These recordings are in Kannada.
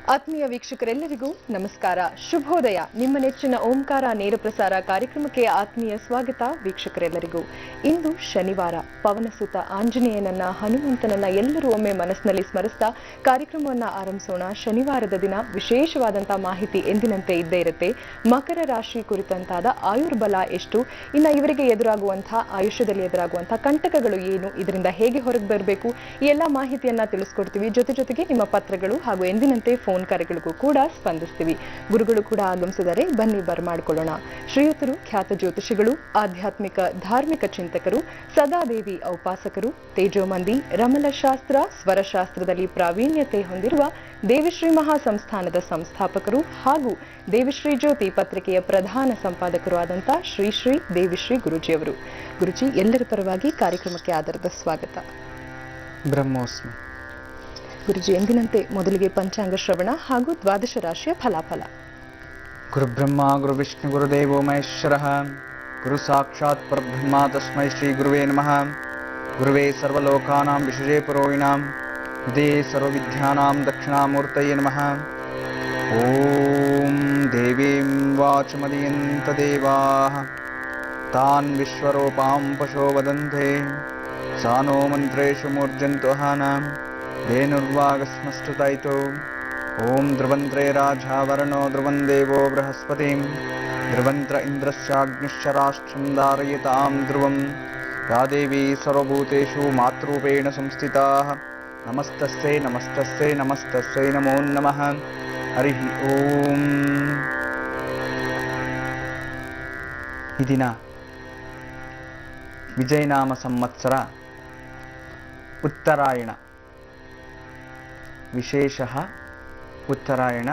ಆತ್ಮೀಯ ವೀಕ್ಷಕರೆಲ್ಲರಿಗೂ ನಮಸ್ಕಾರ ಶುಭೋದಯ ನಿಮ್ಮ ನೆಚ್ಚಿನ ಓಂಕಾರ ನೇರ ಪ್ರಸಾರ ಕಾರ್ಯಕ್ರಮಕ್ಕೆ ಆತ್ಮೀಯ ಸ್ವಾಗತ ವೀಕ್ಷಕರೆಲ್ಲರಿಗೂ ಇಂದು ಶನಿವಾರ ಪವನಸುತ ಆಂಜನೇಯನನ್ನ ಹನುಮಂತನನ್ನ ಎಲ್ಲರೂ ಒಮ್ಮೆ ಮನಸ್ಸಿನಲ್ಲಿ ಸ್ಮರಿಸ್ತಾ ಕಾರ್ಯಕ್ರಮವನ್ನ ಆರಂಭಿಸೋಣ ಶನಿವಾರದ ದಿನ ವಿಶೇಷವಾದಂತಹ ಮಾಹಿತಿ ಎಂದಿನಂತೆ ಇದ್ದೇ ಇರುತ್ತೆ ಮಕರ ರಾಶಿ ಕುರಿತಂತಾದ ಆಯುರ್ಬಲ ಎಷ್ಟು ಇನ್ನ ಇವರಿಗೆ ಎದುರಾಗುವಂತಹ ಆಯುಷ್ಯದಲ್ಲಿ ಎದುರಾಗುವಂತಹ ಕಂಟಕಗಳು ಏನು ಇದರಿಂದ ಹೇಗೆ ಹೊರಗೆ ಬರಬೇಕು ಈ ಎಲ್ಲ ಮಾಹಿತಿಯನ್ನ ತಿಳಿಸ್ಕೊಡ್ತೀವಿ ಜೊತೆ ಜೊತೆಗೆ ನಿಮ್ಮ ಪತ್ರಗಳು ಹಾಗೂ ಎಂದಿನಂತೆ ಫೋನ್ ಕರೆಗಳಿಗೂ ಕೂಡ ಸ್ಪಂದಿಸ್ತೀವಿ ಗುರುಗಳು ಕೂಡ ಆಗಮಿಸಿದರೆ ಬನ್ನಿ ಬರ್ಮಾಡ್ಕೊಳ್ಳೋಣ ಶ್ರೀಯುತರು ಖ್ಯಾತ ಜ್ಯೋತಿಷಿಗಳು ಆಧ್ಯಾತ್ಮಿಕ ಧಾರ್ಮಿಕ ಚಿಂತಕರು ಸದಾದೇವಿ ಔಪಾಸಕರು ತೇಜೋಮಂದಿ ರಮಲಶಾಸ್ತ್ರ ಸ್ವರಶಾಸ್ತ್ರದಲ್ಲಿ ಪ್ರಾವೀಣ್ಯತೆ ಹೊಂದಿರುವ ದೇವಿಶ್ರೀ ಮಹಾಸಂಸ್ಥಾನದ ಸಂಸ್ಥಾಪಕರು ಹಾಗೂ ದೇವಿಶ್ರೀ ಜ್ಯೋತಿ ಪತ್ರಿಕೆಯ ಪ್ರಧಾನ ಸಂಪಾದಕರು ಆದಂಥ ಶ್ರೀ ಶ್ರೀ ದೇವಿಶ್ರೀ ಗುರುಜಿಯವರು ಗುರುಜಿ ಎಲ್ಲರ ಪರವಾಗಿ ಕಾರ್ಯಕ್ರಮಕ್ಕೆ ಆಧಾರದ ಸ್ವಾಗತ ಬ್ರಹ್ಮೋಸ್ಮಿ ಗುರುಜಿ ಎಂದಿನಂತೆ ಮೊದಲಿಗೆ ಪಂಚಾಂಗ ಶ್ರವಣ ಹಾಗೂ ದ್ವಾದಶ ರಾಶಿಯ ಫಲಾಫಲ ಗುರುಬ್ರಹ್ಮ ಗುರುವಿಷ್ಣು ಗುರುದೇವೋ ಮಹೇಶ್ವರಃ ಗುರು ಸಾಕ್ಷಾತ್ ಪರಬ್ರಹ್ಮ ತಸ್ಮೈ ಶ್ರೀ ಗುರುವೇ ನಮಃ ಗುರುವೇ ಸರ್ವಲೋಕಾನಾಂ ವಿಶಜೇ ಪುರೋಹಿಣಾಂ ದೇ ಸರ್ವವಿದ್ಯಾನಾಂ ದಕ್ಷಿಣಾಮೂರ್ತಯೇ ನಮಃ ಓಂ ದೇವೀಂ ವಾಚಮದಿಯಂತ ದೇವಾಃ ತಾನ್ ವಿಶ್ವರೂಪಾಂ ಪಶೋ ವದಂತೆ सा नो मन्त्रेषु मूर्जन्तु हानां धेनुर्वागस्मस्तुतायितो ॐ ध्रुवन्त्रे राजावरणो ध्रुवं देवो बृहस्पतिं ध्रुवन्त्र इन्द्रस्याग्निश्च राष्ट्रं धारयतां ध्रुवं या देवी सर्वभूतेषु मातृरूपेण संस्थिताः नमस्तस्यै नमस्तस्यै नमस्तस्यै नमो नमः हरिः ॐ ಈ ದಿನ ವಿಜಯನಾಮ ಸಂವತ್ಸರ ಉತ್ತರಾಯಣ ವಿಶೇಷ ಉತ್ತರಾಯಣ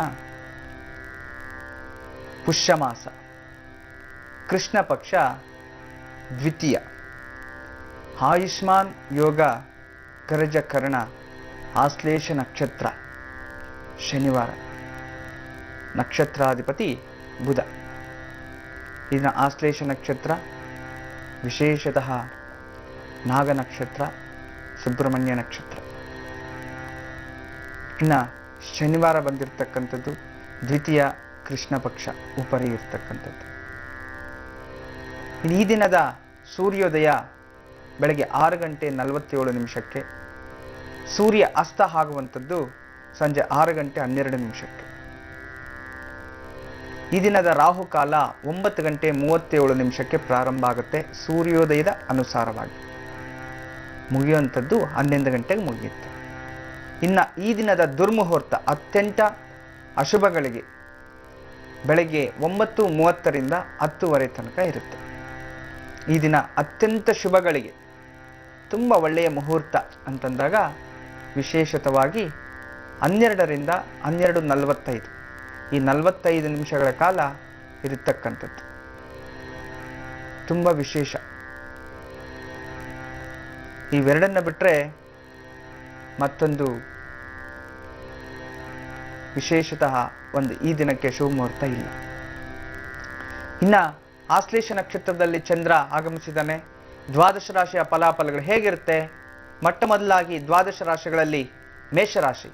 ಪುಷ್ಯಮಾಸ ಕೃಷ್ಣ ಪಕ್ಷ ದ್ವಿತೀಯ ಆಯುಷ್ಮಾನ್ ಯೋಗ ಕರಜ ಕರ್ಣ ಆಶ್ಲೇಷ ನಕ್ಷತ್ರ ಶನಿವಾರ ನಕ್ಷತ್ರಾಧಿಪತಿ ಬುಧ ಇದನ್ನ ಆಶ್ಲೇಷ ನಕ್ಷತ್ರ ವಿಶೇಷತಃ ನಾಗ ನಕ್ಷತ್ರ ಸುಬ್ರಹ್ಮಣ್ಯ ನಕ್ಷತ್ರ ಇನ್ನು ಶನಿವಾರ ಬಂದಿರತಕ್ಕಂಥದ್ದು ದ್ವಿತೀಯ ಕೃಷ್ಣ ಪಕ್ಷ ಉಪರಿ ಇರ್ತಕ್ಕಂಥದ್ದು ಇನ್ನು ಈ ದಿನದ ಸೂರ್ಯೋದಯ ಬೆಳಗ್ಗೆ ಆರು ಗಂಟೆ ನಲವತ್ತೇಳು ನಿಮಿಷಕ್ಕೆ ಸೂರ್ಯ ಅಸ್ತ ಆಗುವಂಥದ್ದು ಸಂಜೆ ಆರು ಗಂಟೆ ಹನ್ನೆರಡು ನಿಮಿಷಕ್ಕೆ ಈ ದಿನದ ರಾಹುಕಾಲ ಒಂಬತ್ತು ಗಂಟೆ ಮೂವತ್ತೇಳು ನಿಮಿಷಕ್ಕೆ ಪ್ರಾರಂಭ ಆಗುತ್ತೆ ಸೂರ್ಯೋದಯದ ಅನುಸಾರವಾಗಿ ಮುಗಿಯುವಂಥದ್ದು ಹನ್ನೊಂದು ಗಂಟೆಗೆ ಮುಗಿಯುತ್ತೆ ಇನ್ನು ಈ ದಿನದ ದುರ್ಮುಹೂರ್ತ ಅತ್ಯಂತ ಅಶುಭಗಳಿಗೆ ಬೆಳಗ್ಗೆ ಒಂಬತ್ತು ಮೂವತ್ತರಿಂದ ಹತ್ತುವರೆ ತನಕ ಇರುತ್ತೆ ಈ ದಿನ ಅತ್ಯಂತ ಶುಭಗಳಿಗೆ ತುಂಬ ಒಳ್ಳೆಯ ಮುಹೂರ್ತ ಅಂತಂದಾಗ ವಿಶೇಷತವಾಗಿ ಹನ್ನೆರಡರಿಂದ ಹನ್ನೆರಡು ನಲವತ್ತೈದು ಈ ನಲವತ್ತೈದು ನಿಮಿಷಗಳ ಕಾಲ ಇರತಕ್ಕಂಥದ್ದು ತುಂಬ ವಿಶೇಷ ಇವೆರಡನ್ನ ಬಿಟ್ಟರೆ ಮತ್ತೊಂದು ವಿಶೇಷತಃ ಒಂದು ಈ ದಿನಕ್ಕೆ ಶುಭ ಮುಹೂರ್ತ ಇಲ್ಲ ಇನ್ನ ಆಶ್ಲೇಷ ನಕ್ಷತ್ರದಲ್ಲಿ ಚಂದ್ರ ಆಗಮಿಸಿದ್ದಾನೆ ದ್ವಾದಶ ರಾಶಿಯ ಫಲಾಫಲಗಳು ಹೇಗಿರುತ್ತೆ ಮೊಟ್ಟ ಮೊದಲಾಗಿ ದ್ವಾದಶ ರಾಶಿಗಳಲ್ಲಿ ಮೇಷರಾಶಿ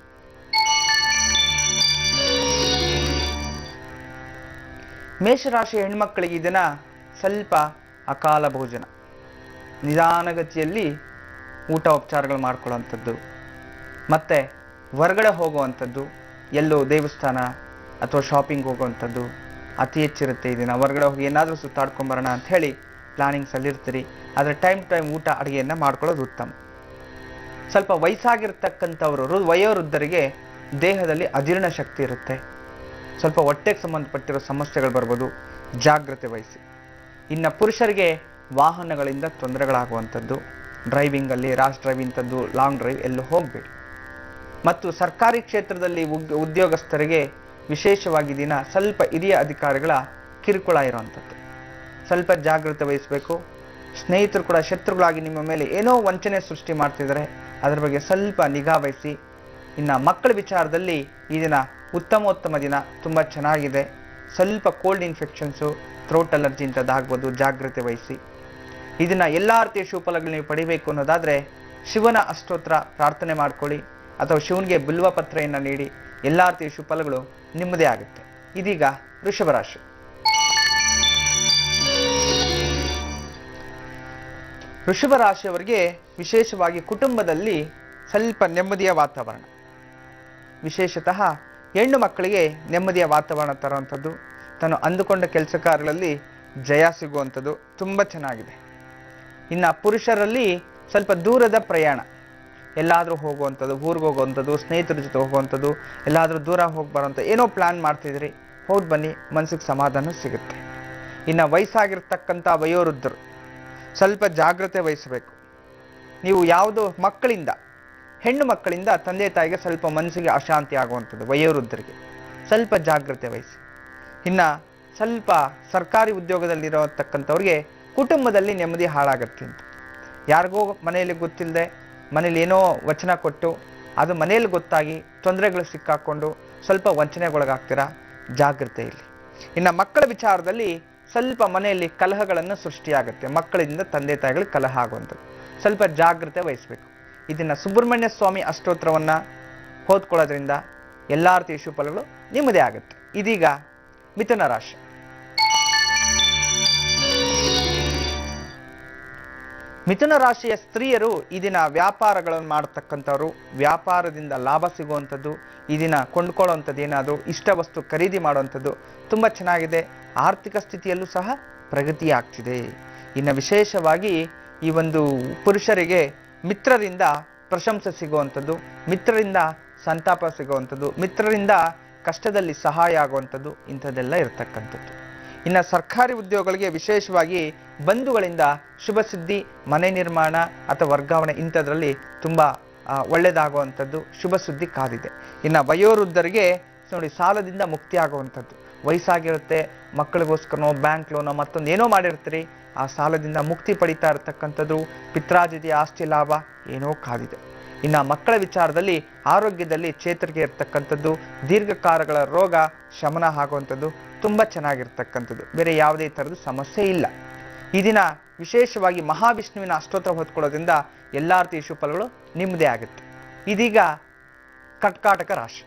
ಮೇಷರಾಶಿಯ ಹೆಣ್ಮಕ್ಕಳಿಗೆ ಈ ದಿನ ಸ್ವಲ್ಪ ಅಕಾಲ ಭೋಜನ ನಿಧಾನಗತಿಯಲ್ಲಿ ಊಟ ಉಪಚಾರಗಳು ಮಾಡ್ಕೊಳ್ಳೋವಂಥದ್ದು ಮತ್ತು ಹೊರಗಡೆ ಹೋಗುವಂಥದ್ದು ಎಲ್ಲೋ ದೇವಸ್ಥಾನ ಅಥವಾ ಶಾಪಿಂಗ್ ಹೋಗುವಂಥದ್ದು ಅತಿ ಹೆಚ್ಚಿರುತ್ತೆ ಈ ದಿನ ಹೊರಗಡೆ ಹೋಗಿ ಏನಾದರೂ ಸುತ್ತಾಡ್ಕೊಂಬರೋಣ ಅಂತ ಹೇಳಿ ಪ್ಲಾನಿಂಗ್ಸಲ್ಲಿರ್ತೀರಿ ಆದರೆ ಟೈಮ್ ಟೈಮ್ ಊಟ ಅಡುಗೆಯನ್ನು ಮಾಡ್ಕೊಳ್ಳೋದು ಉತ್ತಮ ಸ್ವಲ್ಪ ವಯಸ್ಸಾಗಿರ್ತಕ್ಕಂಥವರು ವೃ- ವಯೋವೃದ್ಧರಿಗೆ ದೇಹದಲ್ಲಿ ಅಜೀರ್ಣ ಶಕ್ತಿ ಇರುತ್ತೆ ಸ್ವಲ್ಪ ಹೊಟ್ಟೆಗೆ ಸಂಬಂಧಪಟ್ಟಿರೋ ಸಮಸ್ಯೆಗಳು ಬರ್ಬೋದು ಜಾಗ್ರತೆ ವಹಿಸಿ ಇನ್ನು ಪುರುಷರಿಗೆ ವಾಹನಗಳಿಂದ ತೊಂದರೆಗಳಾಗುವಂಥದ್ದು ಡ್ರೈವಿಂಗಲ್ಲಿ ರ್ಯಾಶ್ ಡ್ರೈವ್ ಇಂಥದ್ದು ಲಾಂಗ್ ಡ್ರೈವ್ ಎಲ್ಲೂ ಹೋಗಬೇಡಿ ಮತ್ತು ಸರ್ಕಾರಿ ಕ್ಷೇತ್ರದಲ್ಲಿ ಉಗ್- ಉದ್ಯೋಗಸ್ಥರಿಗೆ ವಿಶೇಷವಾಗಿ ದಿನ ಸ್ವಲ್ಪ ಹಿರಿಯ ಅಧಿಕಾರಿಗಳ ಕಿರುಕುಳ ಇರುವಂಥದ್ದು ಸ್ವಲ್ಪ ಜಾಗ್ರತೆ ವಹಿಸಬೇಕು ಸ್ನೇಹಿತರು ಕೂಡ ಶತ್ರುಗಳಾಗಿ ನಿಮ್ಮ ಮೇಲೆ ಏನೋ ವಂಚನೆ ಸೃಷ್ಟಿ ಮಾಡ್ತಿದ್ದಾರೆ ಅದರ ಬಗ್ಗೆ ಸ್ವಲ್ಪ ನಿಗಾ ವಹಿಸಿ ಇನ್ನು ಮಕ್ಕಳ ವಿಚಾರದಲ್ಲಿ ಈ ದಿನ ಉತ್ತಮೋತ್ತಮ ದಿನ ತುಂಬ ಚೆನ್ನಾಗಿದೆ ಸ್ವಲ್ಪ ಕೋಲ್ಡ್ ಇನ್ಫೆಕ್ಷನ್ಸು ಥ್ರೋಟ್ ಅಲರ್ಜಿ ಇಂಥದ್ದಾಗ್ಬೋದು ಜಾಗ್ರತೆ ವಹಿಸಿ ಇದನ್ನ ಎಲ್ಲ ರೀತಿಯ ಶುಭಫಲಗಳು ನೀವು ಪಡಿಬೇಕು ಅನ್ನೋದಾದ್ರೆ ಶಿವನ ಅಷ್ಟೋತ್ರ ಪ್ರಾರ್ಥನೆ ಮಾಡ್ಕೊಳ್ಳಿ ಅಥವಾ ಶಿವನಿಗೆ ಬಿಲ್ವ ಪತ್ರೆಯನ್ನು ನೀಡಿ ಎಲ್ಲ ರೀತಿಯ ಶುಭಫಲಗಳು ನಿಮ್ಮದೇ ಆಗುತ್ತೆ ಇದೀಗ ವೃಷಭ ರಾಶಿ ವೃಷಭ ರಾಶಿಯವರಿಗೆ ವಿಶೇಷವಾಗಿ ಕುಟುಂಬದಲ್ಲಿ ಸ್ವಲ್ಪ ನೆಮ್ಮದಿಯ ವಾತಾವರಣ ವಿಶೇಷತಃ ಹೆಣ್ಣು ಮಕ್ಕಳಿಗೆ ನೆಮ್ಮದಿಯ ವಾತಾವರಣ ತರುವಂಥದ್ದು ತಾನು ಅಂದುಕೊಂಡ ಕೆಲಸ ಕಾರ್ಯಗಳಲ್ಲಿ ಜಯ ಸಿಗುವಂಥದ್ದು ತುಂಬ ಚೆನ್ನಾಗಿದೆ ಇನ್ನು ಪುರುಷರಲ್ಲಿ ಸ್ವಲ್ಪ ದೂರದ ಪ್ರಯಾಣ ಎಲ್ಲಾದರೂ ಹೋಗುವಂಥದ್ದು ಊರಿಗೆ ಹೋಗುವಂಥದ್ದು ಸ್ನೇಹಿತರ ಜೊತೆ ಹೋಗುವಂಥದ್ದು ಎಲ್ಲಾದರೂ ದೂರ ಹೋಗಿ ಬರೋಂಥ ಏನೋ ಪ್ಲ್ಯಾನ್ ಮಾಡ್ತಿದ್ರಿ ಹೋಗಿ ಬನ್ನಿ ಮನಸ್ಸಿಗೆ ಸಮಾಧಾನ ಸಿಗುತ್ತೆ ಇನ್ನು ವಯಸ್ಸಾಗಿರ್ತಕ್ಕಂಥ ವಯೋವೃದ್ಧರು ಸ್ವಲ್ಪ ಜಾಗ್ರತೆ ವಹಿಸಬೇಕು ನೀವು ಯಾವುದೋ ಮಕ್ಕಳಿಂದ ಹೆಣ್ಣು ಮಕ್ಕಳಿಂದ ತಂದೆ ತಾಯಿಗೆ ಸ್ವಲ್ಪ ಮನಸ್ಸಿಗೆ ಅಶಾಂತಿ ಆಗುವಂಥದ್ದು ವಯೋವೃದ್ಧರಿಗೆ ಸ್ವಲ್ಪ ಜಾಗ್ರತೆ ವಹಿಸಿ ಇನ್ನು ಸ್ವಲ್ಪ ಸರ್ಕಾರಿ ಉದ್ಯೋಗದಲ್ಲಿರತಕ್ಕಂಥವ್ರಿಗೆ ಕುಟುಂಬದಲ್ಲಿ ನೆಮ್ಮದಿ ಹಾಳಾಗತ್ತೆ ಅಂತ ಯಾರಿಗೋ ಮನೆಯಲ್ಲಿ ಗೊತ್ತಿಲ್ಲದೆ ಮನೇಲಿ ಏನೋ ವಚನ ಕೊಟ್ಟು ಅದು ಮನೆಯಲ್ಲಿ ಗೊತ್ತಾಗಿ ತೊಂದರೆಗಳು ಸಿಕ್ಕಾಕೊಂಡು ಸ್ವಲ್ಪ ವಂಚನೆಗೊಳಗಾಗ್ತೀರಾ ಜಾಗ್ರತೆ ಇಲ್ಲಿ ಇನ್ನು ಮಕ್ಕಳ ವಿಚಾರದಲ್ಲಿ ಸ್ವಲ್ಪ ಮನೆಯಲ್ಲಿ ಕಲಹಗಳನ್ನು ಸೃಷ್ಟಿಯಾಗುತ್ತೆ ಮಕ್ಕಳಿಂದ ತಂದೆ ತಾಯಿಗಳಿಗೆ ಕಲಹ ಆಗುವಂಥದ್ದು ಸ್ವಲ್ಪ ಜಾಗ್ರತೆ ವಹಿಸಬೇಕು ಇದನ್ನ ಸುಬ್ರಹ್ಮಣ್ಯ ಸ್ವಾಮಿ ಅಷ್ಟೋತ್ರವನ್ನ ಓದ್ಕೊಳ್ಳೋದ್ರಿಂದ ಎಲ್ಲ ರೀತಿಯ ಶುಭಫಲಗಳು ನಿಮ್ಮದೇ ಆಗುತ್ತೆ ಇದೀಗ ಮಿಥುನ ರಾಶಿ ಮಿಥುನ ರಾಶಿಯ ಸ್ತ್ರೀಯರು ಈ ದಿನ ವ್ಯಾಪಾರಗಳನ್ನು ಮಾಡತಕ್ಕಂಥವ್ರು ವ್ಯಾಪಾರದಿಂದ ಲಾಭ ಸಿಗುವಂಥದ್ದು ಈ ದಿನ ಕೊಂಡ್ಕೊಳ್ಳುವಂಥದ್ದು ಏನಾದರೂ ಇಷ್ಟ ವಸ್ತು ಖರೀದಿ ಮಾಡುವಂಥದ್ದು ತುಂಬ ಚೆನ್ನಾಗಿದೆ ಆರ್ಥಿಕ ಸ್ಥಿತಿಯಲ್ಲೂ ಸಹ ಪ್ರಗತಿ ಆಗ್ತಿದೆ ಇನ್ನು ವಿಶೇಷವಾಗಿ ಈ ಒಂದು ಪುರುಷರಿಗೆ ಮಿತ್ರರಿಂದ ಪ್ರಶಂಸೆ ಸಿಗುವಂಥದ್ದು ಮಿತ್ರರಿಂದ ಸಂತಾಪ ಸಿಗುವಂಥದ್ದು ಮಿತ್ರರಿಂದ ಕಷ್ಟದಲ್ಲಿ ಸಹಾಯ ಆಗುವಂಥದ್ದು ಇಂಥದ್ದೆಲ್ಲ ಇರತಕ್ಕಂಥದ್ದು ಇನ್ನು ಸರ್ಕಾರಿ ಉದ್ಯೋಗಗಳಿಗೆ ವಿಶೇಷವಾಗಿ ಬಂಧುಗಳಿಂದ ಶುಭ ಸುದ್ದಿ ಮನೆ ನಿರ್ಮಾಣ ಅಥವಾ ವರ್ಗಾವಣೆ ಇಂಥದ್ರಲ್ಲಿ ತುಂಬ ಆ, ಒಳ್ಳೆಯದಾಗುವಂಥದ್ದು ಶುಭ ಸುದ್ದಿ ಕಾದಿದೆ ಇನ್ನು ವಯೋವೃದ್ಧರಿಗೆ ನೋಡಿ ಸಾಲದಿಂದ ಮುಕ್ತಿ ಆಗುವಂಥದ್ದು ವಯಸ್ಸಾಗಿರುತ್ತೆ ಮಕ್ಕಳಿಗೋಸ್ಕರನೋ ಬ್ಯಾಂಕ್ ಲೋನೋ ಮತ್ತೊಂದು ಏನೋ ಮಾಡಿರ್ತೀರಿ ಆ ಸಾಲದಿಂದ ಮುಕ್ತಿ ಪಡಿತಾ ಇರತಕ್ಕಂಥದ್ದು ಪಿತ್ರಾಜಿತಿ ಆಸ್ತಿ ಲಾಭ ಏನೋ ಕಾದಿದೆ ಇನ್ನು ಮಕ್ಕಳ ವಿಚಾರದಲ್ಲಿ ಆರೋಗ್ಯದಲ್ಲಿ ಚೇತರಿಕೆ ಇರ್ತಕ್ಕಂಥದ್ದು ದೀರ್ಘಕಾಲಗಳ ರೋಗ ಶಮನ ಆಗುವಂಥದ್ದು ತುಂಬ ಚೆನ್ನಾಗಿರ್ತಕ್ಕಂಥದ್ದು ಬೇರೆ ಯಾವುದೇ ಥರದ ಸಮಸ್ಯೆ ಇಲ್ಲ ಈ ದಿನ ವಿಶೇಷವಾಗಿ ಮಹಾವಿಷ್ಣುವಿನ ಅಷ್ಟೋತ್ರ ಹೊತ್ಕೊಳ್ಳೋದ್ರಿಂದ ಎಲ್ಲ ರೀತಿಯ ಶುಭಫಲಗಳು ನಿಮ್ಮದೇ ಆಗುತ್ತೆ ಇದೀಗ ಕರ್ಕಾಟಕ ರಾಶಿ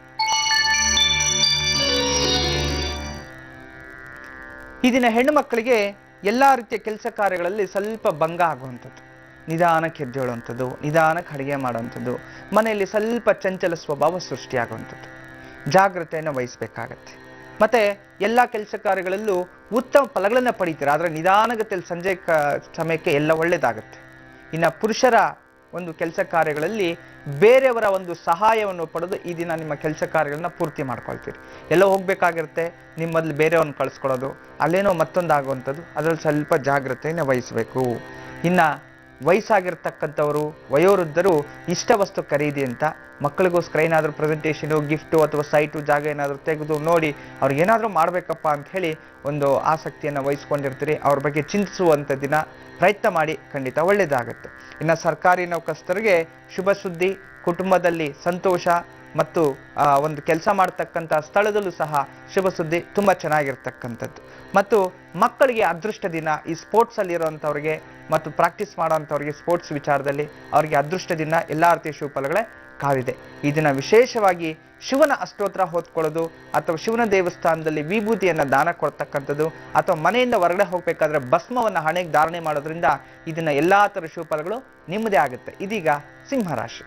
ಈ ದಿನ ಹೆಣ್ಣು ಮಕ್ಕಳಿಗೆ ಎಲ್ಲ ರೀತಿಯ ಕೆಲಸ ಕಾರ್ಯಗಳಲ್ಲಿ ಸ್ವಲ್ಪ ಭಂಗ ಆಗುವಂಥದ್ದು ನಿಧಾನಕ್ಕೆ ಎದ್ದೇಳುವಂಥದ್ದು ನಿಧಾನಕ್ಕೆ ಅಡುಗೆ ಮಾಡುವಂಥದ್ದು ಮನೆಯಲ್ಲಿ ಸ್ವಲ್ಪ ಚಂಚಲ ಸ್ವಭಾವ ಸೃಷ್ಟಿಯಾಗುವಂಥದ್ದು ಜಾಗ್ರತೆಯನ್ನು ವಹಿಸಬೇಕಾಗತ್ತೆ ಮತ್ತೆ ಎಲ್ಲ ಕೆಲಸ ಕಾರ್ಯಗಳಲ್ಲೂ ಉತ್ತಮ ಫಲಗಳನ್ನು ಪಡಿತೀರ ಆದರೆ ನಿಧಾನಗತಿಯಲ್ಲಿ ಸಂಜೆ ಕ ಸಮಯಕ್ಕೆ ಎಲ್ಲ ಒಳ್ಳೆಯದಾಗುತ್ತೆ ಇನ್ನು ಪುರುಷರ ಒಂದು ಕೆಲಸ ಕಾರ್ಯಗಳಲ್ಲಿ ಬೇರೆಯವರ ಒಂದು ಸಹಾಯವನ್ನು ಪಡೆದು ಈ ದಿನ ನಿಮ್ಮ ಕೆಲಸ ಕಾರ್ಯಗಳನ್ನ ಪೂರ್ತಿ ಮಾಡ್ಕೊಳ್ತೀರಿ ಎಲ್ಲೋ ಹೋಗ್ಬೇಕಾಗಿರುತ್ತೆ ನಿಮ್ಮ ಮೊದಲು ಬೇರೆಯವ್ರನ್ನ ಕಳಿಸ್ಕೊಳ್ಳೋದು ಅಲ್ಲೇನೋ ಮತ್ತೊಂದು ಆಗುವಂಥದ್ದು ಅದರಲ್ಲಿ ಸ್ವಲ್ಪ ಜಾಗ್ರತೆಯನ್ನು ವಹಿಸಬೇಕು ಇನ್ನು ವಯಸ್ಸಾಗಿರ್ತಕ್ಕಂಥವರು ವಯೋವೃದ್ಧರು ಇಷ್ಟ ವಸ್ತು ಖರೀದಿ ಅಂತ ಮಕ್ಕಳಿಗೋಸ್ಕರ ಏನಾದರೂ ಪ್ರೆಸೆಂಟೇಷನು ಗಿಫ್ಟು ಅಥವಾ ಸೈಟು ಜಾಗ ಏನಾದರೂ ತೆಗೆದು ನೋಡಿ ಅವ್ರಿಗೆ ಏನಾದರೂ ಮಾಡಬೇಕಪ್ಪ ಅಂತ ಹೇಳಿ ಒಂದು ಆಸಕ್ತಿಯನ್ನು ವಹಿಸ್ಕೊಂಡಿರ್ತೀರಿ ಅವ್ರ ಬಗ್ಗೆ ಚಿಂತಿಸುವಂಥ ದಿನ ಪ್ರಯತ್ನ ಮಾಡಿ ಖಂಡಿತ ಒಳ್ಳೆಯದಾಗುತ್ತೆ ಇನ್ನು ಸರ್ಕಾರಿ ನೌಕಸ್ಥರಿಗೆ ಶುಭ ಸುದ್ದಿ ಕುಟುಂಬದಲ್ಲಿ ಸಂತೋಷ ಮತ್ತು ಆ, ಒಂದು ಕೆಲಸ ಮಾಡ್ತಕ್ಕಂಥ ಸ್ಥಳದಲ್ಲೂ ಸಹ ಶುಭ ಸುದ್ದಿ ತುಂಬ ಚೆನ್ನಾಗಿರ್ತಕ್ಕಂಥದ್ದು ಮತ್ತು ಮಕ್ಕಳಿಗೆ ಅದೃಷ್ಟ ದಿನ ಈ ಸ್ಪೋರ್ಟ್ಸಲ್ಲಿ ಇರೋವಂಥವ್ರಿಗೆ ಮತ್ತು ಪ್ರಾಕ್ಟೀಸ್ ಮಾಡೋವಂಥವ್ರಿಗೆ ಸ್ಪೋರ್ಟ್ಸ್ ವಿಚಾರದಲ್ಲಿ ಅವರಿಗೆ ಅದೃಷ್ಟ ದಿನ ಎಲ್ಲ ರೀತಿಯ ಶುಭ ಫಲಗಳೇ ಕಾದಿದೆ ಈ ದಿನ ವಿಶೇಷವಾಗಿ ಶಿವನ ಅಷ್ಟೋತ್ರ ಹೊತ್ಕೊಳ್ಳೋದು ಅಥವಾ ಶಿವನ ದೇವಸ್ಥಾನದಲ್ಲಿ ವಿಭೂತಿಯನ್ನು ದಾನ ಕೊಡ್ತಕ್ಕಂಥದ್ದು ಅಥವಾ ಮನೆಯಿಂದ ಹೊರಗಡೆ ಹೋಗ್ಬೇಕಾದ್ರೆ ಭಸ್ಮವನ್ನು ಹಣೆಗೆ ಧಾರಣೆ ಮಾಡೋದ್ರಿಂದ ಇದನ್ನ ಎಲ್ಲಾ ಥರ ಶುಭ ಫಲಗಳು ನಿಮ್ಮದೇ ಆಗುತ್ತೆ ಇದೀಗ ಸಿಂಹರಾಶಿ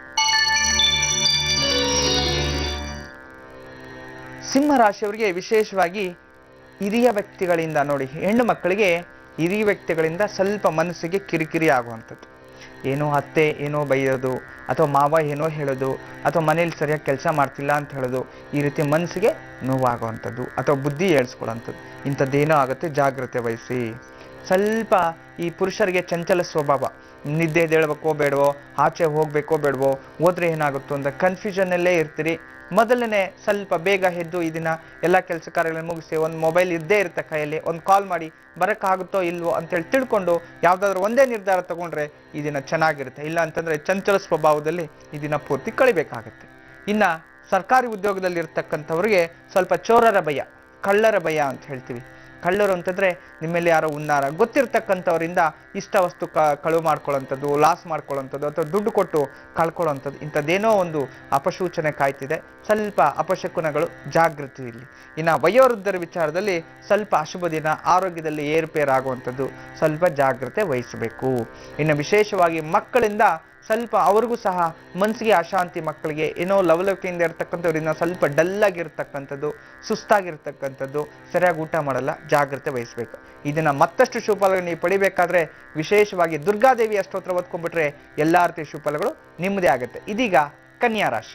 ಸಿಂಹರಾಶಿಯವರಿಗೆ ವಿಶೇಷವಾಗಿ ಹಿರಿಯ ವ್ಯಕ್ತಿಗಳಿಂದ ನೋಡಿ ಹೆಣ್ಣು ಮಕ್ಕಳಿಗೆ ಹಿರಿಯ ವ್ಯಕ್ತಿಗಳಿಂದ ಸ್ವಲ್ಪ ಮನಸ್ಸಿಗೆ ಕಿರಿಕಿರಿ ಆಗುವಂಥದ್ದು ಏನೋ ಅತ್ತೆ ಏನೋ ಬೈಯೋದು ಅಥವಾ ಮಾವ ಏನೋ ಹೇಳೋದು ಅಥವಾ ಮನೇಲಿ ಸರಿಯಾಗಿ ಕೆಲಸ ಮಾಡ್ತಿಲ್ಲ ಅಂತ ಹೇಳೋದು ಈ ರೀತಿ ಮನಸ್ಸಿಗೆ ನೋವಾಗುವಂಥದ್ದು ಅಥವಾ ಬುದ್ಧಿ ಏಳ್ಸ್ಕೊಳ್ಳೋಂಥದ್ದು ಇಂಥದ್ದೇನೋ ಆಗುತ್ತೆ ಜಾಗ್ರತೆ ವಹಿಸಿ ಸ್ವಲ್ಪ ಈ ಪುರುಷರಿಗೆ ಚಂಚಲ ಸ್ವಭಾವ ನಿದ್ದೆ ಎದ್ದೇಳ್ಬೇಕೋ ಬೇಡವೋ ಆಚೆ ಹೋಗ್ಬೇಕೋ ಬೇಡವೋ ಹೋದ್ರೆ ಏನಾಗುತ್ತೋ ಅಂತ ಕನ್ಫ್ಯೂಷನ್ನಲ್ಲೇ ಇರ್ತೀರಿ ಮೊದಲನೇ ಸ್ವಲ್ಪ ಬೇಗ ಎದ್ದು ಈ ದಿನ ಎಲ್ಲ ಕೆಲಸ ಕಾರ್ಯಗಳನ್ನು ಮುಗಿಸಿ ಒಂದು ಮೊಬೈಲ್ ಇದ್ದೇ ಇರುತ್ತೆ ಕೈಯಲ್ಲಿ ಒಂದು ಕಾಲ್ ಮಾಡಿ ಬರೋಕ್ಕಾಗುತ್ತೋ ಇಲ್ವೋ ಅಂತೇಳಿ ತಿಳ್ಕೊಂಡು ಯಾವುದಾದ್ರೂ ಒಂದೇ ನಿರ್ಧಾರ ತಗೊಂಡ್ರೆ ಈ ದಿನ ಚೆನ್ನಾಗಿರುತ್ತೆ ಇಲ್ಲ ಅಂತಂದ್ರೆ ಚಂಚಲ ಸ್ವಭಾವದಲ್ಲಿ ಈ ದಿನ ಪೂರ್ತಿ ಕಳಿಬೇಕಾಗತ್ತೆ ಇನ್ನ ಸರ್ಕಾರಿ ಉದ್ಯೋಗದಲ್ಲಿ ಇರ್ತಕ್ಕಂಥವ್ರಿಗೆ ಸ್ವಲ್ಪ ಚೋರರ ಭಯ ಕಳ್ಳರ ಭಯ ಅಂತ ಹೇಳ್ತೀವಿ ಕಳ್ಳರು ಅಂತಂದ್ರೆ ನಿಮ್ಮಲ್ಲಿ ಯಾರೋ ಉನ್ನಾರ ಗೊತ್ತಿರ್ತಕ್ಕಂಥವರಿಂದ ಇಷ್ಟ ವಸ್ತು ಕ ಕಳುವು ಮಾಡ್ಕೊಳ್ಳೋಂಥದ್ದು ಲಾಸ್ ಮಾಡ್ಕೊಳ್ಳೋಂಥದ್ದು ಅಥವಾ ದುಡ್ಡು ಕೊಟ್ಟು ಕಳ್ಕೊಳ್ಳೋಂಥದ್ದು ಇಂಥದ್ದೇನೋ ಒಂದು ಅಪಸೂಚನೆ ಕಾಯ್ತಿದೆ ಸ್ವಲ್ಪ ಅಪಶಕುನಗಳು ಜಾಗೃತಿ ಇಲ್ಲಿ ಇನ್ನು ವಯೋವೃದ್ಧರ ವಿಚಾರದಲ್ಲಿ ಸ್ವಲ್ಪ ಅಶುಭ ದಿನ ಆರೋಗ್ಯದಲ್ಲಿ ಏರುಪೇರಾಗುವಂಥದ್ದು ಸ್ವಲ್ಪ ಜಾಗ್ರತೆ ವಹಿಸಬೇಕು ಇನ್ನು ವಿಶೇಷವಾಗಿ ಮಕ್ಕಳಿಂದ ಸ್ವಲ್ಪ ಅವ್ರಿಗೂ ಸಹ ಮನಸ್ಸಿಗೆ ಅಶಾಂತಿ ಮಕ್ಕಳಿಗೆ ಏನೋ ಲವಲವಿಕೆಯಿಂದ ಇರ್ತಕ್ಕಂಥವ್ರಿಂದ ಸ್ವಲ್ಪ ಡಲ್ ಆಗಿರ್ತಕ್ಕಂಥದ್ದು ಸುಸ್ತಾಗಿರ್ತಕ್ಕಂಥದ್ದು ಸರಿಯಾಗಿ ಊಟ ಮಾಡಲ್ಲ ಜಾಗ್ರತೆ ವಹಿಸಬೇಕು ಇದನ್ನ ಮತ್ತಷ್ಟು ಶುಭಫಲಗಳು ನೀವು ಪಡಿಬೇಕಾದ್ರೆ ವಿಶೇಷವಾಗಿ ದುರ್ಗಾದೇವಿ ಅಷ್ಟೋತ್ರ ಓದ್ಕೊಂಡ್ಬಿಟ್ರೆ ಎಲ್ಲಾ ರೀತಿಯ ಶುಭಫಲಗಳು ನಿಮ್ಮದೇ ಆಗುತ್ತೆ ಇದೀಗ ಕನ್ಯಾ ರಾಶಿ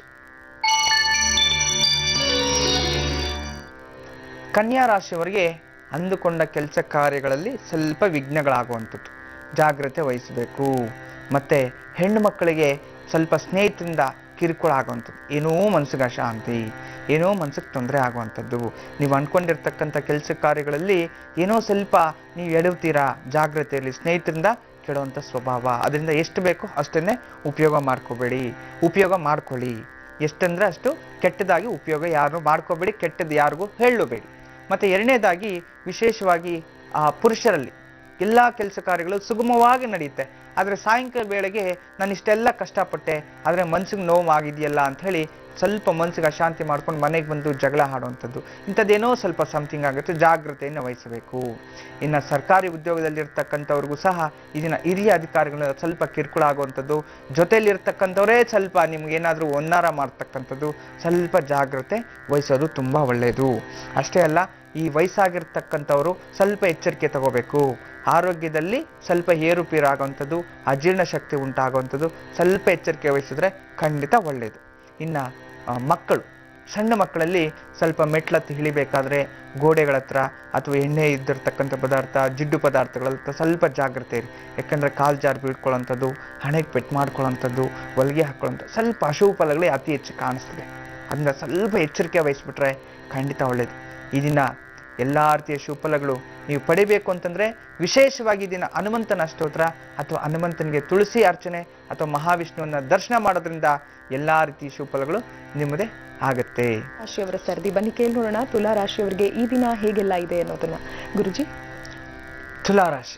ಕನ್ಯಾ ರಾಶಿಯವರಿಗೆ ಅಂದುಕೊಂಡ ಕೆಲಸ ಕಾರ್ಯಗಳಲ್ಲಿ ಸ್ವಲ್ಪ ವಿಘ್ನಗಳಾಗುವಂಥದ್ದು ಜಾಗ್ರತೆ ವಹಿಸಬೇಕು ಮತ್ತೆ ಹೆಣ್ಣು ಮಕ್ಕಳಿಗೆ ಸ್ವಲ್ಪ ಸ್ನೇಹಿತರಿಂದ ಕಿರುಕುಳ ಆಗುವಂಥದ್ದು ಏನೋ ಮನಸ್ಸಿಗೆ ಅಶಾಂತಿ ಏನೋ ಮನಸ್ಸಿಗೆ ತೊಂದರೆ ಆಗುವಂಥದ್ದು ನೀವು ಅಂದ್ಕೊಂಡಿರ್ತಕ್ಕಂಥ ಕೆಲಸ ಕಾರ್ಯಗಳಲ್ಲಿ ಏನೋ ಸ್ವಲ್ಪ ನೀವು ಎಡವ್ತೀರಾ ಜಾಗ್ರತೆ ಇರಲಿ ಸ್ನೇಹಿತರಿಂದ ಕೆಡುವಂಥ ಸ್ವಭಾವ ಅದರಿಂದ ಎಷ್ಟು ಬೇಕೋ ಅಷ್ಟನ್ನೇ ಉಪಯೋಗ ಮಾಡ್ಕೋಬೇಡಿ ಉಪಯೋಗ ಮಾಡ್ಕೊಳ್ಳಿ ಎಷ್ಟಂದ್ರೆ ಅಷ್ಟು ಕೆಟ್ಟದಾಗಿ ಉಪಯೋಗ ಯಾರು ಮಾಡ್ಕೋಬೇಡಿ ಕೆಟ್ಟದ್ದು ಯಾರಿಗೂ ಹೇಳಬೇಡಿ ಮತ್ತೆ ಎರಡನೇದಾಗಿ ವಿಶೇಷವಾಗಿ ಆ ಪುರುಷರಲ್ಲಿ ಎಲ್ಲ ಕೆಲಸ ಕಾರ್ಯಗಳು ಸುಗಮವಾಗಿ ನಡೆಯುತ್ತೆ ಆದರೆ ಸಾಯಂಕಾಲ ವೇಳೆಗೆ ನಾನು ಇಷ್ಟೆಲ್ಲ ಕಷ್ಟಪಟ್ಟೆ ಆದರೆ ಮನ್ಸಿಗೆ ನೋವು ಆಗಿದೆಯಲ್ಲ ಅಂತ ಹೇಳಿ ಸ್ವಲ್ಪ ಮನ್ಸಿಗೆ ಅಶಾಂತಿ ಮಾಡ್ಕೊಂಡು ಮನೆಗೆ ಬಂದು ಜಗಳ ಆಡುವಂಥದ್ದು ಇಂಥದ್ದೇನೋ ಸ್ವಲ್ಪ ಸಮಥಿಂಗ್ ಆಗುತ್ತೆ ಜಾಗ್ರತೆಯನ್ನು ವಹಿಸಬೇಕು ಇನ್ನು ಸರ್ಕಾರಿ ಉದ್ಯೋಗದಲ್ಲಿರ್ತಕ್ಕಂಥವ್ರಿಗೂ ಸಹ ಇದನ್ನ ಹಿರಿಯ ಅಧಿಕಾರಿಗಳ ಸ್ವಲ್ಪ ಕಿರುಕುಳ ಆಗುವಂಥದ್ದು ಜೊತೆಯಲ್ಲಿರ್ತಕ್ಕಂಥವರೇ ಸ್ವಲ್ಪ ನಿಮ್ಗೇನಾದರೂ ಒನ್ನಾರ ಮಾಡ್ತಕ್ಕಂಥದ್ದು ಸ್ವಲ್ಪ ಜಾಗ್ರತೆ ವಹಿಸೋದು ತುಂಬ ಒಳ್ಳೆಯದು ಅಷ್ಟೇ ಅಲ್ಲ ಈ ವಯಸ್ಸಾಗಿರ್ತಕ್ಕಂಥವರು ಸ್ವಲ್ಪ ಎಚ್ಚರಿಕೆ ತಗೋಬೇಕು ಆರೋಗ್ಯದಲ್ಲಿ ಸ್ವಲ್ಪ ಏರುಪೇರಾಗುವಂಥದ್ದು ಅಜೀರ್ಣ ಶಕ್ತಿ ಉಂಟಾಗುವಂಥದ್ದು ಸ್ವಲ್ಪ ಎಚ್ಚರಿಕೆ ವಹಿಸಿದ್ರೆ ಖಂಡಿತ ಒಳ್ಳೆಯದು ಇನ್ನು ಆ, ಮಕ್ಕಳು ಸಣ್ಣ ಮಕ್ಕಳಲ್ಲಿ ಸ್ವಲ್ಪ ಮೆಟ್ಲತ್ತಿ ಇಳಿಬೇಕಾದ್ರೆ ಗೋಡೆಗಳ ಹತ್ರ ಅಥವಾ ಎಣ್ಣೆ ಇದ್ದಿರ್ತಕ್ಕಂಥ ಪದಾರ್ಥ ಜಿಡ್ಡು ಪದಾರ್ಥಗಳ ಹತ್ರ ಸ್ವಲ್ಪ ಜಾಗ್ರತೆ ಇರಿ ಯಾಕಂದರೆ ಕಾಲು ಜಾರು ಬೀಳ್ಕೊಳ್ಳೋಂಥದ್ದು ಹಣೆಗೆ ಪೆಟ್ಟು ಮಾಡ್ಕೊಳ್ಳೋಂಥದ್ದು ಹೊಲಿಗೆ ಹಾಕೊಳ್ಳೋಂಥ ಸ್ವಲ್ಪ ಅಶುಭ ಫಲಗಳೇ ಅತಿ ಹೆಚ್ಚು ಕಾಣಿಸ್ತದೆ ಅದನ್ನ ಸ್ವಲ್ಪ ಎಚ್ಚರಿಕೆ ವಹಿಸ್ಬಿಟ್ರೆ ಖಂಡಿತ ಒಳ್ಳೆಯದು ಈ ದಿನ ಎಲ್ಲ ರೀತಿಯ ಶುಭಫಲಗಳು ನೀವು ಪಡಿಬೇಕು ಅಂತಂದ್ರೆ ವಿಶೇಷವಾಗಿ ದಿನ ಹನುಮಂತನ ಅಷ್ಟೋತ್ರ ಅಥವಾ ಹನುಮಂತನಿಗೆ ತುಳಸಿ ಅರ್ಚನೆ ಅಥವಾ ಮಹಾವಿಷ್ಣುವನ್ನ ದರ್ಶನ ಮಾಡೋದ್ರಿಂದ ಎಲ್ಲಾ ರೀತಿಯ ಶುಭಫಲಗಳು ನಿಮ್ಮದೇ ಆಗತ್ತೆ ರಾಶಿಯವರ ಸರ್ದಿ ಬನ್ನಿ ಕೇಳಿ ನೋಡೋಣ ತುಲಾ ರಾಶಿಯವರಿಗೆ ಈ ದಿನ ಹೇಗೆಲ್ಲ ಇದೆ ಅನ್ನೋದನ್ನ ಗುರುಜಿ ತುಲಾರಾಶಿ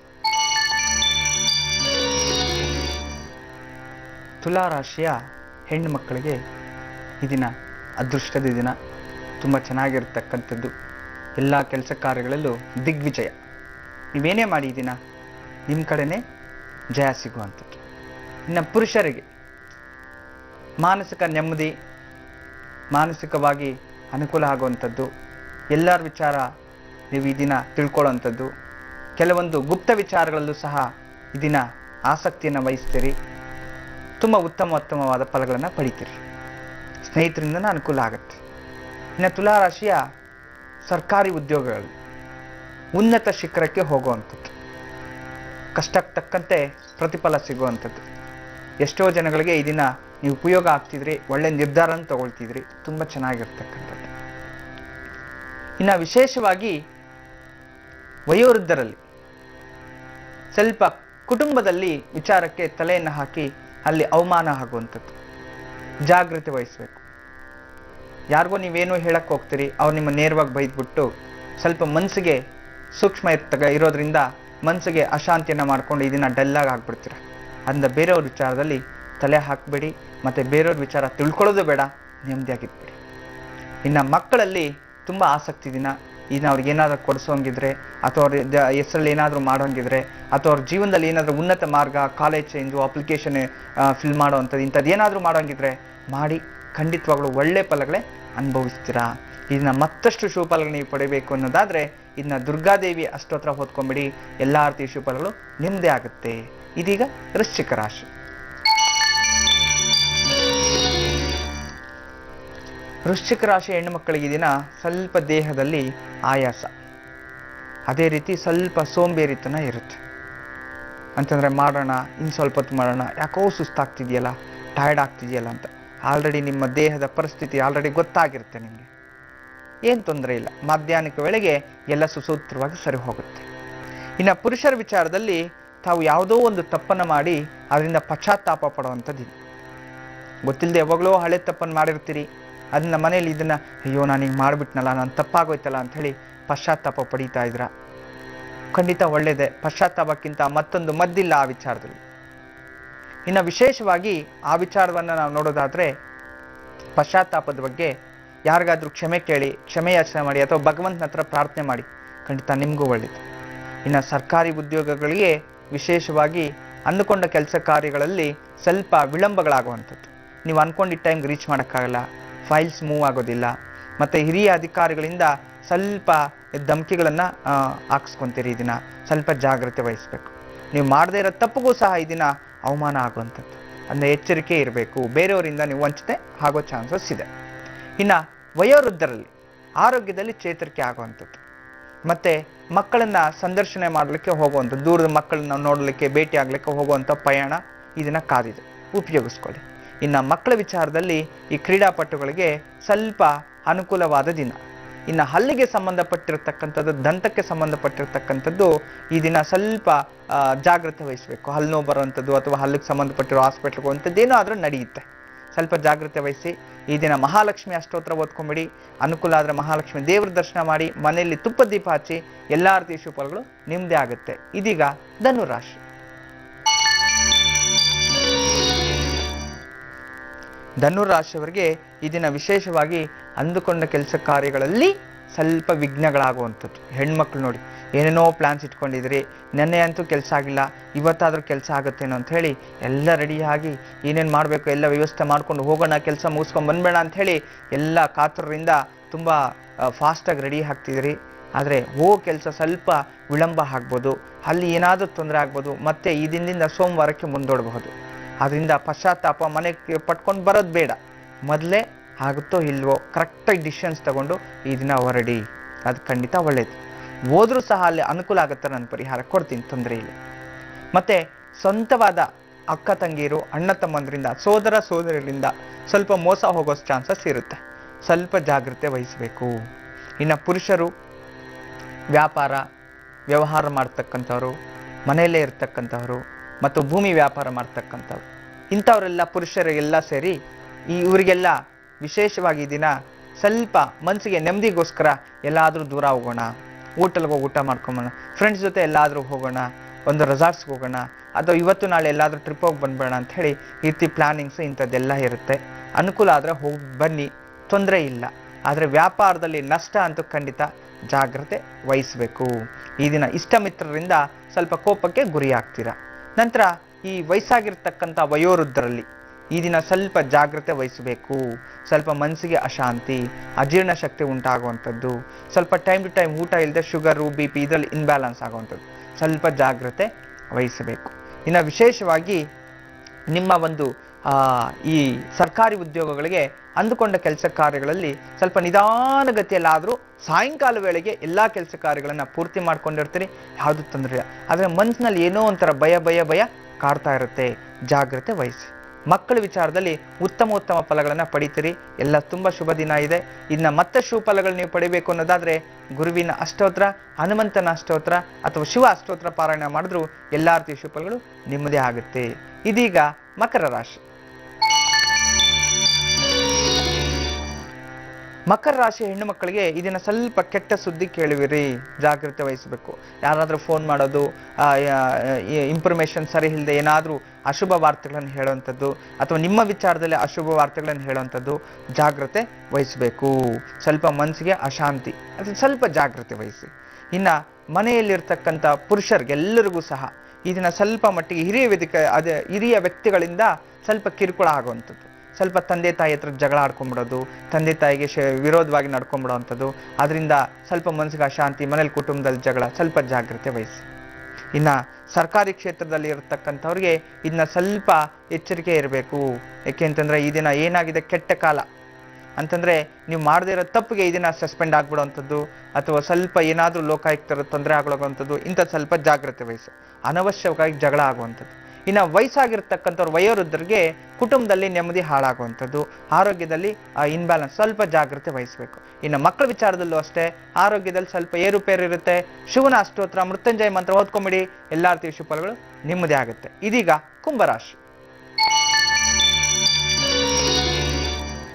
ತುಲಾರಾಶಿಯ ಹೆಣ್ಣು ಮಕ್ಕಳಿಗೆ ಈ ದಿನ ಅದೃಷ್ಟದ ದಿನ ತುಂಬ ಚೆನ್ನಾಗಿರ್ತಕ್ಕಂಥದ್ದು ಎಲ್ಲ ಕೆಲಸ ಕಾರ್ಯಗಳಲ್ಲೂ ದಿಗ್ವಿಜಯ ನೀವೇನೇ ಮಾಡಿ ಈ ದಿನ ನಿಮ್ಮ ಕಡೆನೇ ಜಯ ಸಿಗುವಂಥದ್ದು ಇನ್ನು ಪುರುಷರಿಗೆ ಮಾನಸಿಕ ನೆಮ್ಮದಿ ಮಾನಸಿಕವಾಗಿ ಅನುಕೂಲ ಆಗುವಂಥದ್ದು ಎಲ್ಲರ ವಿಚಾರ ನೀವು ಈ ದಿನ ತಿಳ್ಕೊಳ್ಳೋವಂಥದ್ದು ಕೆಲವೊಂದು ಗುಪ್ತ ವಿಚಾರಗಳಲ್ಲೂ ಸಹ ಈ ದಿನ ಆಸಕ್ತಿಯನ್ನು ವಹಿಸ್ತೀರಿ ತುಂಬ ಉತ್ತಮ ಉತ್ತಮವಾದ ಫಲಗಳನ್ನು ಪಡಿತೀರಿ ಸ್ನೇಹಿತರಿಂದನೂ ಅನುಕೂಲ ಆಗುತ್ತೆ ಇನ್ನು ತುಲಾರಾಶಿಯ ಸರ್ಕಾರಿ ಉದ್ಯೋಗಗಳು ಉನ್ನತ ಶಿಖರಕ್ಕೆ ಹೋಗುವಂಥದ್ದು ಕಷ್ಟಕ್ಕೆ ತಕ್ಕಂತೆ ಪ್ರತಿಫಲ ಸಿಗುವಂಥದ್ದು ಎಷ್ಟೋ ಜನಗಳಿಗೆ ಈ ದಿನ ನೀವು ಉಪಯೋಗ ಆಗ್ತಿದ್ರಿ ಒಳ್ಳೆ ನಿರ್ಧಾರನ ತಗೊಳ್ತಿದ್ರಿ ತುಂಬ ಚೆನ್ನಾಗಿರ್ತಕ್ಕಂಥದ್ದು ಇನ್ನು ವಿಶೇಷವಾಗಿ ವಯೋವೃದ್ಧರಲ್ಲಿ ಸ್ವಲ್ಪ ಕುಟುಂಬದಲ್ಲಿ ವಿಚಾರಕ್ಕೆ ತಲೆಯನ್ನು ಹಾಕಿ ಅಲ್ಲಿ ಅವಮಾನ ಆಗುವಂಥದ್ದು ಜಾಗೃತಿ ವಹಿಸಬೇಕು ಯಾರಿಗೋ ನೀವೇನೋ ಹೇಳಕ್ಕೆ ಹೋಗ್ತೀರಿ ಅವ್ರು ನಿಮ್ಮ ನೇರವಾಗಿ ಬೈದ್ಬಿಟ್ಟು ಸ್ವಲ್ಪ ಮನಸ್ಸಿಗೆ ಸೂಕ್ಷ್ಮ ಇರ್ತಗ ಇರೋದ್ರಿಂದ ಮನಸ್ಸಿಗೆ ಅಶಾಂತಿಯನ್ನು ಮಾಡ್ಕೊಂಡು ಇದನ್ನ ಡಲ್ಲಾಗಿ ಆಗ್ಬಿಡ್ತೀರ ಅದನ್ನ ಬೇರೆಯವ್ರ ವಿಚಾರದಲ್ಲಿ ತಲೆ ಹಾಕಬೇಡಿ ಮತ್ತು ಬೇರೆಯವ್ರ ವಿಚಾರ ತಿಳ್ಕೊಳ್ಳೋದು ಬೇಡ ನೆಮ್ಮದಿಯಾಗಿದ್ಬಿಡಿ ಇನ್ನು ಮಕ್ಕಳಲ್ಲಿ ತುಂಬ ಆಸಕ್ತಿ ದಿನ ಇನ್ನು ಅವ್ರಿಗೆ ಏನಾದರೂ ಕೊಡಿಸೋಂಗಿದ್ರೆ ಅಥವಾ ಅವ್ರ ದ- ಹೆಸರಲ್ಲಿ ಏನಾದರೂ ಮಾಡೋಂಗಿದ್ರೆ ಅಥವಾ ಅವ್ರ ಜೀವನದಲ್ಲಿ ಏನಾದರೂ ಉನ್ನತ ಮಾರ್ಗ ಕಾಲೇಜ್ ಚೇಂಜು ಅಪ್ಲಿಕೇಶನ್ ಫಿಲ್ ಮಾಡೋವಂಥದ್ದು ಇಂಥದ್ದು ಏನಾದರೂ ಮಾಡೋಂಗಿದ್ರೆ ಮಾಡಿ ಖಂಡಿತವಾಗ್ಲೂ ಒಳ್ಳೆ ಫಲಗಳೇ ಅನುಭವಿಸ್ತೀರಾ ಇದನ್ನ ಮತ್ತಷ್ಟು ಶುಭಫಲಗಳು ನೀವು ಪಡಿಬೇಕು ಅನ್ನೋದಾದ್ರೆ ಇದನ್ನ ದುರ್ಗಾದೇವಿ ಅಷ್ಟೋತ್ರ ಹೊತ್ಕೊಂಬಿಡಿ ಎಲ್ಲ ರೀತಿಯ ಶುಭಫಲಗಳು ನಿಮ್ಮದೇ ಆಗುತ್ತೆ ಇದೀಗ ವೃಶ್ಚಿಕ ರಾಶಿ ವೃಶ್ಚಿಕ ರಾಶಿ ಹೆಣ್ಣು ಮಕ್ಕಳಿಗೆ ಈ ದಿನ ಸ್ವಲ್ಪ ದೇಹದಲ್ಲಿ ಆಯಾಸ ಅದೇ ರೀತಿ ಸ್ವಲ್ಪ ಸೋಂಬೇರಿತನ ಇರುತ್ತೆ ಅಂತಂದ್ರೆ ಮಾಡೋಣ ಇನ್ನು ಸ್ವಲ್ಪ ಹೊತ್ತು ಮಾಡೋಣ ಯಾಕೋ ಸುಸ್ತಾಗ್ತಿದೆಯಲ್ಲ ಟಯರ್ಡ್ ಆಗ್ತಿದೆಯಲ್ಲ ಅಂತ ಆಲ್ರೆಡಿ ನಿಮ್ಮ ದೇಹದ ಪರಿಸ್ಥಿತಿ ಆಲ್ರೆಡಿ ಗೊತ್ತಾಗಿರುತ್ತೆ ನಿಮಗೆ ಏನು ತೊಂದರೆ ಇಲ್ಲ ಮಧ್ಯಾಹ್ನಕ್ಕೆ ವೇಳೆಗೆ ಎಲ್ಲ ಸುಸೂತ್ರವಾಗಿ ಸರಿ ಹೋಗುತ್ತೆ ಇನ್ನು ಪುರುಷರ ವಿಚಾರದಲ್ಲಿ ತಾವು ಯಾವುದೋ ಒಂದು ತಪ್ಪನ್ನು ಮಾಡಿ ಅದರಿಂದ ಪಶ್ಚಾತ್ತಾಪ ಪಡುವಂಥದ್ದು ಇದು ಗೊತ್ತಿಲ್ಲದೆ ಯಾವಾಗಲೋ ಹಳೆ ತಪ್ಪನ್ನು ಮಾಡಿರ್ತೀರಿ ಅದನ್ನ ಮನೇಲಿ ಇದನ್ನ ಅಯ್ಯೋ ನಾನು ಹಿಂಗೆ ಮಾಡಿಬಿಟ್ನಲ್ಲ ನಾನು ತಪ್ಪಾಗೋಯ್ತಲ್ಲ ಅಂಥೇಳಿ ಪಶ್ಚಾತ್ತಾಪ ಪಡೀತಾ ಇದ್ದೀರಾ ಖಂಡಿತ ಒಳ್ಳೆಯದೇ ಪಶ್ಚಾತ್ತಾಪಕ್ಕಿಂತ ಮತ್ತೊಂದು ಮದ್ದಿಲ್ಲ ಆ ವಿಚಾರದಲ್ಲಿ ಇನ್ನು ವಿಶೇಷವಾಗಿ ಆ ವಿಚಾರವನ್ನು ನಾವು ನೋಡೋದಾದ್ರೆ ಪಶ್ಚಾತ್ತಾಪದ ಬಗ್ಗೆ ಯಾರಿಗಾದ್ರೂ ಕ್ಷಮೆ ಕೇಳಿ ಕ್ಷಮೆ ಯಾಚನೆ ಮಾಡಿ ಅಥವಾ ಭಗವಂತನ ಹತ್ರ ಪ್ರಾರ್ಥನೆ ಮಾಡಿ ಖಂಡಿತ ನಿಮಗೂ ಒಳ್ಳೆಯದು ಇನ್ನು ಸರ್ಕಾರಿ ಉದ್ಯೋಗಗಳಿಗೆ ವಿಶೇಷವಾಗಿ ಅಂದುಕೊಂಡ ಕೆಲಸ ಕಾರ್ಯಗಳಲ್ಲಿ ಸ್ವಲ್ಪ ವಿಳಂಬಗಳಾಗುವಂಥದ್ದು ನೀವು ಅನ್ಕೊಂಡಿದ್ದ ಟೈಮ್ಗೆ ರೀಚ್ ಮಾಡೋಕ್ಕಾಗಲ್ಲ ಫೈಲ್ಸ್ ಮೂವ್ ಆಗೋದಿಲ್ಲ ಮತ್ತು ಹಿರಿಯ ಅಧಿಕಾರಿಗಳಿಂದ ಸ್ವಲ್ಪ ಧಮಕಿಗಳನ್ನು ಹಾಕ್ಸ್ಕೊಂತೀರಿ ಈ ದಿನ ಸ್ವಲ್ಪ ಜಾಗ್ರತೆ ವಹಿಸಬೇಕು ನೀವು ಮಾಡದೇ ಇರೋ ತಪ್ಪಿಗೂ ಸಹ ಈ ದಿನ ಅವಮಾನ ಆಗುವಂಥದ್ದು ಅಂದರೆ ಎಚ್ಚರಿಕೆ ಇರಬೇಕು ಬೇರೆಯವರಿಂದ ನೀವು ವಂಚನೆ ಆಗೋ ಚಾನ್ಸಸ್ ಇದೆ ಇನ್ನು ವಯೋವೃದ್ಧರಲ್ಲಿ ಆರೋಗ್ಯದಲ್ಲಿ ಚೇತರಿಕೆ ಆಗುವಂಥದ್ದು ಮತ್ತೆ ಮಕ್ಕಳನ್ನ ಸಂದರ್ಶನ ಮಾಡಲಿಕ್ಕೆ ಹೋಗುವಂಥ ದೂರದ ಮಕ್ಕಳನ್ನ ನೋಡಲಿಕ್ಕೆ ಭೇಟಿ ಆಗಲಿಕ್ಕೆ ಹೋಗುವಂಥ ಪಯಣ ಇದನ್ನ ಕಾದಿದೆ ಉಪಯೋಗಿಸ್ಕೊಳ್ಳಿ ಇನ್ನು ಮಕ್ಕಳ ವಿಚಾರದಲ್ಲಿ ಈ ಕ್ರೀಡಾಪಟುಗಳಿಗೆ ಸ್ವಲ್ಪ ಅನುಕೂಲವಾದ ದಿನ ಇನ್ನು ಹಲ್ಲಿಗೆ ಸಂಬಂಧಪಟ್ಟಿರ್ತಕ್ಕಂಥದ್ದು ದಂತಕ್ಕೆ ಸಂಬಂಧಪಟ್ಟಿರ್ತಕ್ಕಂಥದ್ದು ಈ ದಿನ ಸ್ವಲ್ಪ ಆ, ಜಾಗ್ರತೆ ವಹಿಸಬೇಕು ಹಲ್ಲು ನೋವು ಬರುವಂಥದ್ದು ಅಥವಾ ಹಲ್ಲಿಗೆ ಸಂಬಂಧಪಟ್ಟಿರೋ ಹಾಸ್ಪಿಟ್ಲ್ಗೆ ಹೋಗುವಂಥದ್ದೇನೋ ಆದರೂ ನಡೆಯುತ್ತೆ ಸ್ವಲ್ಪ ಜಾಗ್ರತೆ ವಹಿಸಿ ಈ ದಿನ ಮಹಾಲಕ್ಷ್ಮಿ ಅಷ್ಟೋತ್ರ ಓದ್ಕೊಂಬಿಡಿ ಅನುಕೂಲ ಆದರೆ ಮಹಾಲಕ್ಷ್ಮಿ ದೇವ್ರ ದರ್ಶನ ಮಾಡಿ ಮನೆಯಲ್ಲಿ ತುಪ್ಪ ದೀಪ ಹಚ್ಚಿ ಎಲ್ಲ ರೀತಿಯ ಶುಭಗಳು ನಿಮ್ಮದೇ ಆಗುತ್ತೆ ಇದೀಗ ಧನುರಾಶಿ ಧನುರಾಶಿಯವರಿಗೆ ಈ ದಿನ ವಿಶೇಷವಾಗಿ ಅಂದುಕೊಂಡ ಕೆಲಸ ಕಾರ್ಯಗಳಲ್ಲಿ ಸ್ವಲ್ಪ ವಿಘ್ನಗಳಾಗುವಂಥದ್ದು ಹೆಣ್ಮಕ್ಳು ನೋಡಿ ಏನೇನೋ ಪ್ಲಾನ್ಸ್ ಇಟ್ಕೊಂಡಿದ್ರಿ ನೆನ್ನೆ ಅಂತೂ ಕೆಲಸ ಆಗಿಲ್ಲ ಇವತ್ತಾದ್ರೂ ಕೆಲಸ ಆಗುತ್ತೇನೋ ಅಂತ ಹೇಳಿ ಎಲ್ಲ ರೆಡಿಯಾಗಿ ಏನೇನು ಮಾಡಬೇಕು ಎಲ್ಲ ವ್ಯವಸ್ಥೆ ಮಾಡ್ಕೊಂಡು ಹೋಗೋಣ ಕೆಲಸ ಮುಗಿಸ್ಕೊಂಡು ಬಂದ್ಬೇಡ ಅಂತ ಹೇಳಿ ಎಲ್ಲ ಕಾತುರರಿಂದ ತುಂಬ ಫಾಸ್ಟಾಗಿ ರೆಡಿ ಆಗ್ತಿದ್ರಿ ಆದರೆ ಓ ಕೆಲಸ ಸ್ವಲ್ಪ ವಿಳಂಬ ಆಗ್ಬೋದು ಅಲ್ಲಿ ಏನಾದರೂ ತೊಂದರೆ ಆಗ್ಬೋದು ಮತ್ತೆ ಈ ದಿನದಿಂದ ಸೋಮವಾರಕ್ಕೆ ಮುಂದೂಡಬಹುದು ಅದರಿಂದ ಪಶ್ಚಾತ್ತಾಪ ಮನೆಗೆ ಪಟ್ಕೊಂಡು ಬರೋದು ಬೇಡ ಮೊದಲೇ ಆಗುತ್ತೋ ಇಲ್ವೋ ಕರೆಕ್ಟಾಗಿ ಡಿಸಿಷನ್ಸ್ ತಗೊಂಡು ಈ ದಿನ ಹೊರಡಿ ಅದು ಖಂಡಿತ ಒಳ್ಳೇದು ಹೋದ್ರೂ ಸಹ ಅಲ್ಲಿ ಅನುಕೂಲ ಆಗುತ್ತೆ ನಾನು ಪರಿಹಾರ ಕೊಡ್ತೀನಿ ತೊಂದರೆ ಇಲ್ಲ ಮತ್ತೆ ಸ್ವಂತವಾದ ಅಕ್ಕ ತಂಗಿರು ಅಣ್ಣ ತಮ್ಮಂದ್ರಿಂದ ಸೋದರ ಸೋದರಿಯಿಂದ ಸ್ವಲ್ಪ ಮೋಸ ಹೋಗೋ ಚಾನ್ಸಸ್ ಇರುತ್ತೆ ಸ್ವಲ್ಪ ಜಾಗ್ರತೆ ವಹಿಸಬೇಕು ಇನ್ನು ಪುರುಷರು ವ್ಯಾಪಾರ ವ್ಯವಹಾರ ಮಾಡ್ತಕ್ಕಂಥವ್ರು ಮನೆಯಲ್ಲೇ ಇರ್ತಕ್ಕಂಥವ್ರು ಮತ್ತು ಭೂಮಿ ವ್ಯಾಪಾರ ಮಾಡ್ತಕ್ಕಂಥವ್ರು ಇಂಥವರೆಲ್ಲ ಪುರುಷರಿಗೆಲ್ಲ ಸೇರಿ ಈ ಇವರಿಗೆಲ್ಲ ವಿಶೇಷವಾಗಿ ಈ ದಿನ ಸ್ವಲ್ಪ ಮನಸ್ಸಿಗೆ ನೆಮ್ಮದಿಗೋಸ್ಕರ ಎಲ್ಲಾದರೂ ದೂರ ಹೋಗೋಣ ಹೋಟೆಲ್ಗೆ ಹೋಗಿ ಊಟ ಮಾಡ್ಕೊಂಬೋಣ ಫ್ರೆಂಡ್ಸ್ ಜೊತೆ ಎಲ್ಲಾದರೂ ಹೋಗೋಣ ಒಂದು ರೆಸಾರ್ಟ್ಸ್ಗೆ ಹೋಗೋಣ ಅಥವಾ ಇವತ್ತು ನಾಳೆ ಎಲ್ಲಾದರೂ ಟ್ರಿಪ್ ಹೋಗಿ ಬಂದ್ಬೇಡ ಅಂತ ಹೇಳಿ ಈ ರೀತಿ ಪ್ಲಾನಿಂಗ್ಸ್ ಇಂಥದ್ದೆಲ್ಲ ಇರುತ್ತೆ ಅನುಕೂಲ ಆದರೆ ಹೋಗಿ ಬನ್ನಿ ತೊಂದರೆ ಇಲ್ಲ ಆದರೆ ವ್ಯಾಪಾರದಲ್ಲಿ ನಷ್ಟ ಅಂತೂ ಖಂಡಿತ ಜಾಗ್ರತೆ ವಹಿಸಬೇಕು ಈ ದಿನ ಇಷ್ಟ ಮಿತ್ರರಿಂದ ಸ್ವಲ್ಪ ಕೋಪಕ್ಕೆ ಗುರಿ ಆಗ್ತೀರಾ ನಂತರ ಈ ವಯಸ್ಸಾಗಿರ್ತಕ್ಕಂಥ ವಯೋವೃದ್ಧರಲ್ಲಿ ಈ ದಿನ ಸ್ವಲ್ಪ ಜಾಗ್ರತೆ ವಹಿಸಬೇಕು ಸ್ವಲ್ಪ ಮನಸ್ಸಿಗೆ ಅಶಾಂತಿ ಅಜೀರ್ಣ ಶಕ್ತಿ ಉಂಟಾಗುವಂಥದ್ದು ಸ್ವಲ್ಪ ಟೈಮ್ ಟು ಟೈಮ್ ಊಟ ಇಲ್ಲದೆ ಶುಗರು ಬಿ ಪಿ ಇದರಲ್ಲಿ ಇನ್ಬ್ಯಾಲೆನ್ಸ್ ಆಗುವಂಥದ್ದು ಸ್ವಲ್ಪ ಜಾಗ್ರತೆ ವಹಿಸಬೇಕು ಇನ್ನು ವಿಶೇಷವಾಗಿ ನಿಮ್ಮ ಒಂದು ಆ, ಈ ಸರ್ಕಾರಿ ಉದ್ಯೋಗಗಳಿಗೆ ಅಂದುಕೊಂಡ ಕೆಲಸ ಕಾರ್ಯಗಳಲ್ಲಿ ಸ್ವಲ್ಪ ನಿಧಾನಗತಿಯಲ್ಲಾದರೂ ಸಾಯಂಕಾಲ ವೇಳೆಗೆ ಎಲ್ಲ ಕೆಲಸ ಕಾರ್ಯಗಳನ್ನು ಪೂರ್ತಿ ಮಾಡ್ಕೊಂಡಿರ್ತೀರಿ ಯಾವುದು ತೊಂದರೆ ಇಲ್ಲ ಆದರೆ ಮನಸ್ಸಿನಲ್ಲಿ ಏನೋ ಒಂಥರ ಭಯ ಭಯ ಭಯ ಕಾಡ್ತಾ ಇರುತ್ತೆ ಜಾಗ್ರತೆ ವಹಿಸಿ ಮಕ್ಕಳ ವಿಚಾರದಲ್ಲಿ ಉತ್ತಮ ಉತ್ತಮ ಫಲಗಳನ್ನು ಪಡಿತೀರಿ ಎಲ್ಲ ತುಂಬ ಶುಭ ದಿನ ಇದೆ ಇನ್ನು ಮತ್ತೆ ಶುಭ ಫಲಗಳು ನೀವು ಪಡಿಬೇಕು ಅನ್ನೋದಾದ್ರೆ ಗುರುವಿನ ಅಷ್ಟೋತ್ರ ಹನುಮಂತನ ಅಷ್ಟೋತ್ರ ಅಥವಾ ಶಿವ ಅಷ್ಟೋತ್ರ ಪಾರಾಯಣ ಮಾಡಿದ್ರು ಎಲ್ಲ ರೀತಿಯ ಶುಭ ಫಲಗಳು ನಿಮ್ಮದೇ ಆಗುತ್ತೆ ಇದೀಗ ಮಕರ ರಾಶಿ ಮಕರ ರಾಶಿ ಹೆಣ್ಣು ಮಕ್ಕಳಿಗೆ ಇದನ್ನ ಸ್ವಲ್ಪ ಕೆಟ್ಟ ಸುದ್ದಿ ಕೇಳುವಿರಿ ಜಾಗ್ರತೆ ವಹಿಸಬೇಕು ಯಾರಾದರೂ ಫೋನ್ ಮಾಡೋದು ಇನ್ಫಾರ್ಮೇಶನ್ ಸರಿ ಇಲ್ಲದೆ ಏನಾದರೂ ಅಶುಭ ವಾರ್ತೆಗಳನ್ನು ಹೇಳುವಂಥದ್ದು ಅಥವಾ ನಿಮ್ಮ ವಿಚಾರದಲ್ಲಿ ಅಶುಭ ವಾರ್ತೆಗಳನ್ನು ಹೇಳುವಂಥದ್ದು ಜಾಗ್ರತೆ ವಹಿಸಬೇಕು ಸ್ವಲ್ಪ ಮನಸ್ಸಿಗೆ ಅಶಾಂತಿ ಅದು ಸ್ವಲ್ಪ ಜಾಗ್ರತೆ ವಹಿಸಿ ಇನ್ನ ಮನೆಯಲ್ಲಿರ್ತಕ್ಕಂಥ ಪುರುಷರಿಗೆಲ್ಲರಿಗೂ ಸಹ ಇದನ್ನ ಸ್ವಲ್ಪ ಮಟ್ಟಿಗೆ ಹಿರಿಯ ವೇದಿಕೆ ಅದೇ ಹಿರಿಯ ವ್ಯಕ್ತಿಗಳಿಂದ ಸ್ವಲ್ಪ ಕಿರುಕುಳ ಆಗುವಂಥದ್ದು ಸ್ವಲ್ಪ ತಂದೆ ತಾಯಿ ಹತ್ರ ಜಗಳ ಆಡ್ಕೊಂಡ್ಬಿಡೋದು ತಂದೆ ತಾಯಿಗೆ ಶ ವಿರೋಧವಾಗಿ ನಡ್ಕೊಂಡ್ಬಿಡೋವಂಥದ್ದು ಅದರಿಂದ ಸ್ವಲ್ಪ ಮನಸ್ಸಿಗೆ ಅಶಾಂತಿ ಮನೇಲಿ ಕುಟುಂಬದಲ್ಲಿ ಜಗಳ ಸ್ವಲ್ಪ ಜಾಗ್ರತೆ ವಹಿಸಿ ಇನ್ನ ಸರ್ಕಾರಿ ಕ್ಷೇತ್ರದಲ್ಲಿ ಇರತಕ್ಕಂಥವ್ರಿಗೆ ಇದನ್ನ ಸ್ವಲ್ಪ ಎಚ್ಚರಿಕೆ ಇರಬೇಕು ಯಾಕೆ ಅಂತಂದ್ರೆ ಈ ದಿನ ಏನಾಗಿದೆ ಕೆಟ್ಟ ಕಾಲ ಅಂತಂದ್ರೆ ನೀವು ಮಾಡದೇ ಇರೋ ತಪ್ಪಿಗೆ ಇದನ್ನ ಸಸ್ಪೆಂಡ್ ಆಗ್ಬಿಡುವಂಥದ್ದು ಅಥವಾ ಸ್ವಲ್ಪ ಏನಾದರೂ ಲೋಕಾಯುಕ್ತರ ತೊಂದರೆ ಆಗುವಂಥದ್ದು ಇಂಥ ಸ್ವಲ್ಪ ಜಾಗ್ರತೆ ವಹಿಸಿ ಅನವಶ್ಯಕವಾಗಿ ಜಗಳ ಆಗುವಂಥದ್ದು ಇನ್ನು ವಯಸ್ಸಾಗಿರ್ತಕ್ಕಂಥವ್ರು ವಯೋವೃದ್ಧರಿಗೆ ಕುಟುಂಬದಲ್ಲಿ ನೆಮ್ಮದಿ ಹಾಳಾಗುವಂಥದ್ದು ಆರೋಗ್ಯದಲ್ಲಿ ಇನ್ಬ್ಯಾಲೆನ್ಸ್ ಸ್ವಲ್ಪ ಜಾಗ್ರತೆ ವಹಿಸಬೇಕು ಇನ್ನು ಮಕ್ಕಳ ವಿಚಾರದಲ್ಲೂ ಅಷ್ಟೇ ಆರೋಗ್ಯದಲ್ಲಿ ಸ್ವಲ್ಪ ಏರುಪೇರು ಇರುತ್ತೆ ಶಿವನ ಅಷ್ಟೋತ್ರ ಮೃತ್ಯುಂಜಯ ಮಂತ್ರ ಓದ್ಕೊಂಬಿಡಿ ಎಲ್ಲ ರೀತಿಯ ಶುಭಗಳು ನಿಮ್ಮದೇ ಆಗುತ್ತೆ ಇದೀಗ ಕುಂಭರಾಶಿ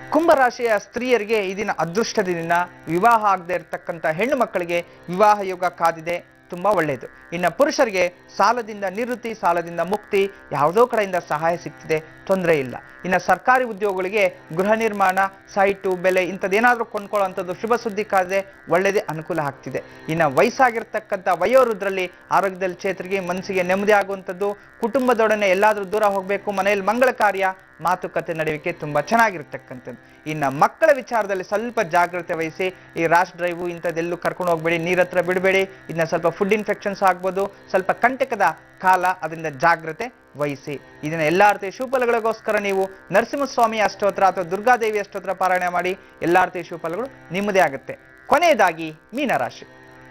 ಕುಂಭರಾಶಿಯ ಸ್ತ್ರೀಯರಿಗೆ ಈ ದಿನ ಅದೃಷ್ಟದ ದಿನ ವಿವಾಹ ಆಗದೆ ಇರತಕ್ಕಂಥ ಹೆಣ್ಣು ಮಕ್ಕಳಿಗೆ ವಿವಾಹ ಯೋಗ ಕಾದಿದೆ ತುಂಬಾ ಒಳ್ಳೆಯದು ಇನ್ನು ಪುರುಷರಿಗೆ ಸಾಲದಿಂದ ನಿವೃತ್ತಿ ಸಾಲದಿಂದ ಮುಕ್ತಿ ಯಾವುದೋ ಕಡೆಯಿಂದ ಸಹಾಯ ಸಿಗ್ತಿದೆ ತೊಂದರೆ ಇಲ್ಲ ಇನ್ನು ಸರ್ಕಾರಿ ಉದ್ಯೋಗಗಳಿಗೆ ಗೃಹ ನಿರ್ಮಾಣ ಸೈಟು ಬೆಲೆ ಇಂಥದ್ದೇನಾದ್ರೂ ಕೊಂಡ್ಕೊಳ್ಳುವಂಥದ್ದು ಶುಭ ಸುದ್ದಿ ಕಾದಿದೆ ಒಳ್ಳೆಯದೇ ಅನುಕೂಲ ಆಗ್ತಿದೆ ಇನ್ನು ವಯಸ್ಸಾಗಿರ್ತಕ್ಕಂಥ ವಯೋವೃದ್ಧರಲ್ಲಿ ಆರೋಗ್ಯದಲ್ಲಿ ಚೇತರಿಗೆ ಮನಸ್ಸಿಗೆ ನೆಮ್ಮದಿ ಆಗುವಂಥದ್ದು ಕುಟುಂಬದೊಡನೆ ಎಲ್ಲಾದ್ರೂ ದೂರ ಹೋಗಬೇಕು ಮನೆಯಲ್ಲಿ ಮಂಗಳ ಕಾರ್ಯ ಮಾತುಕತೆ ನಡೆಯುವಿಕೆ ತುಂಬಾ ಚೆನ್ನಾಗಿರ್ತಕ್ಕಂಥದ್ದು ಇನ್ನು ಮಕ್ಕಳ ವಿಚಾರದಲ್ಲಿ ಸ್ವಲ್ಪ ಜಾಗ್ರತೆ ವಹಿಸಿ ಈ ರಾಶ್ ಡ್ರೈವು ಇಂಥದ್ದೆಲ್ಲೂ ಕರ್ಕೊಂಡು ಹೋಗ್ಬೇಡಿ ನೀರ್ ಹತ್ರ ಬಿಡಬೇಡಿ ಇನ್ನು ಸ್ವಲ್ಪ ಫುಡ್ ಇನ್ಫೆಕ್ಷನ್ಸ್ ಆಗ್ಬೋದು ಸ್ವಲ್ಪ ಕಂಟಕದ ಕಾಲ ಅದರಿಂದ ಜಾಗ್ರತೆ ವಹಿಸಿ ಇದನ್ನ ಎಲ್ಲಾ ರೀತಿಯ ಶುಭಫಲಗಳಿಗೋಸ್ಕರ ನೀವು ನರಸಿಂಹಸ್ವಾಮಿ ಅಷ್ಟೋತ್ರ ಅಥವಾ ದುರ್ಗಾದೇವಿ ಅಷ್ಟೋತ್ರ ಪಾರಾಯಣ ಮಾಡಿ ಎಲ್ಲಾ ರೀತಿಯ ಶುಭಫಲಗಳು ನಿಮ್ಮದೇ ಆಗುತ್ತೆ ಕೊನೆಯದಾಗಿ ಮೀನರಾಶಿ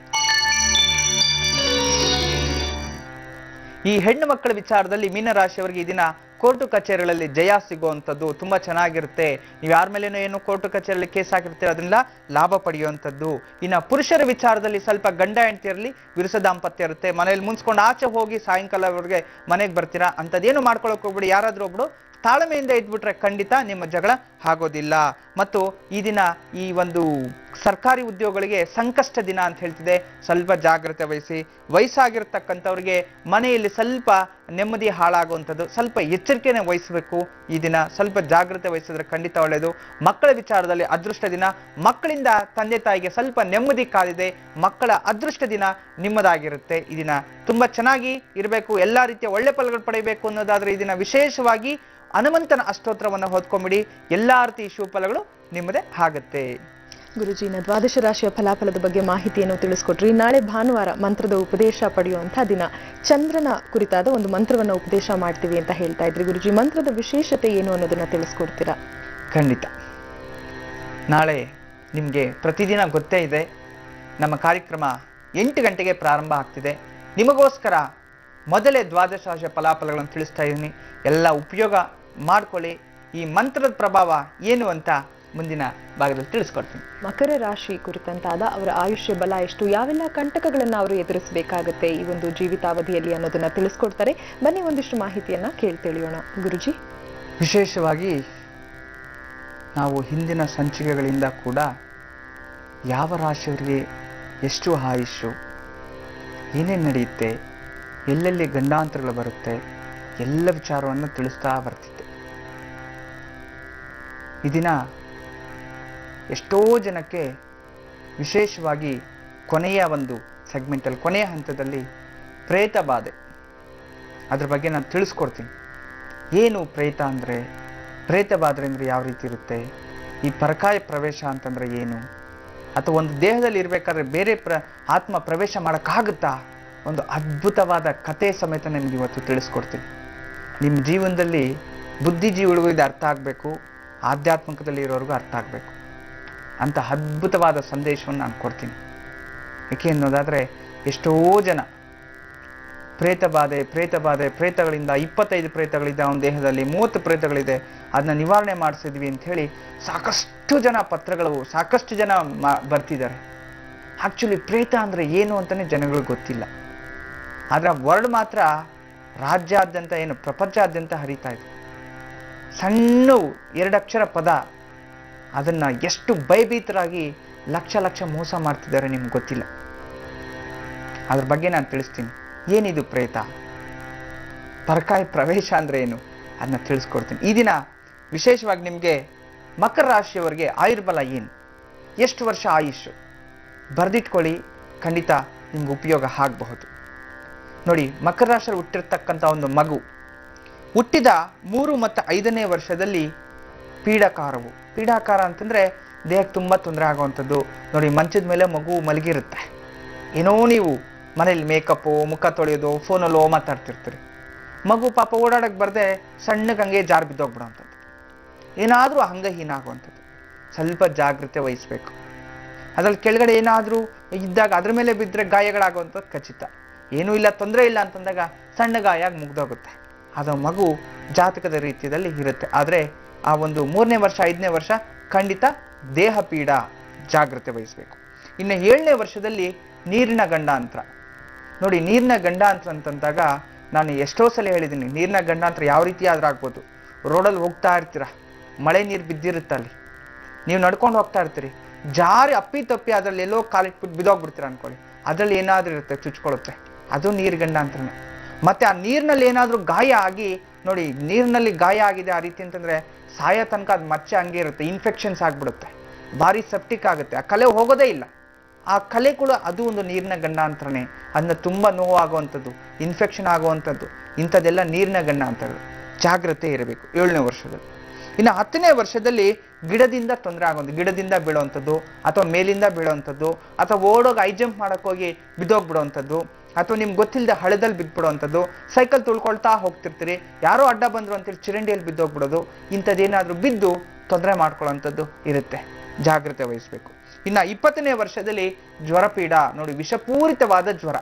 ಈ ಹೆಣ್ಣು ಮಕ್ಕಳ ವಿಚಾರದಲ್ಲಿ ಮೀನರಾಶಿಯವರಿಗೆ ಈ ದಿನ ಕೋರ್ಟು ಕಚೇರಿಗಳಲ್ಲಿ ಜಯ ಸಿಗುವಂಥದ್ದು ತುಂಬಾ ಚೆನ್ನಾಗಿರುತ್ತೆ ನೀವು ಯಾರ ಮೇಲೇನೋ ಏನು ಕೋರ್ಟು ಕಚೇರಿಯಲ್ಲಿ ಕೇಸ್ ಹಾಕಿರ್ತೀರ ಅದರಿಂದ ಲಾಭ ಪಡೆಯುವಂಥದ್ದು ಇನ್ನು ಪುರುಷರ ವಿಚಾರದಲ್ಲಿ ಸ್ವಲ್ಪ ಗಂಡ ಹೆಂಡತಿಯರಲ್ಲಿ ವಿರುಸ ದಾಂಪತ್ಯ ಇರುತ್ತೆ ಮನೆಯಲ್ಲಿ ಮುನ್ಸ್ಕೊಂಡು ಆಚೆ ಹೋಗಿ ಸಾಯಂಕಾಲವರೆಗೆ ಮನೆಗೆ ಬರ್ತೀರಾ ಅಂಥದ್ದೇನು ಮಾಡ್ಕೊಳಕ್ ಹೋಗ್ಬಿಡಿ ಯಾರಾದ್ರೂ ಒಬ್ರು ತಾಳ್ಮೆಯಿಂದ ಇದ್ಬಿಟ್ರೆ ಖಂಡಿತ ನಿಮ್ಮ ಜಗಳ ಆಗೋದಿಲ್ಲ ಮತ್ತು ಈ ದಿನ ಈ ಒಂದು ಸರ್ಕಾರಿ ಉದ್ಯೋಗಗಳಿಗೆ ಸಂಕಷ್ಟ ದಿನ ಅಂತ ಹೇಳ್ತಿದೆ ಸ್ವಲ್ಪ ಜಾಗ್ರತೆ ವಹಿಸಿ ವಯಸ್ಸಾಗಿರ್ತಕ್ಕಂಥವ್ರಿಗೆ ಮನೆಯಲ್ಲಿ ಸ್ವಲ್ಪ ನೆಮ್ಮದಿ ಹಾಳಾಗುವಂಥದ್ದು ಸ್ವಲ್ಪ ಎಚ್ಚರಿಕೆನೆ ವಹಿಸಬೇಕು ಈ ದಿನ ಸ್ವಲ್ಪ ಜಾಗ್ರತೆ ವಹಿಸಿದ್ರೆ ಖಂಡಿತ ಒಳ್ಳೆಯದು ಮಕ್ಕಳ ವಿಚಾರದಲ್ಲಿ ಅದೃಷ್ಟ ದಿನ ಮಕ್ಕಳಿಂದ ತಂದೆ ತಾಯಿಗೆ ಸ್ವಲ್ಪ ನೆಮ್ಮದಿ ಕಾದಿದೆ ಮಕ್ಕಳ ಅದೃಷ್ಟ ದಿನ ನಿಮ್ಮದಾಗಿರುತ್ತೆ ಈ ದಿನ ತುಂಬಾ ಚೆನ್ನಾಗಿ ಇರಬೇಕು ಎಲ್ಲಾ ರೀತಿಯ ಒಳ್ಳೆ ಫಲಗಳು ಪಡೆಯಬೇಕು ಅನ್ನೋದಾದ್ರೆ ಈ ದಿನ ವಿಶೇಷವಾಗಿ ಹನುಮಂತನ ಅಷ್ಟೋತ್ರವನ್ನು ಓದ್ಕೊಂಬಿಡಿ ಎಲ್ಲಾ ರೀತಿಯ ಶುಭಫಲಗಳು ನಿಮ್ಮದೇ ಆಗುತ್ತೆ ಗುರುಜಿನ ದ್ವಾದಶ ರಾಶಿಯ ಫಲಾಫಲದ ಬಗ್ಗೆ ಮಾಹಿತಿಯನ್ನು ತಿಳಿಸ್ಕೊಟ್ರಿ ನಾಳೆ ಭಾನುವಾರ ಮಂತ್ರದ ಉಪದೇಶ ಪಡೆಯುವಂತಹ ದಿನ ಚಂದ್ರನ ಕುರಿತಾದ ಒಂದು ಮಂತ್ರವನ್ನ ಉಪದೇಶ ಮಾಡ್ತೀವಿ ಅಂತ ಹೇಳ್ತಾ ಇದ್ರಿ ಗುರುಜಿ ಮಂತ್ರದ ವಿಶೇಷತೆ ಏನು ಅನ್ನೋದನ್ನ ತಿಳಿಸ್ಕೊಡ್ತೀರಾ ಖಂಡಿತ ನಾಳೆ ನಿಮಗೆ ಪ್ರತಿದಿನ ಗೊತ್ತೇ ಇದೆ ನಮ್ಮ ಕಾರ್ಯಕ್ರಮ ಎಂಟು ಗಂಟೆಗೆ ಪ್ರಾರಂಭ ಆಗ್ತಿದೆ ನಿಮಗೋಸ್ಕರ ಮೊದಲೇ ದ್ವಾದಶ ರಾಶಿಯ ಫಲಾಫಲಗಳನ್ನು ತಿಳಿಸ್ತಾ ಇದ್ದೀನಿ ಎಲ್ಲ ಉಪಯೋಗ ಮಾಡ್ಕೊಳ್ಳಿ ಈ ಮಂತ್ರದ ಪ್ರಭಾವ ಏನು ಅಂತ ಮುಂದಿನ ಭಾಗದಲ್ಲಿ ತಿಳಿಸ್ಕೊಡ್ತೀನಿ ಮಕರ ರಾಶಿ ಕುರಿತಂತಾದ ಅವರ ಆಯುಷ್ಯ ಬಲ ಎಷ್ಟು ಯಾವೆಲ್ಲ ಕಂಟಕಗಳನ್ನ ಅವರು ಎದುರಿಸಬೇಕಾಗತ್ತೆ ಈ ಒಂದು ಜೀವಿತಾವಧಿಯಲ್ಲಿ ಅನ್ನೋದನ್ನ ತಿಳಿಸ್ಕೊಡ್ತಾರೆ ಬನ್ನಿ ಒಂದಿಷ್ಟು ಮಾಹಿತಿಯನ್ನ ಕೇಳಿ ತಿಳಿಯೋಣ ಗುರುಜಿ ವಿಶೇಷವಾಗಿ ನಾವು ಹಿಂದಿನ ಸಂಚಿಕೆಗಳಿಂದ ಕೂಡ ಯಾವ ರಾಶಿಯವರಿಗೆ ಎಷ್ಟು ಆಯುಷು ಏನೇನು ನಡೆಯುತ್ತೆ ಎಲ್ಲೆಲ್ಲಿ ಗಂಡಾಂತರಗಳು ಬರುತ್ತೆ ಎಲ್ಲ ವಿಚಾರವನ್ನು ತಿಳಿಸ್ತಾ ಬರ್ತಿದ್ದೆ ಈ ದಿನ ಎಷ್ಟೋ ಜನಕ್ಕೆ ವಿಶೇಷವಾಗಿ ಕೊನೆಯ ಒಂದು ಸೆಗ್ಮೆಂಟಲ್ಲಿ ಕೊನೆಯ ಹಂತದಲ್ಲಿ ಪ್ರೇತ ಬಾಧೆ ಅದ್ರ ಬಗ್ಗೆ ನಾನು ತಿಳಿಸ್ಕೊಡ್ತೀನಿ ಏನು ಪ್ರೇತ ಅಂದರೆ ಪ್ರೇತ ಬಾಧೆ ಅಂದರೆ ಯಾವ ರೀತಿ ಇರುತ್ತೆ ಈ ಪರಕಾಯ ಪ್ರವೇಶ ಅಂತಂದ್ರೆ ಏನು ಅಥವಾ ಒಂದು ದೇಹದಲ್ಲಿ ಇರಬೇಕಾದ್ರೆ ಬೇರೆ ಪ್ರ ಆತ್ಮ ಪ್ರವೇಶ ಮಾಡೋಕ್ಕಾಗುತ್ತಾ ಒಂದು ಅದ್ಭುತವಾದ ಕತೆ ಸಮೇತ ನಿಮ್ಗೆ ಇವತ್ತು ತಿಳಿಸ್ಕೊಡ್ತೀನಿ ನಿಮ್ಮ ಜೀವನದಲ್ಲಿ ಬುದ್ಧಿಜೀವಿಗಳಿಗೂ ಇದು ಅರ್ಥ ಆಗಬೇಕು ಆಧ್ಯಾತ್ಮಿಕದಲ್ಲಿ ಇರೋರಿಗೂ ಅರ್ಥ ಆಗಬೇಕು ಅಂತ ಅದ್ಭುತವಾದ ಸಂದೇಶವನ್ನು ನಾನು ಕೊಡ್ತೀನಿ ಏಕೆ ಅನ್ನೋದಾದರೆ ಎಷ್ಟೋ ಜನ ಪ್ರೇತ ಬಾಧೆ ಪ್ರೇತ ಬಾಧೆ ಪ್ರೇತಗಳಿಂದ ಇಪ್ಪತ್ತೈದು ಪ್ರೇತಗಳಿದೆ ಅವನ ದೇಹದಲ್ಲಿ ಮೂವತ್ತು ಪ್ರೇತಗಳಿದೆ ಅದನ್ನ ನಿವಾರಣೆ ಮಾಡಿಸಿದ್ವಿ ಅಂತ ಹೇಳಿ ಸಾಕಷ್ಟು ಜನ ಪತ್ರಗಳು ಸಾಕಷ್ಟು ಜನ ಮಾ- ಬರ್ತಿದ್ದಾರೆ ಆಕ್ಚುಲಿ ಪ್ರೇತ ಅಂದ್ರೆ ಏನು ಅಂತಾನೆ ಜನಗಳಿಗೆ ಗೊತ್ತಿಲ್ಲ ಆದ್ರೆ ವರ್ಡ್ ಮಾತ್ರ ರಾಜ್ಯಾದ್ಯಂತ ಏನು ಪ್ರಪಂಚಾದ್ಯಂತ ಹರಿತಾ ಇದೆ ಸಣ್ಣವು ಎರಡಕ್ಷರ ಪದ ಅದನ್ನ ಎಷ್ಟು ಭಯಭೀತರಾಗಿ ಲಕ್ಷ ಲಕ್ಷ ಮೋಸ ಮಾಡ್ತಿದ್ದಾರೆ ನಿಮ್ಗೆ ಗೊತ್ತಿಲ್ಲ ಅದ್ರ ಬಗ್ಗೆ ನಾನು ತಿಳಿಸ್ತೀನಿ ಏನಿದು ಪ್ರೇತ ಪರಕಾಯ ಪ್ರವೇಶ ಅಂದ್ರೆ ಏನು ಅದನ್ನ ತಿಳಿಸ್ಕೊಡ್ತೀನಿ ಈ ದಿನ ವಿಶೇಷವಾಗಿ ನಿಮಗೆ ಮಕರ ರಾಶಿಯವರಿಗೆ ಆಯುರ್ಬಲ ಏನು ಎಷ್ಟು ವರ್ಷ ಆಯುಷ್ ಬರೆದಿಟ್ಕೊಳ್ಳಿ ಖಂಡಿತ ನಿಮ್ಗೆ ಉಪಯೋಗ ಆಗಬಹುದು ನೋಡಿ ಮಕರ ರಾಶಿಯಲ್ಲಿ ಹುಟ್ಟಿರ್ತಕ್ಕಂಥ ಒಂದು ಮಗು ಹುಟ್ಟಿದ ಮೂರು ಮತ್ತು ಐದನೇ ವರ್ಷದಲ್ಲಿ ಪೀಡಾಕಾರವು ಪೀಡಾಕಾರ ಅಂತಂದ್ರೆ ದೇಹಕ್ಕೆ ತುಂಬಾ ತೊಂದರೆ ಆಗುವಂಥದ್ದು ನೋಡಿ ಮಂಚದ ಮೇಲೆ ಮಗು ಮಲಗಿರುತ್ತೆ ಏನೋ ನೀವು ಮನೇಲಿ ಮೇಕಪ್ಪು ಮುಖ ತೊಳೆಯೋದು ಫೋನಲ್ಲೋ ಮಾತಾಡ್ತಿರ್ತೀರಿ ಮಗು ಪಾಪ ಓಡಾಡಕ್ಕೆ ಬರದೆ ಸಣ್ಣಗೆ ಹಂಗೆ ಜಾರ್ ಬಿದ್ದೋಗ್ಬಿಡೋವಂಥದ್ದು ಏನಾದರೂ ಅಂಗಹೀನ ಆಗುವಂಥದ್ದು ಸ್ವಲ್ಪ ಜಾಗ್ರತೆ ವಹಿಸ್ಬೇಕು ಅದ್ರಲ್ಲಿ ಕೆಳಗಡೆ ಏನಾದರೂ ಇದ್ದಾಗ ಅದ್ರ ಮೇಲೆ ಬಿದ್ದರೆ ಗಾಯಗಳಾಗುವಂಥದ್ದು ಖಚಿತ ಏನೂ ಇಲ್ಲ ತೊಂದರೆ ಇಲ್ಲ ಅಂತಂದಾಗ ಸಣ್ಣ ಗಾಯ ಆಗಿ ಮುಗ್ದೋಗುತ್ತೆ ಅದು ಮಗು ಜಾತಕದ ರೀತಿಯಲ್ಲಿ ಇರುತ್ತೆ ಆದರೆ ಆ ಒಂದು ಮೂರನೇ ವರ್ಷ ಐದನೇ ವರ್ಷ ಖಂಡಿತ ದೇಹ ಪೀಡ ಜಾಗ್ರತೆ ವಹಿಸಬೇಕು ಇನ್ನು ಏಳನೇ ವರ್ಷದಲ್ಲಿ ನೀರಿನ ಗಂಡಾಂತರ ನೋಡಿ ನೀರಿನ ಗಂಡಾಂತರ ಅಂತಂದಾಗ ನಾನು ಎಷ್ಟೋ ಸಲ ಹೇಳಿದ್ದೀನಿ ನೀರಿನ ಗಂಡಾಂತರ ಯಾವ ರೀತಿ ಆದ್ರೂ ಆಗ್ಬೋದು ರೋಡಲ್ಲಿ ಹೋಗ್ತಾ ಇರ್ತೀರ ಮಳೆ ನೀರು ಬಿದ್ದಿರುತ್ತೆ ಅಲ್ಲಿ ನೀವು ನಡ್ಕೊಂಡು ಹೋಗ್ತಾ ಇರ್ತೀರಿ ಜಾರಿ ಅಪ್ಪಿ ತಪ್ಪಿ ಅದ್ರಲ್ಲಿ ಎಲ್ಲೋ ಕಾಲಿಟ್ಬಿಟ್ಟು ಬಿದ್ದೋಗ್ಬಿಡ್ತೀರ ಅನ್ಕೊಳ್ಳಿ ಅದ್ರಲ್ಲಿ ಏನಾದ್ರೂ ಇರುತ್ತೆ ಚುಚ್ಕೊಳ್ಳುತ್ತೆ ಅದು ನೀರ್ಗಂಡ ಅಂತಾನೆ ಮತ್ತೆ ಆ ನೀರಿನಲ್ಲಿ ಏನಾದ್ರೂ ಗಾಯ ಆಗಿ ನೋಡಿ ನೀರಿನಲ್ಲಿ ಗಾಯ ಆಗಿದೆ ಆ ರೀತಿ ಅಂತಂದ್ರೆ ಸಾಯ ತನಕ ಅದು ಮಚ್ಚೆ ಹಂಗೆ ಇರುತ್ತೆ ಇನ್ಫೆಕ್ಷನ್ಸ್ ಆಗ್ಬಿಡುತ್ತೆ ಭಾರಿ ಸೆಪ್ಟಿಕ್ ಆಗುತ್ತೆ ಆ ಕಲೆ ಹೋಗೋದೇ ಇಲ್ಲ ಆ ಕಲೆ ಕೂಡ ಅದು ಒಂದು ನೀರಿನ ಗಂಡಾಂತರನೇ ಅದನ್ನ ತುಂಬಾ ನೋವಾಗುವಂಥದ್ದು ಇನ್ಫೆಕ್ಷನ್ ಆಗುವಂಥದ್ದು ಇಂಥದ್ದೆಲ್ಲ ನೀರಿನ ಗಂಡಾಂತರಗಳು ಜಾಗ್ರತೆ ಇರಬೇಕು ಏಳನೇ ವರ್ಷದಲ್ಲಿ ಇನ್ನು ಹತ್ತನೇ ವರ್ಷದಲ್ಲಿ ಗಿಡದಿಂದ ತೊಂದರೆ ಆಗೋದು ಗಿಡದಿಂದ ಬೀಳುವಂಥದ್ದು ಅಥವಾ ಮೇಲಿಂದ ಬೀಳುವಂಥದ್ದು ಅಥವಾ ಓಡೋಗಿ ಐ ಜಂಪ್ ಮಾಡಕ್ ಹೋಗಿ ಬಿದ್ದೋಗ್ಬಿಡುವಂಥದ್ದು ಅಥವಾ ನಿಮ್ಗೆ ಗೊತ್ತಿಲ್ಲದೆ ಹಳೆದಲ್ಲಿ ಬಿದ್ಬಿಡುವಂಥದ್ದು ಸೈಕಲ್ ತುಳ್ಕೊಳ್ತಾ ಹೋಗ್ತಿರ್ತೀರಿ ಯಾರೋ ಅಡ್ಡ ಬಂದ್ರು ಅಂತೇಳಿ ಚಿರಂಡಿಯಲ್ಲಿ ಬಿದ್ದೋಗ್ಬಿಡೋದು ಇಂಥದ್ದೇನಾದ್ರೂ ಬಿದ್ದು ತೊಂದರೆ ಮಾಡ್ಕೊಳ್ಳೋವಂಥದ್ದು ಇರುತ್ತೆ ಜಾಗ್ರತೆ ವಹಿಸ್ಬೇಕು ಇನ್ನ ಇಪ್ಪತ್ತನೇ ವರ್ಷದಲ್ಲಿ ಜ್ವರಪೀಡ ನೋಡಿ ವಿಷಪೂರಿತವಾದ ಜ್ವರ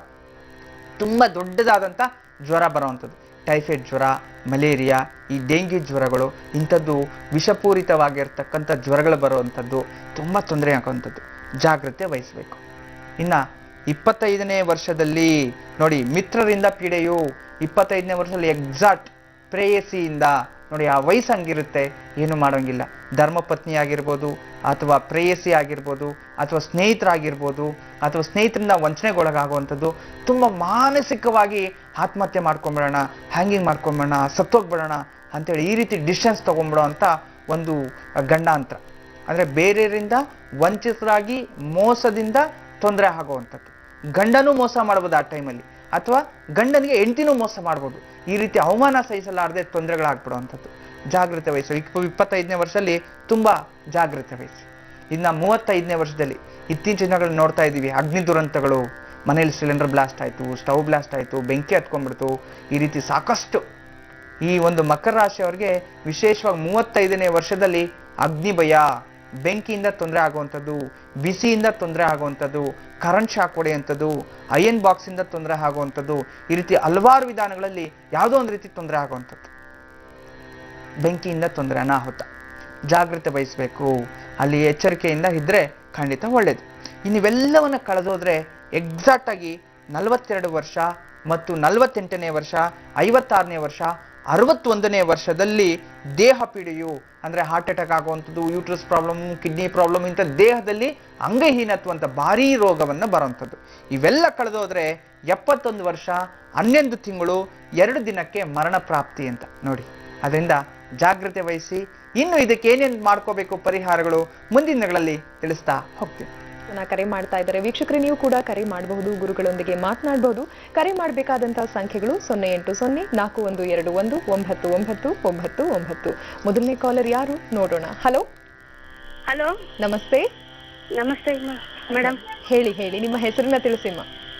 ತುಂಬಾ ದೊಡ್ಡದಾದಂಥ ಜ್ವರ ಬರುವಂಥದ್ದು ಟೈಫಾಯ್ಡ್ ಜ್ವರ ಮಲೇರಿಯಾ ಈ ಡೆಂಗ್ಯೂ ಜ್ವರಗಳು ಇಂಥದ್ದು ವಿಷಪೂರಿತವಾಗಿರ್ತಕ್ಕಂಥ ಜ್ವರಗಳು ಬರುವಂಥದ್ದು ತುಂಬ ತೊಂದರೆ ಆಗುವಂಥದ್ದು ಜಾಗ್ರತೆ ವಹಿಸಬೇಕು ಇನ್ನ ಇಪ್ಪತ್ತೈದನೇ ವರ್ಷದಲ್ಲಿ ನೋಡಿ ಮಿತ್ರರಿಂದ ಪೀಡೆಯು ಇಪ್ಪತ್ತೈದನೇ ವರ್ಷದಲ್ಲಿ ಎಕ್ಸಾಕ್ಟ್ ಪ್ರೇಯಸಿಯಿಂದ ನೋಡಿ ಆ ವಯಸ್ಸು ಹಂಗಿರುತ್ತೆ ಏನು ಮಾಡೋಂಗಿಲ್ಲ ಧರ್ಮಪತ್ನಿ ಆಗಿರ್ಬೋದು ಅಥವಾ ಪ್ರೇಯಸಿ ಆಗಿರ್ಬೋದು ಅಥವಾ ಸ್ನೇಹಿತರಾಗಿರ್ಬೋದು ಅಥವಾ ಸ್ನೇಹಿತರಿಂದ ವಂಚನೆಗೊಳಗಾಗುವಂಥದ್ದು ತುಂಬ ಮಾನಸಿಕವಾಗಿ ಆತ್ಮಹತ್ಯೆ ಮಾಡ್ಕೊಂಬಿಡೋಣ ಹ್ಯಾಂಗಿಂಗ್ ಮಾಡ್ಕೊಂಬಿಡೋಣ ಸತ್ತೋಗ್ಬಿಡೋಣ ಅಂತೇಳಿ ಈ ರೀತಿ ಡಿಸಿಷನ್ಸ್ ತೊಗೊಂಬಿಡೋ ಅಂತ ಒಂದು ಗಂಡಾಂತರ ಅಂದರೆ ಬೇರೆಯವರಿಂದ ವಂಚಿತರಾಗಿ ಮೋಸದಿಂದ ತೊಂದರೆ ಆಗುವಂಥದ್ದು ಗಂಡನೂ ಮೋಸ ಮಾಡ್ಬೋದು ಆ ಟೈಮಲ್ಲಿ ಅಥವಾ ಗಂಡನಿಗೆ ಹೆಂಡತಿನೂ ಮೋಸ ಮಾಡ್ಬೋದು ಈ ರೀತಿ ಅವಮಾನ ಸಹಿಸಲಾರದೆ ತೊಂದರೆಗಳಾಗ್ಬಿಡುವಂಥದ್ದು ಜಾಗ್ರತೆ ವಹಿಸು ಇಪ್ಪ ಇಪ್ಪತ್ತೈದನೇ ವರ್ಷದಲ್ಲಿ ತುಂಬ ಜಾಗ್ರತೆ ವಹಿಸಿ ಇನ್ನು ಮೂವತ್ತೈದನೇ ವರ್ಷದಲ್ಲಿ ಇತ್ತೀಚಿನ ದಿನಗಳಲ್ಲಿ ನೋಡ್ತಾ ಇದ್ದೀವಿ ಅಗ್ನಿ ದುರಂತಗಳು ಮನೇಲಿ ಸಿಲಿಂಡರ್ ಬ್ಲಾಸ್ಟ್ ಆಯಿತು ಸ್ಟವ್ ಬ್ಲಾಸ್ಟ್ ಆಯಿತು ಬೆಂಕಿ ಹತ್ಕೊಂಡ್ಬಿಡ್ತು ಈ ರೀತಿ ಸಾಕಷ್ಟು ಈ ಒಂದು ಮಕರ ರಾಶಿಯವರಿಗೆ ವಿಶೇಷವಾಗಿ ಮೂವತ್ತೈದನೇ ವರ್ಷದಲ್ಲಿ ಅಗ್ನಿ ಭಯ ಬೆಂಕಿಯಿಂದ ತೊಂದರೆ ಆಗುವಂಥದ್ದು ಬಿಸಿಯಿಂದ ತೊಂದರೆ ಆಗುವಂಥದ್ದು ಕರೆಂಟ್ ಶಾಕ್ ಹೊಡೆಯುವಂಥದ್ದು ಅಯನ್ ಬಾಕ್ಸಿಂದ ತೊಂದರೆ ಆಗುವಂಥದ್ದು ಈ ರೀತಿ ಹಲವಾರು ವಿಧಾನಗಳಲ್ಲಿ ಯಾವುದೋ ಒಂದು ರೀತಿ ತೊಂದರೆ ಆಗುವಂಥದ್ದು ಬೆಂಕಿಯಿಂದ ತೊಂದರೆ ಅನಾಹುತ ಜಾಗ್ರತೆ ವಹಿಸಬೇಕು ಅಲ್ಲಿ ಎಚ್ಚರಿಕೆಯಿಂದ ಇದ್ರೆ ಖಂಡಿತ ಒಳ್ಳೇದು ಇನ್ನು ಇವೆಲ್ಲವನ್ನ ಕಳೆದೋದ್ರೆ ಎಕ್ಸಾಕ್ಟ್ ಆಗಿ ನಲವತ್ತೆರಡು ವರ್ಷ ಮತ್ತು ನಲವತ್ತೆಂಟನೇ ವರ್ಷ ಐವತ್ತಾರನೇ ವರ್ಷ ಅರವತ್ತೊಂದನೇ ವರ್ಷದಲ್ಲಿ ದೇಹ ಪೀಡೆಯು ಅಂದ್ರೆ ಹಾರ್ಟ್ ಅಟ್ಯಾಕ್ ಆಗುವಂಥದ್ದು ಯೂಟ್ರಸ್ ಪ್ರಾಬ್ಲಮ್ ಕಿಡ್ನಿ ಪ್ರಾಬ್ಲಮ್ ಇಂಥ ದೇಹದಲ್ಲಿ ಅಂಗಹೀನತ್ವ ಅಂತ ಭಾರೀ ರೋಗವನ್ನು ಬರುವಂಥದ್ದು ಇವೆಲ್ಲ ಕಳೆದೋದ್ರೆ ಎಪ್ಪತ್ತೊಂದು ವರ್ಷ ಹನ್ನೊಂದು ತಿಂಗಳು ಎರಡು ದಿನಕ್ಕೆ ಮರಣ ಪ್ರಾಪ್ತಿ ಅಂತ ನೋಡಿ ಅದರಿಂದ ಜಾಗ್ರತೆ ವಹಿಸಿ ಇನ್ನು ಇದಕ್ಕೆ ಏನೇನು ಮಾಡ್ಕೋಬೇಕು ಪರಿಹಾರಗಳು ಮುಂದಿನ ದಿನಗಳಲ್ಲಿ ತಿಳಿಸ್ತಾ ಹೋಗ್ತೀನಿ ನಾ ಕರೆ ಮಾಡ್ತಾ ಇದ್ದಾರೆ ವೀಕ್ಷಕರೇ ನೀವು ಕೂಡ ಕರೆ ಮಾಡಬಹುದು ಗುರುಗಳೊಂದಿಗೆ ಮಾತನಾಡಬಹುದು ಕರೆ ಮಾಡಬೇಕಾದಂತಹ ಸಂಖ್ಯೆಗಳು ಸೊನ್ನೆ ಎಂಟು ಸೊನ್ನೆ ನಾಲ್ಕು ಒಂದು ಎರಡು ಒಂದು ಒಂಬತ್ತು ಒಂಬತ್ತು ಒಂಬತ್ತು ಒಂಬತ್ತು ಮೊದಲನೇ ಕಾಲರ್ ಯಾರು ನೋಡೋಣ ಹಲೋ ಹಲೋ ನಮಸ್ತೆ ನಮಸ್ತೆ ಮೇಡಮ್ ಹೇಳಿ ಹೇಳಿ ನಿಮ್ಮ ಹೆಸರನ್ನ ತಿಳಿಸಿಮ್ಮ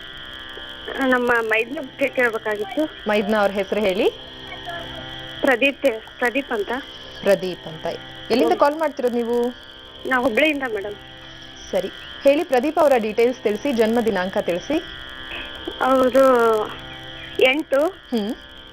ನಮ್ಮ ಮೈದ್ನ ಬಗ್ಗೆ ಕೇಳಬೇಕಾಗಿತ್ತು ಮೈದ್ನ ಅವ್ರ ಹೆಸರು ಹೇಳಿ ಪ್ರದೀಪ್ ಪ್ರದೀಪ್ ಅಂತ ಪ್ರದೀಪ್ ಅಂತ ಎಲ್ಲಿಂದ ಕಾಲ್ ಮಾಡ್ತಿರೋದು ನೀವು ನಾವು ಹುಬ್ಳಿಯಿಂದ ಮೇಡಮ್ ಸರಿ ಹೇಳಿ ಪ್ರದೀಪ್ ಅವರ ಡೀಟೇಲ್ಸ್ ತಿಳಿಸಿ ಜನ್ಮ ದಿನಾಂಕ ತಿಳಿಸಿ ಅವರು ಎಂಟು ಹ್ಮ್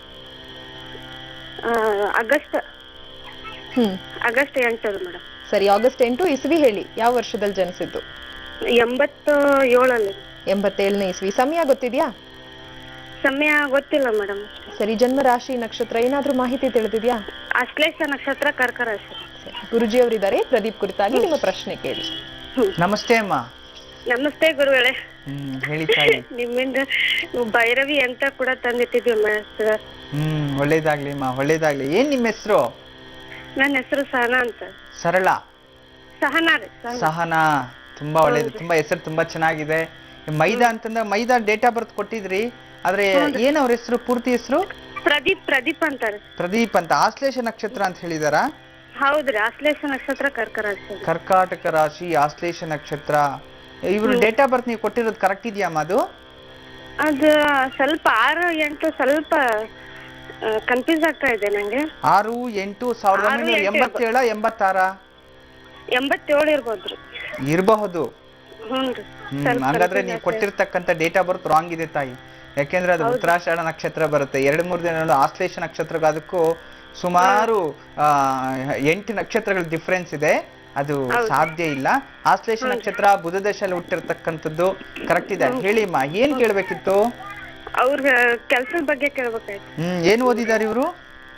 ಆ, ಆಗಸ್ಟ್ ಹ್ಮ್ ಆಗಸ್ಟ್ ಎಂಟು ಮೇಡಮ್ ಸರಿ ಆಗಸ್ಟ್ ಎಂಟು ಇಸ್ವಿ ಹೇಳಿ ಯಾವ ವರ್ಷದಲ್ಲಿ ಜನಿಸಿದ್ದು ಎಂಬತ್ತು ಏಳಲ್ಲಿ ಎಂಬತ್ತೇಳನೇ ಇಸ್ವಿ ಸಮಯ ಗೊತ್ತಿದ್ಯಾ ಸಮಯ ಗೊತ್ತಿಲ್ಲ ಮೇಡಮ್ ಸರಿ ಜನ್ಮ ರಾಶಿ ನಕ್ಷತ್ರ ಏನಾದ್ರೂ ಮಾಹಿತಿ ತಿಳಿದಿದ್ಯಾ ಅಶ್ಲೇಷ ನಕ್ಷತ್ರ ಕರ್ಕ ರಾಶಿ ಸರಿ. ಗುರುಜಿ ಅವರಿದ್ದಾರೆ ಪ್ರದೀಪ್ ಕುರಿತಾಗಿ ನಿಮ್ಮ ಪ್ರಶ್ನೆ ಕೇಳಿ ನಮಸ್ತೆ ಅಮ್ಮ ನಮಸ್ತೆ ಗುರುಗಳೇ ಹ್ಮ್ ಹೇಳಿ ತಾಯಿ ನಿಮ್ಮಿಂದ ಭೈರವಿ ಅಂತ ಕೂಡ ತಂದಿಟ್ಟಿದ್ವಿ ಸರ್ ಹ್ಮ್ ಒಳ್ಳೇದಾಗ್ಲಿ ಅಮ್ಮ ಒಳ್ಳೇದಾಗ್ಲಿ ಏನ್ ನಿಮ್ಮ ಹೆಸರು ನನ್ನ ಹೆಸರು ಸಹನಾ ಅಂತ ಸರಳ ಸಹನಾ ರೀ ಸಹನಾ. ಸಹನಾ ತುಂಬಾ ಒಳ್ಳೇದು ತುಂಬಾ ಹೆಸರು ತುಂಬಾ ಚೆನ್ನಾಗಿದೆ ಮೈದಾ ಅಂತಂದ್ರೆ ಮೈದಾ ಡೇಟ್ ಆಫ್ ಬರ್ತ್ ಕೊಟ್ಟಿದ್ರಿ ಆದ್ರೆ ಏನ್ ಅವ್ರ ಹೆಸರು ಪೂರ್ತಿ ಹೆಸರು ಪ್ರದೀಪ್ ಪ್ರದೀಪ್ ಅಂತಾರೆ ಪ್ರದೀಪ್ ಅಂತ ಆಶ್ಲೇಷ ನಕ್ಷತ್ರ ಅಂತ ಹೇಳಿದಾರ ಹೌದ್ರಿ ಆಶ್ಲೇಷ ನಕ್ಷತ್ರ ಕರ್ಕ ರಾಶಿ ಕರ್ಕಾಟಕ ರಾಶಿ ಆಶ್ಲೇಷ ನಕ್ಷತ್ರ ಇವ್ರು ಡೇಟ್ ಆಫ್ ಬರ್ತ್ ನೀವು ಕೊಟ್ಟಿರೋದು ಕರೆಕ್ಟ್ ಇದೆಯಮ್ಮ ಅದು ಅದು ಸ್ವಲ್ಪ ಆರು ಎಂಟು ಸ್ವಲ್ಪ ಕನ್ಫ್ಯೂಸ್ ಆಗ್ತಾ ಇದೆ ನಂಗೆ ಆರು ಎಂಟು ಸಾವಿರದ ಆರು, ಒಂಬೈನೂರ ಎಂಟು ಎಂಬತ್ತೇಳ ಎಂಬತ್ತಾರ ಎಂಬತ್ತೇಳು ಇರ್ಬೋದ್ರಿ ಇರಬಹುದು ಹ್ಞೂನ್ರಿ ಹ್ಮ್ ಸ್ವಲ್ಪ ಹಂಗಾದ್ರೆ confuse ನೀವು ಆಗ್ತಾ ಇದೆ. ಕೊಟ್ಟಿರ್ತಕ್ಕಂಥ ಡೇಟ್ ಆಫ್ ಬರ್ತ್ ರಾಂಗ್ ಇದೆ ತಾಯಿ ಯಾಕೆಂದ್ರೆ ಅದು ಉತ್ತರಾಷಾಢ ನಕ್ಷತ್ರ ಬರುತ್ತೆ ಎರಡು ಮೂರು ದಿನ ಆಶ್ಲೇಷ ನಕ್ಷತ್ರಕ್ಕೆ ಅದಕ್ಕೂ ಸುಮಾರು ಆ, ಎಂಟು ನಕ್ಷತ್ರಗಳ ಡಿಫ್ರೆನ್ಸ್ ಇದೆ ಅದು ಸಾಧ್ಯ ಇಲ್ಲ ಆಶ್ಲೇಷ ನಕ್ಷತ್ರ ಬುಧ ದಶಲ್ಲಿ ಹುಟ್ಟಿರ್ತಕ್ಕಂಥದ್ದು ಕರೆಕ್ಟ್ ಇದೆ ಹೇಳಿಮ್ಮ ಏನ್ ಕೇಳ್ಬೇಕಿತ್ತು ಅವ್ರ ಕೆಲ್ಸದ ಬಗ್ಗೆ ಕೇಳ್ಬೇಕಾಯ್ತು ಹ್ಮ್ ಏನ್ ಓದಿದಾರೆ ಇವರು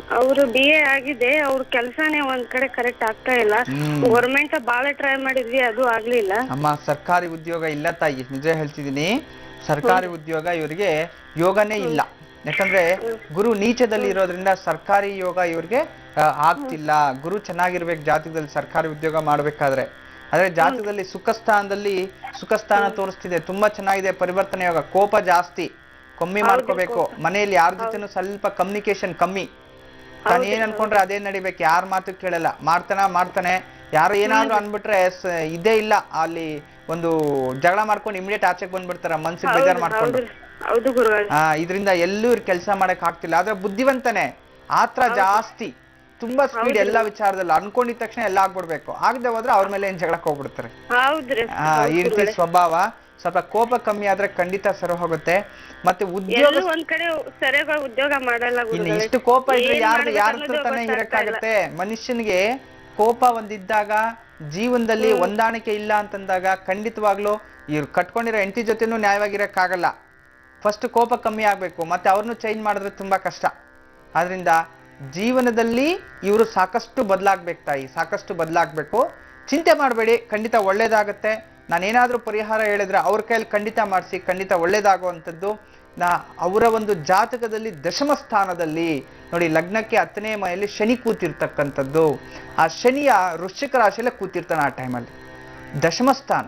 ಅವರು ಬಿ ಎ ಆಗಿದೆ ಅವ್ರ ಕೆಲ್ಸಾನೇ ಒಂದ್ ಕಡೆ ಕರೆಕ್ಟ್ ಆಗ್ತಾ ಇಲ್ಲ ಹ್ಮ್. ಗೌರ್ಮೆಂಟ್ ಬಾಳ ಟ್ರೈ ಮಾಡಿದ್ವಿ ಅದು ಆಗ್ಲಿಲ್ಲ ಅಮ್ಮ ಸರ್ಕಾರಿ ಉದ್ಯೋಗ ಇಲ್ಲ ತಾಯಿ ನಿಜ ಹೇಳ್ತಿದ್ದೀನಿ ಸರ್ಕಾರಿ ಉದ್ಯೋಗ ಇವರಿಗೆ ಯೋಗನೇ ಇಲ್ಲ ಯಾಕಂದ್ರೆ ಗುರು ನೀಚದಲ್ಲಿ ಇರೋದ್ರಿಂದ ಸರ್ಕಾರಿ ಯೋಗ ಇವ್ರಿಗೆ ಆ, ಆಗ್ತಿಲ್ಲ ಗುರು ಚೆನ್ನಾಗಿರ್ಬೇಕು ಜಾತಕದಲ್ಲಿ ಸರ್ಕಾರಿ ಉದ್ಯೋಗ ಮಾಡ್ಬೇಕಾದ್ರೆ ಆದ್ರೆ ಜಾತಕದಲ್ಲಿ ಸುಖ ಸ್ಥಾನದಲ್ಲಿ ಸುಖ ಸ್ಥಾನ ತೋರಿಸ್ತಿದೆ ತುಂಬಾ ಚೆನ್ನಾಗಿದೆ ಪರಿವರ್ತನೆ ಯೋಗ ಕೋಪ ಜಾಸ್ತಿ ಕಮ್ಮಿ ಮಾಡ್ಕೋಬೇಕು ಮನೆಯಲ್ಲಿ ಯಾರ ಜೊತೆನೂ ಸ್ವಲ್ಪ ಕಮ್ಯುನಿಕೇಶನ್ ಕಮ್ಮಿ ತಾನು ಏನ್ ಅನ್ಕೊಂಡ್ರೆ ಅದೇ ನಡಿಬೇಕು ಯಾರ ಮಾತು ಕೇಳಲ್ಲ ಮಾಡ್ತಾನ ಮಾಡ್ತಾನೆ ಯಾರು ಏನಾದ್ರು ಅನ್ಬಿಟ್ರೆ ಸ- ಇದೇ ಇಲ್ಲ ಅಲ್ಲಿ ಒಂದು ಜಗಳ ಮಾಡ್ಕೊಂಡು ಇಮಿಡಿಯೇಟ್ ಆಚೆಗೆ ಬಂದ್ಬಿಡ್ತಾರ ಮನ್ಸಿಗೆ ಬೇಜಾರ್ ಮಾಡ್ಕೊಂಡು ಹೌದು ಹೌದು ಗುರುಗಳೇ ಆ ಇದರಿಂದ ಎಲ್ಲೂ ಕೆಲಸ ಮಾಡಕ್ ಆಗ್ತಿಲ್ಲ ಆದ್ರೆ ಬುದ್ಧಿವಂತನೇ ಆತ್ರ ಜಾಸ್ತಿ ತುಂಬಾ ಸ್ಪೀಡ್ ಎಲ್ಲಾ ವಿಚಾರದಲ್ಲಿ ಅನ್ಕೊಂಡಿದ ತಕ್ಷಣ ಎಲ್ಲ ಆಗ್ಬಿಡ್ಬೇಕು ಆಗದೆ ಹೋದ್ರೆ ಅವ್ರ ಮೇಲೆ ಏನ್ ಜಗಳಕ್ಕೆ ಹೋಗ್ಬಿಡ್ತಾರೆ ಹೌದ್ರಿ ಆ ಈ ರೀತಿ ಸ್ವಭಾವ ಸ್ವಲ್ಪ ಕೋಪ ಕಮ್ಮಿ ಆದ್ರೆ ಖಂಡಿತ ಸರಿ ಹೋಗುತ್ತೆ ಮತ್ತೆ ಉದ್ಯೋಗ ಎಲ್ಲೂ ಒಂದ್ ಕಡೆ ಸರಿಯಾಗಿ ಉದ್ಯೋಗ ಮಾಡಲ್ಲ ಇನ್ನು ಗುರುಗಳೇ ಇಷ್ಟು ಕೋಪ ಇದ್ರೆ ಏನ್ ಯಾರ್ದು ಮಾಡ್ಬೇಕು ಯಾರ ಅನ್ನೋದು ಹತ್ರ ತಾನೇ ಗೊತ್ತಾಗ್ತಾ ಇರಕ್ಕಾಗತ್ತೆ ಮನುಷ್ಯನಿಗೆ ಕೋಪ ಒಂದಿದ್ದಾಗ ಜೀವನದಲ್ಲಿ ಹೊಂದಾಣಿಕೆ ಇಲ್ಲ ಅಂತಂದಾಗ ಖಂಡಿತವಾಗ್ಲೂ ಇವ್ರು ಕಟ್ಕೊಂಡಿರೋ ಹೆಂಡತಿ ಜೊತೆನೂ ನ್ಯಾಯವಾಗಿರಕ್ಕಾಗಲ್ಲ ಫಸ್ಟ್ ಕೋಪ ಕಮ್ಮಿ ಆಗ್ಬೇಕು ಮತ್ತೆ ಅವ್ರನ್ನು ಚೇಂಜ್ ಮಾಡಿದ್ರೆ ತುಂಬಾ ಕಷ್ಟ ಆದ್ರಿಂದ ಜೀವನದಲ್ಲಿ ಇವರು ಸಾಕಷ್ಟು ಬದಲಾಗ್ಬೇಕು ತಾಯಿ ಸಾಕಷ್ಟು ಬದಲಾಗ್ಬೇಕು ಚಿಂತೆ ಮಾಡಬೇಡಿ ಖಂಡಿತ ಒಳ್ಳೇದಾಗತ್ತೆ ನಾನೇನಾದ್ರೂ ಪರಿಹಾರ ಹೇಳಿದ್ರೆ ಅವ್ರ ಕೈಯಲ್ಲಿ ಖಂಡಿತ ಮಾಡಿಸಿ ಖಂಡಿತ ಒಳ್ಳೇದಾಗುವಂಥದ್ದು ನಾ ಅವರ ಒಂದು ಜಾತಕದಲ್ಲಿ ದಶಮ ಸ್ಥಾನದಲ್ಲಿ ನೋಡಿ ಲಗ್ನಕ್ಕೆ ಹತ್ತನೇ ಮನೆಯಲ್ಲಿ ಶನಿ ಕೂತಿರ್ತಕ್ಕಂಥದ್ದು ಆ ಶನಿಯ ವೃಶ್ಚಿಕ ರಾಶಿಯಲ್ಲೇ ಕೂತಿರ್ತಾನೆ ಆ ಟೈಮಲ್ಲಿ ದಶಮ ಸ್ಥಾನ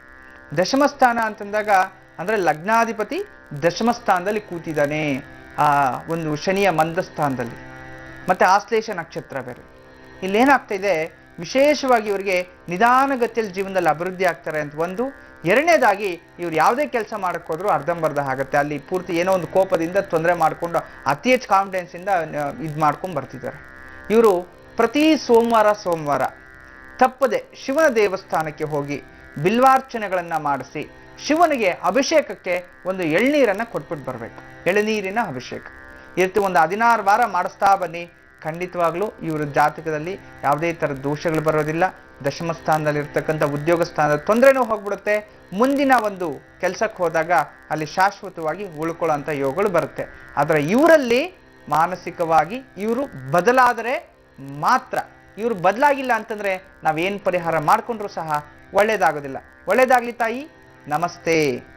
ದಶಮ ಸ್ಥಾನ ಅಂತಂದಾಗ ಅಂದ್ರೆ ಲಗ್ನಾಧಿಪತಿ ದಶಮ ಸ್ಥಾನದಲ್ಲಿ ಕೂತಿದ್ದಾನೆ ಆ ಒಂದು ಶನಿಯ ಮಂದ ಸ್ಥಾನದಲ್ಲಿ ಮತ್ತೆ ಆಶ್ಲೇಷ ನಕ್ಷತ್ರ ಬೇರೆ ಇಲ್ಲೇನಾಗ್ತಾ ಇದೆ ವಿಶೇಷವಾಗಿ ಇವರಿಗೆ ನಿಧಾನಗತಿಯಲ್ಲಿ ಜೀವನದಲ್ಲಿ ಅಭಿವೃದ್ಧಿ ಆಗ್ತಾರೆ ಅಂತ ಒಂದು ಎರಡನೇದಾಗಿ ಇವ್ರು ಯಾವುದೇ ಕೆಲಸ ಮಾಡಕ್ ಹೋದ್ರು ಅರ್ಧಂಬರ್ಧ ಆಗುತ್ತೆ ಅಲ್ಲಿ ಪೂರ್ತಿ ಏನೋ ಒಂದು ಕೋಪದಿಂದ ತೊಂದರೆ ಮಾಡ್ಕೊಂಡು ಅತಿ ಹೆಚ್ಚು ಕಾನ್ಫಿಡೆನ್ಸ್ ಇಂದ ಇದು ಮಾಡ್ಕೊಂಡು ಬರ್ತಿದ್ದಾರೆ ಇವರು ಪ್ರತಿ ಸೋಮವಾರ ಸೋಮವಾರ ತಪ್ಪದೆ ಶಿವನ ದೇವಸ್ಥಾನಕ್ಕೆ ಹೋಗಿ ಬಿಲ್ವಾರ್ಚನೆಗಳನ್ನ ಮಾಡಿಸಿ ಶಿವನಿಗೆ ಅಭಿಷೇಕಕ್ಕೆ ಒಂದು ಎಳ್ನೀರನ್ನ ಕೊಟ್ಬಿಟ್ಟು ಬರಬೇಕು ಎಳನೀರಿನ ಅಭಿಷೇಕ ಈ ರೀತಿ ಒಂದು ಹದಿನಾರು ವಾರ ಮಾಡಿಸ್ತಾ ಬನ್ನಿ ಖಂಡಿತವಾಗ್ಲೂ ಇವ್ರ ಜಾತಕದಲ್ಲಿ ಯಾವುದೇ ಥರದ ದೋಷಗಳು ಬರೋದಿಲ್ಲ ದಶಮ ಸ್ಥಾನದಲ್ಲಿ ಇರ್ತಕ್ಕಂಥ ಉದ್ಯೋಗ ಸ್ಥಾನದ ತೊಂದರೆನೂ ಹೋಗ್ಬಿಡುತ್ತೆ ಮುಂದಿನ ಒಂದು ಕೆಲಸಕ್ಕೆ ಹೋದಾಗ ಅಲ್ಲಿ ಶಾಶ್ವತವಾಗಿ ಉಳ್ಕೊಳ್ಳೋಂಥ ಯೋಗಗಳು ಬರುತ್ತೆ ಆದರೆ ಇವರಲ್ಲಿ ಮಾನಸಿಕವಾಗಿ ಇವರು ಬದಲಾದರೆ ಮಾತ್ರ ಇವರು ಬದಲಾಗಿಲ್ಲ ಅಂತಂದ್ರೆ ನಾವೇನ್ ಪರಿಹಾರ ಮಾಡ್ಕೊಂಡ್ರು ಸಹ ಒಳ್ಳೇದಾಗೋದಿಲ್ಲ ಒಳ್ಳೇದಾಗ್ಲಿ ತಾಯಿ ನಮಸ್ತೆ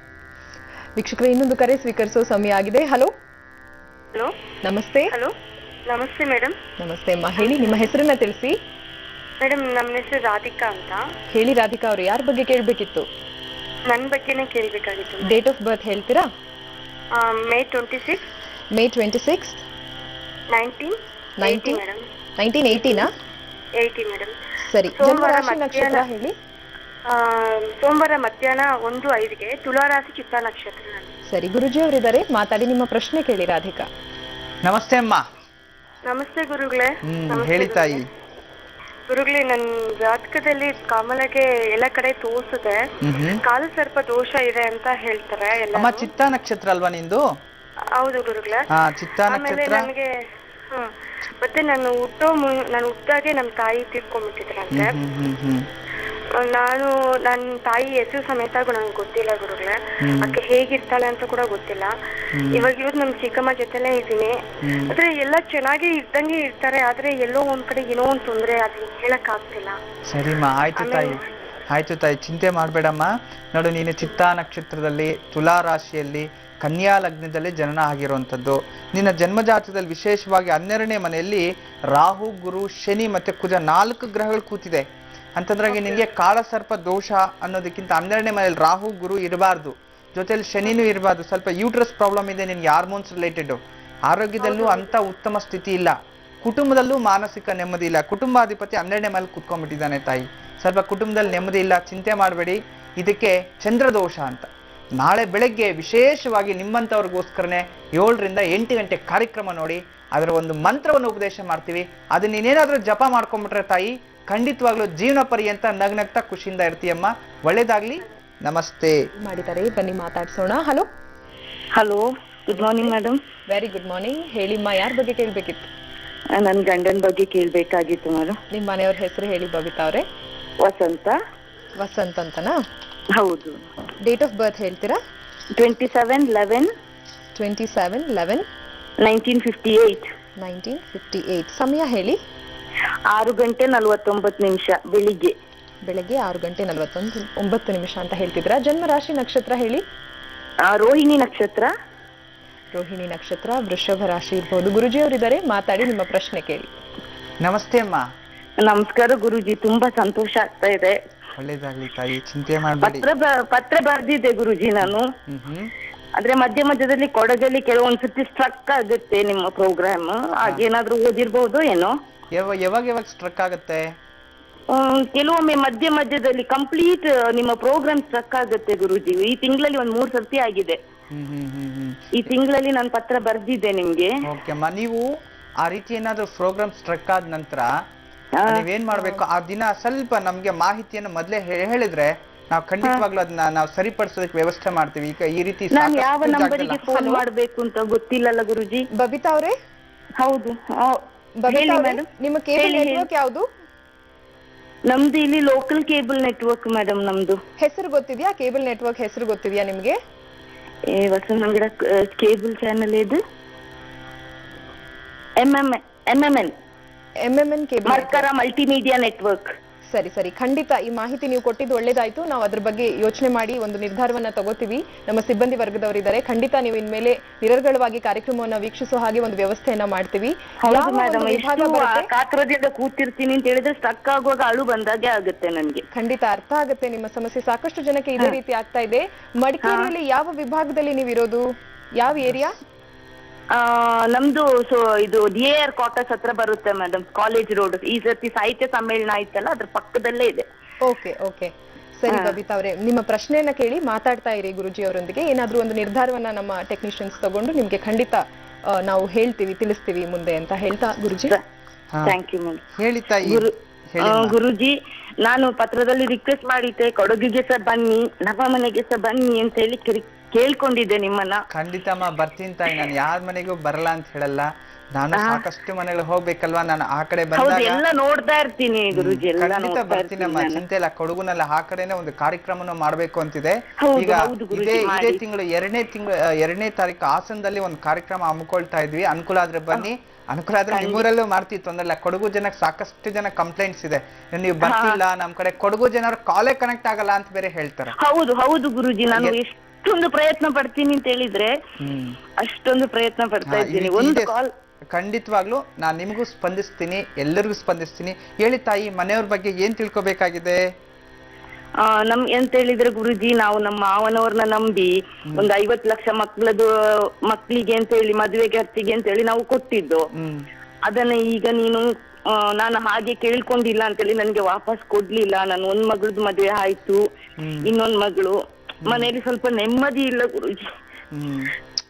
ವೀಕ್ಷಕರೇ ಇನ್ನೊಂದು ಕರೆ ಸ್ವೀಕರಿಸೋ ಸಮಯ ಆಗಿದೆ ಹಲೋ ಹಲೋ ನಮಸ್ತೆ ಹಲೋ ನಮಸ್ತೆ ಮೇಡಮ್ ನಮಸ್ತೆ ಅಮ್ಮ ಹೇಳಿ ನಿಮ್ಮ ಹೆಸರನ್ನ ತಿಳಿಸಿ ಮೇಡಮ್ ನಮ್ಮ ಹೆಸರು ರಾಧಿಕಾ ಅಂತ ಹೇಳಿ ರಾಧಿಕಾ ಅವರು ಯಾರ ಬಗ್ಗೆ ಕೇಳಬೇಕಿತ್ತು ನನ್ನ ಬಗ್ಗೆನೇ ಕೇಳಬೇಕಾಗಿತ್ತು ಡೇಟ್ ಆಫ್ ಬರ್ತ್ ಹೇಳ್ತೀರಾ May twenty six May twenty six nineteen Nineteen? Madam nineteen ಏಯ್ಟೀನಾ ಏಯ್ಟಿ ಮೇಡಮ್ ಸರಿ ಜನ್ಮ ಸೋಮವಾರ ರಾಶಿ ನಕ್ಷತ್ರ ಮಧ್ಯಾಹ್ನ. ಹೇಳಿ ಸೋಮವಾರ ಮಧ್ಯಾಹ್ನ ಒಂದು ಐದಿಗೆ ತುಲಾರಾಶಿ ಚಿತ್ತ ನಕ್ಷತ್ರ ನಾನು ಸರಿ ಗುರುಜಿ ಅವರಿದ್ದಾರೆ ಮಾತಾಡಿ ನಿಮ್ಮ ಪ್ರಶ್ನೆ ಕೇಳಿ ರಾಧಿಕಾ ನಮಸ್ತೆ ಅಮ್ಮ ನಮಸ್ತೆ ಗುರುಗಳೇ ಹ್ಮ್ ನಮಸ್ತೆ ಹೇಳಿ ಗುರುಗಳೇ. ತಾಯಿ ಗುರುಗಳೇ ನನ್ನ ಜಾತಕದಲ್ಲಿ ಕಮಲಗೆ ಎಲ್ಲ ಕಡೆ ತೋರಿಸಿದೆ ಹ್ಮ್ ಹ್ಮ್ ಕಾಲು ಸರ್ಪ ದೋಷ ಇದೆ ಅಂತ ಹೇಳ್ತಾರೆ ಎಲ್ಲ ಅಮ್ಮ ಚಿತ್ತ ನಕ್ಷತ್ರ ಅಲ್ವಾ ನಿಂದು ಹೌದು ಗುರುಗಳೇ ಹಾ ಚಿತ್ತ ಆಮೇಲೆ ನಕ್ಷತ್ರ ನನಗೆ ಹ್ಮ್ ಮತ್ತೆ ನಾನು ಹುಟ್ಟೋ ಮು- ನಾನು ಹುಟ್ಟಾಗೆ ನಮ್ಮ ತಾಯಿ ತೀರ್ಕೊಂಡ್ಬಿಟ್ಟಿದ್ರಂತೆ ಹ್ಮ್ ಹ್ಮ್ ಹ್ಮ್ ನಾನು ನನ್ನ ತಾಯಿ ಹೆಸರು ಸಮೇತ ನಂಗೆ ಗೊತ್ತಿಲ್ಲ ಗುರುಗಳೇ ಹ್ಮ್. ಆಕೆ ಹೇಗಿರ್ತಾಳೆ ಅಂತ ಕೂಡ ಗೊತ್ತಿಲ್ಲ ಇವಾಗ ಇವತ್ತು ನಮ್ಮ ಚಿಕ್ಕಮ್ಮ ಜೊತೆಲೇ ಇದ್ದೀನಿ ಹ್ಮ್. ಆದ್ರೆ ಎಲ್ಲ ಚೆನ್ನಾಗಿ ಇದ್ದಂಗೆ ಇರ್ತಾರೆ ಆದ್ರೆ ಎಲ್ಲೋ ಒಂದ್ ಕಡೆ ಏನೋ ಒಂದ್ ತೊಂದ್ರೆ ಅದು ಹೇಳಕ್ ಆಗ್ತಿಲ್ಲ ಸರಿಮ್ಮ ಆಯ್ತು ತಾಯಿ ಆಯ್ತು ತಾಯಿ ಚಿಂತೆ ಮಾಡಬೇಡಮ್ಮ ನೋಡು ನೀನು ಚಿತ್ತಾ ನಕ್ಷತ್ರದಲ್ಲಿ ತುಲಾ ರಾಶಿಯಲ್ಲಿ ಕನ್ಯಾ ಲಗ್ನದಲ್ಲಿ ಜನನ ಆಗಿರುವಂಥದ್ದು ನಿನ್ನ ಜನ್ಮಜಾತಕದಲ್ಲಿ ವಿಶೇಷವಾಗಿ ಹನ್ನೆರಡನೇ ಮನೆಯಲ್ಲಿ ರಾಹು ಗುರು ಶನಿ ಮತ್ತೆ ಕುಜ ನಾಲ್ಕು ಗ್ರಹಗಳು ಕೂತಿದೆ ಅಂತಂದ್ರಾಗೆ ನಿನಗೆ ಕಾಳಸರ್ಪ ದೋಷ ಅನ್ನೋದಕ್ಕಿಂತ ಹನ್ನೆರಡನೇ ಮನೆಯಲ್ಲಿ ರಾಹು ಗುರು ಇರಬಾರ್ದು ಜೊತೆಲಿ ಶನಿನೂ ಇರಬಾರ್ದು ಸ್ವಲ್ಪ ಯೂಟ್ರಸ್ ಪ್ರಾಬ್ಲಮ್ ಇದೆ ನಿನ್ಗೆ ಹಾರ್ಮೋನ್ಸ್ ರಿಲೇಟೆಡ್ ಆರೋಗ್ಯದಲ್ಲೂ ಅಂತ ಉತ್ತಮ ಸ್ಥಿತಿ ಇಲ್ಲ ಕುಟುಂಬದಲ್ಲೂ ಮಾನಸಿಕ ನೆಮ್ಮದಿ ಇಲ್ಲ ಕುಟುಂಬಾಧಿಪತಿ ಹನ್ನೆರಡನೇ ಮೇಲೆ ಕುತ್ಕೊಂಡ್ಬಿಟ್ಟಿದ್ದಾನೆ ತಾಯಿ ಸ್ವಲ್ಪ ಕುಟುಂಬದಲ್ಲಿ ನೆಮ್ಮದಿ ಇಲ್ಲ ಚಿಂತೆ ಮಾಡಬೇಡಿ ಇದಕ್ಕೆ ಚಂದ್ರದೋಷ ಅಂತ ನಾಳೆ ಬೆಳಗ್ಗೆ ವಿಶೇಷವಾಗಿ ನಿಮ್ಮಂಥವ್ರಿಗೋಸ್ಕರನೇ ಏಳರಿಂದ ಎಂಟು ಗಂಟೆ ಕಾರ್ಯಕ್ರಮ ನೋಡಿ ಅದರ ಒಂದು ಮಂತ್ರವನ್ನು ಉಪದೇಶ ಮಾಡ್ತೀವಿ ಅದನ್ನ ನೀನೇನಾದ್ರೂ ಜಪ ಮಾಡ್ಕೊಂಡ್ಬಿಟ್ರೆ ತಾಯಿ ಖಂಡಿತವಾಗ್ಲೂ ಜೀವನ ಪರ್ಯಂತ ನಗ್ನಗ್ತಾ ಖುಷಿಯಿಂದ ಇರ್ತೀಯಮ್ಮ ಒಳ್ಳೇದಾಗ್ಲಿ ನಮಸ್ತೆ ಮಾಡಿದ್ದಾರೆ ಬನ್ನಿ ಮಾತಾಡ್ಸೋಣ hello hello good morning madam very good morning ಹೇಳಿಮ್ಮ ಯಾರ ಬಗ್ಗೆ ಕೇಳಬೇಕಿತ್ತು ನನ್ನ ಗಂಡನ ಬಗ್ಗೆ ಕೇಳಬೇಕಾಗಿತ್ತು ಮೇಡಮ್ ನಿಮ್ಮ ಮನೆಯವ್ರ ಹೆಸರು ಹೇಳಿ ಬಬಿತಾ ಅವರೇ ವಸಂತ ವಸಂತ್ ಅಂತನಾ ಹೌದು ಡೇಟ್ ಆಫ್ ಬರ್ತ್ ಹೇಳ್ತೀರಾ twenty seven eleven twenty seven eleven nineteen fifty eight nineteen fifty eight ಸಮಯ ಹೇಳಿ ಆರು ಗಂಟೆ ನಲ್ವತ್ತೊಂಬತ್ತು ನಿಮಿಷ ಬೆಳಿಗ್ಗೆ ಬೆಳಗ್ಗೆ ಆರು ಗಂಟೆ ನಲವತ್ತೊಂದು ಒಂಬತ್ತು ನಿಮಿಷ ಅಂತ ಹೇಳ್ತಿದ್ರ ಜನ್ಮ ರಾಶಿ ನಕ್ಷತ್ರ ಹೇಳಿ ಆ, ರೋಹಿಣಿ ನಕ್ಷತ್ರ ರೋಹಿಣಿ ನಕ್ಷತ್ರ ವೃಷಭ ರಾಶಿ ಇರ್ಬೋದು ಗುರುಜಿ ಅವರಿದ್ದಾರೆ ಮಾತಾಡಿ ನಿಮ್ಮ ಪ್ರಶ್ನೆ ಕೇಳಿ ನಮಸ್ತೆ ಅಮ್ಮ ನಮಸ್ಕಾರ ಗುರುಜಿ ತುಂಬಾ ಸಂತೋಷ ಆಗ್ತಾ ಇದೆ ಒಳ್ಳೇದಾಗ್ಲಿ ತಾಯಿ ಚಿಂತೆ ಮಾಡಬೇಡಿ ಪತ್ರ ಬ- ಪತ್ರ ಬರ್ದಿದ್ದೆ ಗುರುಜಿ ನಾನು ಹ್ಮ್ ಹ್ಮ್ ಆದ್ರೆ ಮಧ್ಯ ಮಧ್ಯದಲ್ಲಿ ಕೊಡಗಲ್ಲಿ ಕೆಲವೊಂದ್ಸತಿ ಸ್ಟ್ರಕ್ ಆಗುತ್ತೆ ನಿಮ್ಮ ಪ್ರೋಗ್ರಾಮ್ ಹಾಗೇನಾದ್ರೂ ಓದಿರ್ಬೋದು ಏನೋ ಯಾವ ಯಾವಾಗ ಯಾವಾಗ ಸ್ಟ್ರಕ್ ಆಗುತ್ತೆ ಹ್ಮ್, ಕೆಲವೊಮ್ಮೆ ಮಧ್ಯ ಮಧ್ಯದಲ್ಲಿ ಕಂಪ್ಲೀಟ್ ನಿಮ್ಮ ಪ್ರೋಗ್ರಾಮ್ ಸ್ಟ್ರಕ್ ಆಗುತ್ತೆ ಗುರುಜಿ ಈ ತಿಂಗಳಲ್ಲಿ ಒಂದ್ ಮೂರ್ ಸರ್ತಿ ಆಗಿದೆ ಹ್ಮ್ ಹ್ಮ್ ಹ್ಮ್ ಹ್ಮ್ ಈ ತಿಂಗಳಲ್ಲಿ ನಾನು ಪತ್ರ ಬರ್ದಿದ್ದೆ ನಿಮ್ಗೆ ಓಕೆ ಅಮ್ಮ ನೀವು ಆ ರೀತಿ ಏನಾದ್ರು ಪ್ರೋಗ್ರಾಮ್ ಸ್ಟ್ರಕ್ ಆದ ನಂತರ ಆ, ನೀವೇನ್ ಮಾಡ್ಬೇಕು ಆ ದಿನ ಸ್ವಲ್ಪ ನಮ್ಗೆ ಮಾಹಿತಿಯನ್ನು ಮೊದ್ಲೇ ಹೇ- ಹೇಳಿದ್ರೆ ನಾವು ಖಂಡಿತವಾಗ್ಲೂ ಅದನ್ನ ನಾವು ಸರಿಪಡಿಸೋದಕ್ಕೆ ವ್ಯವಸ್ಥೆ ಮಾಡ್ತೀವಿ ಈಗ ಈ ರೀತಿ ನಾನ್ ಸಾಕಷ್ಟು ಯಾವ ನಂಬರಿಗೆ ಜಾಗದಲ್ಲಿ- ಫೋನ್ ಮಾಡ್ಬೇಕು ಅಂತ ಗೊತ್ತಿಲ್ಲಲ್ಲ ಗುರುಜಿ ಬಬಿತಾ ಅವರೇ ಹೌದು ಆ, ಬಬಿತಾ ಹೇಳಿ ಅವರೇ madam. ನಿಮ್ಮ ಕೇಬಲ್ ಹೇಳಿ, ಹೇಳಿ. ನೆಟ್ವರ್ಕ್ ಯಾವುದು ನಮ್ದು ಇಲ್ಲಿ ಲೋಕಲ್ ಕೇಬಲ್ ನೆಟ್ವರ್ಕ್ ಮೇಡಮ್ ನಮ್ದು ಹೆಸರು ಗೊತ್ತಿದ್ಯಾ ಕೇಬಲ್ ನೆಟ್ವರ್ಕ್ ಹೆಸರು ಗೊತ್ತಿದ್ಯಾ ನಿಮ್ಗೆ ಏ ವಸಂತನಗರ ಕೇಬಲ್ ಚಾನೆಲ್ ಇದು M M M M N M M N cable Mercara multimedia network ಸರಿ ಸರಿ ಖಂಡಿತ ಈ ಮಾಹಿತಿ ನೀವು ಕೊಟ್ಟಿದ್ದು ಒಳ್ಳೇದಾಯ್ತು ನಾವು ಅದ್ರ ಬಗ್ಗೆ ಯೋಚನೆ ಮಾಡಿ ಒಂದು ನಿರ್ಧಾರವನ್ನ ತಗೋತೀವಿ ನಮ್ಮ ಸಿಬ್ಬಂದಿ ವರ್ಗದವರಿದ್ದಾರೆ ಖಂಡಿತ ನೀವು ಇನ್ಮೇಲೆ ನಿರರ್ಗಳವಾಗಿ ಕಾರ್ಯಕ್ರಮವನ್ನ ವೀಕ್ಷಿಸುವ ಹಾಗೆ ಒಂದು ವ್ಯವಸ್ಥೆಯನ್ನ ಮಾಡ್ತೀವಿ ಯಾವ ಹೌದು ಒಂದು ಮೇಡಮ್ ವಿಭಾಗ ಎಷ್ಟು ಬರುತ್ತೆ ಕಾತ್ರದಿಂದ ಕೂತಿರ್ತೀನಿ ಅಂತ ಹೇಳಿದ್ರೆ ಸ್ಟಕ್ ಆಗುವಾಗ ಅಳು ಬಂದಾಗೆ ಆಗುತ್ತೆ ನನ್ಗೆ ಖಂಡಿತ ಅರ್ಥ ಆಗುತ್ತೆ ನಿಮ್ಮ ಸಮಸ್ಯೆ ಸಾಕಷ್ಟು ಜನಕ್ಕೆ ಇದೇ ರೀತಿ ಆಗ್ತಾ ಇದೆ ಮಡಿಕೇರಿಯಲ್ಲಿ ಯಾವ ವಿಭಾಗದಲ್ಲಿ ನೀವು ಇರೋದು ಯಾವ ಏರಿಯಾ ಆ ನಮ್ದು ಸೊ ಇದು ಡಿ ಆರ್ ಕ್ವಾರ್ಟರ್ಸ್ ಹತ್ರ ಬರುತ್ತೆ ಮೇಡಮ್ ಕಾಲೇಜ್ ರೋಡ್ ಈ ಸರ್ತಿ ಸಾಹಿತ್ಯ ಸಮ್ಮೇಳನ ಆಯ್ತಲ್ಲ ಅದ್ರ ಪಕ್ಕದಲ್ಲೇ ಇದೆ ಓಕೆ ಓಕೆ ಸರಿ ಬಬಿತಾ ಅವರೇ ನಿಮ್ಮ ಪ್ರಶ್ನೆಯನ್ನ ಕೇಳಿ ಮಾತಾಡ್ತಾ ಇರಿ ಗುರುಜಿ ಅವರೊಂದಿಗೆ ಏನಾದ್ರೂ ಒಂದು ನಿರ್ಧಾರವನ್ನ ನಮ್ಮ ಟೆಕ್ನಿಷಿಯನ್ಸ್ ತಗೊಂಡು ನಿಮ್ಗೆ ಖಂಡಿತ ಆ, ನಾವು ಹೇಳ್ತೀವಿ ತಿಳಿಸ್ತೀವಿ ಮುಂದೆ ಅಂತ ಹೇಳ್ತಾ ಗುರುಜಿ ಹಾ. ಥ್ಯಾಂಕ್ ಯು ಮೇಡಮ್ ಹೇಳಿ ತಾಯಿ ಗುರು ಹೇಳಿ ಆ, ಅಮ್ಮ. ಗುರುಜಿ ನಾನು ಪತ್ರದಲ್ಲಿ ರಿಕ್ವೆಸ್ಟ್ ಮಾಡಿದ್ದೆ ಕೊಡಗಿಗೆ ಸಹ ಬನ್ನಿ ನಮ್ಮ ಮನೆಗೆ ಸಹ ಬನ್ನಿ ಅಂತ ಹೇಳಿ ಕಿರಿ- ಕೇಳ್ಕೊಂಡಿದ್ದೆ ನಿಮ್ಮನ್ನ ಖಂಡಿತಮ್ಮ ಬರ್ತೀನಿ ತಾಯಿ ನಾನು ಯಾರ ಮನೆಗೂ ಬರಲ್ಲ ಅಂತ ಹೇಳಲ್ಲ ನಾನು ಸಾಕಷ್ಟು ಮನೆಗಳು ಹೋಗ್ಬೇಕಲ್ವಾ ನಾನು ಆ ಕಡೆ ಹೌದು ಬಂದಾಗ ಎಲ್ಲ ನೋಡ್ತಾ ಇರ್ತೀನಿ ಗುರುಜಿ ಎಲ್ಲ ಖಂಡಿತ ನೋಡ್ತಾ ಬರ್ತೀನಮ್ಮ ಇರ್ತೀನಿ ನಾನು. ಚಿಂತೆ ಇಲ್ಲ ಕೊಡಗುನಲ್ಲಿ ಆ ಕಡೆನೆ ಒಂದು ಕಾರ್ಯಕ್ರಮನ ಮಾಡ್ಬೇಕು ಅಂತಿದೆ ಹೌದು, ಈಗ ಹೌದು ಗುರೂಜಿ, ಇದೇ ಇದೇ ಮಾಡಿ. ತಿಂಗಳು ಎರಡನೇ ತಿಂಗಳು ಎರಡನೇ ತಾರೀಕು ಹಾಸನದಲ್ಲಿ ಒಂದು ಕಾರ್ಯಕ್ರಮ ಹಮ್ಮಿಕೊಳ್ತಾ ಇದ್ವಿ ಅನುಕೂಲ ಆದ್ರೆ ಬನ್ನಿ ಅನುಕೂಲ ಆದ್ರೆ ನಿಮ್ಮೂರಲ್ಲೂ ಮಾಡ್ತೀವಿ ತೊಂದ್ರೆ ಇಲ್ಲ ಕೊಡಗು ಜನಕ್ಕೆ ಸಾಕಷ್ಟು ಜನ ಕಂಪ್ಲೇಂಟ್ಸ್ ಇದೆ ನೀವು ಬರ್ತಿಲ್ಲ ನಮ್ ಕಡೆ ಕೊಡಗು ಜನರು ಕಾಲೇ ಕನೆಕ್ಟ್ ಆಗಲ್ಲ ಅಂತ ಬೇರೆ ಹೇಳ್ತಾರೆ ಹೌದು ಹೌದು ಗುರುಜಿ ನಾನು ಎಷ್ಟೊಂದು ಪ್ರಯತ್ನ ಪಡ್ತೀನಿ ಅಂತ ಹೇಳಿದ್ರೆ ಹ್ಮ್ ಅಷ್ಟೊಂದು ಪ್ರಯತ್ನ ಪಡ್ತಾ ಹಾ, ಇದ್ದೀನಿ ಈ- ಒಂದು ಇದೆ. ಕಾಲ್ ಖಂಡಿತವಾಗ್ಲೂ ನಾನ್ ನಿಮಗೂ ಸ್ಪಂದಿಸ್ತೀನಿ ಎಲ್ಲರಿಗೂ ಸ್ಪಂದಿಸ್ತೀನಿ ಹೇಳಿ ತಾಯಿ ಮನೆಯವ್ರ ಬಗ್ಗೆ ಏನ್ ತಿಳ್ಕೊಬೇಕಾಗಿದೆ ಆ, ನಮ್ ಎಂತ ಹೇಳಿದ್ರೆ ಗುರುಜಿ ನಾವು ನಮ್ಮ ಮಾವನವ್ರನ್ನ ನಂಬಿ ಒಂದು ಐವತ್ ಲಕ್ಷ ಮಕ್ಳದು ಮಕ್ಳಿಗೆ ಅಂತ ಹೇಳಿ ಮದುವೆಗೆ ಹತ್ತಿಗೆ ಅಂತ ಹೇಳಿ ನಾವು ಕೊಟ್ಟಿದ್ದು ಹ್ಮ್ ಅದನ್ನ ಈಗ ನೀನು ಆ, ನಾನು ಹಾಗೆ ಕೇಳ್ಕೊಂಡಿಲ್ಲ ಅಂತೇಳಿ ನನ್ಗೆ ವಾಪಸ್ ಕೊಡ್ಲಿಲ್ಲ ನಾನು ಒಂದ್ ಮಗಳದ್ದು ಮದುವೆ ಆಯ್ತು ಹ್ಮ್. ಇನ್ನೊಂದ್ ಮಗಳು ಮನೆಯಲ್ಲಿ ಸ್ವಲ್ಪ ನೆಮ್ಮದಿ ಇಲ್ಲ ಗುರುಜಿ ಹ್ಮ್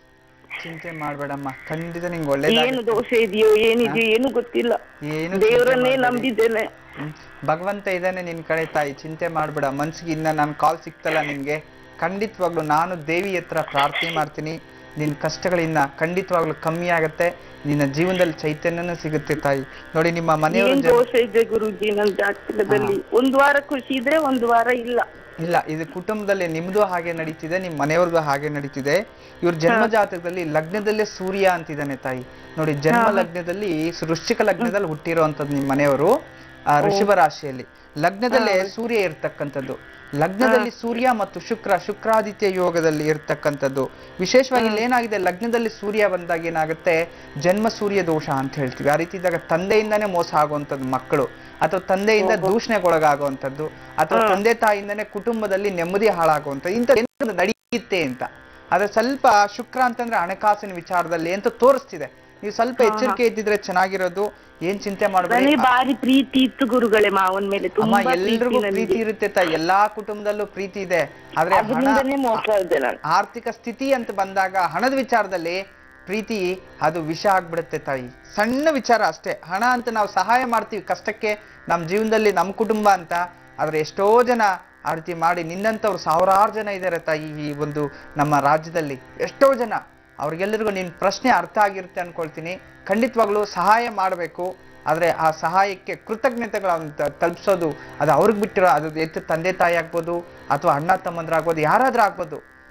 ಚಿಂತೆ ಮಾಡ್ಬೇಡಮ್ಮ ಖಂಡಿತ ನಿಂಗೆ ಏನು ಒಳ್ಳೇದಾಗ ದೋಷ ಇದೆಯೋ ಏನಿದೆಯೋ ಏನು ಗೊತ್ತಿಲ್ಲ ಏನು ದೇವರನ್ನೇ ನಂಬಿದ್ದೇನೆ ಹ್ಮ್. ಭಗವಂತ ಇದ್ದಾನೆ ನಿನ್ ಕಡೆ ತಾಯಿ ಚಿಂತೆ ಮಾಡ್ಬೇಡ ಮನ್ಸಿಗೆ ಇನ್ನ ನನ್ ಕಾಲ್ ಸಿಕ್ತಲ್ಲ ನಿನ್ಗೆ ಖಂಡಿತವಾಗ್ಲು ನಾನು ದೇವಿ ಹತ್ರ ಪ್ರಾರ್ಥನೆ ಮಾಡ್ತೀನಿ ನಿನ್ ಕಷ್ಟಗಳಿಂದ ಖಂಡಿತವಾಗ್ಲು ಕಮ್ಮಿ ಆಗತ್ತೆ ನಿನ್ನ ಜೀವನದಲ್ಲಿ ಚೈತನ್ಯನೂ ಸಿಗುತ್ತೆ ತಾಯಿ ನೋಡಿ ನಿಮ್ಮ ಮನೆಯವ್ರ ಏನ್ ಜನ ದೋಷ ಇದೆ ಗುರುಜಿ ನನ್ ಜಾತಕದಲ್ಲಿ ಒಂದ್ ವಾರ ಖುಷಿ ಇದ್ರೆ ಒಂದ್ ವಾರ ಇಲ್ಲ ಇಲ್ಲ ಇದು ಕುಟುಂಬದಲ್ಲಿ ನಿಮ್ದು ಹಾಗೆ ನಡೀತಿದೆ ನಿಮ್ ಮನೆಯವ್ರದ್ದು ಹಾಗೆ ನಡೀತಿದೆ ಇವ್ರ ಜನ್ಮ ಜಾತಕದಲ್ಲಿ ಲಗ್ನದಲ್ಲೇ ಸೂರ್ಯ ಅಂತಿದ್ದಾನೆ ತಾಯಿ ನೋಡಿ ಜನ್ಮ ಲಗ್ನದಲ್ಲಿ ವೃಶ್ಚಿಕ ಲಗ್ನದಲ್ಲಿ ಹುಟ್ಟಿರುವಂತದ್ದು ನಿಮ್ ಮನೆಯವರು ಆ ಋಷಭ ರಾಶಿಯಲ್ಲಿ ಲಗ್ನದಲ್ಲೇ ಸೂರ್ಯ ಇರ್ತಕ್ಕಂಥದ್ದು ಲಗ್ನದಲ್ಲಿ ಸೂರ್ಯ ಮತ್ತು ಶುಕ್ರ ಶುಕ್ರಾದಿತ್ಯ ಯೋಗದಲ್ಲಿ ಇರ್ತಕ್ಕಂಥದ್ದು ವಿಶೇಷವಾಗಿ ಇಲ್ಲಿ ಏನಾಗಿದೆ ಲಗ್ನದಲ್ಲಿ ಸೂರ್ಯ ಬಂದಾಗ ಏನಾಗುತ್ತೆ ಜನ್ಮ ಸೂರ್ಯ ದೋಷ ಅಂತ ಹೇಳ್ತೀವಿ ಆ ರೀತಿ ಇದ್ದಾಗ ತಂದೆಯಿಂದಾನೇ ಮೋಸ ಆಗುವಂಥದ್ದು ಮಕ್ಕಳು ಅಥವಾ ತಂದೆಯಿಂದ ದೂಷಣೆಗೊಳಗಾಗುವಂಥದ್ದು ಅಥವಾ ತಂದೆ ತಾಯಿಯಿಂದನೇ ಕುಟುಂಬದಲ್ಲಿ ನೆಮ್ಮದಿ ಹಾಳಾಗುವಂಥದ್ದು ಇಂಥ ಏನಾದ್ರು ನಡೆಯುತ್ತೆ ಅಂತ ಆದ್ರೆ ಸ್ವಲ್ಪ ಶುಕ್ರ ಅಂತಂದ್ರೆ ಹಣಕಾಸಿನ ವಿಚಾರದಲ್ಲಿ ಅಂತ ತೋರಿಸ್ತಿದೆ ನೀವು ಸ್ವಲ್ಪ ಎಚ್ಚರಿಕೆ ಇದ್ದಿದ್ರೆ ಚೆನ್ನಾಗಿರೋದು ಏನ್ ಚಿಂತೆ ಮಾಡಬೇಡಿ ನನಗೆ ಬಾರಿ ಪ್ರೀತಿ ಇತ್ತು ಗುರುಗಳೇ ಮಾವನ್ ಮೇಲೆ ಅಮ್ಮ ತುಂಬಾ ಪ್ರೀತಿ ಎಲ್ರಿಗೂ ನನಗೆ ಪ್ರೀತಿ ಇರುತ್ತೆ ತಾಯಿ ಎಲ್ಲಾ ಕುಟುಂಬದಲ್ಲೂ ಪ್ರೀತಿ ಇದೆ ಆದ್ರೆ ಹಣ ಅದರಿಂದನೇ ಮೋಸ ಆದೆ ನಾನು ಆರ್ಥಿಕ ಸ್ಥಿತಿ ಅಂತ ಬಂದಾಗ ಹಣದ ವಿಚಾರದಲ್ಲಿ ಪ್ರೀತಿ ಅದು ವಿಷ ಆಗ್ಬಿಡುತ್ತೆ ತಾಯಿ ಸಣ್ಣ ವಿಚಾರ ಅಷ್ಟೇ ಹಣ ಅಂತ ನಾವು ಸಹಾಯ ಮಾಡ್ತೀವಿ ಕಷ್ಟಕ್ಕೆ ನಮ್ಮ ಜೀವನದಲ್ಲಿ ನಮ್ಮ ಕುಟುಂಬ ಅಂತ ಆದ್ರೆ ಎಷ್ಟೋ ಜನ ಆ ರೀತಿ ಮಾಡಿ ನಿನ್ನಂಥವ್ರು ಸಾವಿರಾರು ಜನ ಇದ್ದಾರೆ ತಾಯಿ ಈ ಒಂದು ನಮ್ಮ ರಾಜ್ಯದಲ್ಲಿ ಎಷ್ಟೋ ಜನ ಅವ್ರಿಗೆಲ್ಲರಿಗೂ ನಿನ್ನ ಪ್ರಶ್ನೆ ಅರ್ಥ ಆಗಿರುತ್ತೆ ಅನ್ಕೊಳ್ತೀನಿ ಖಂಡಿತವಾಗ್ಲೂ ಸಹಾಯ ಮಾಡಬೇಕು ಆದ್ರೆ ಆ ಸಹಾಯಕ್ಕೆ ಕೃತಜ್ಞತೆಗಳನ್ನು ತ- ತಲುಪಿಸೋದು ಅದು ಅವ್ರಿಗೆ ಬಿಟ್ಟಿರೋ ಅದು ಎತ್ತು ತಂದೆ ತಾಯಿ ಆಗ್ಬೋದು ಅಥವಾ ಅಣ್ಣ ತಮ್ಮಂದ್ರ ಆಗ್ಬೋದು ಯಾರಾದ್ರೂ ಆಗ್ಬೋದು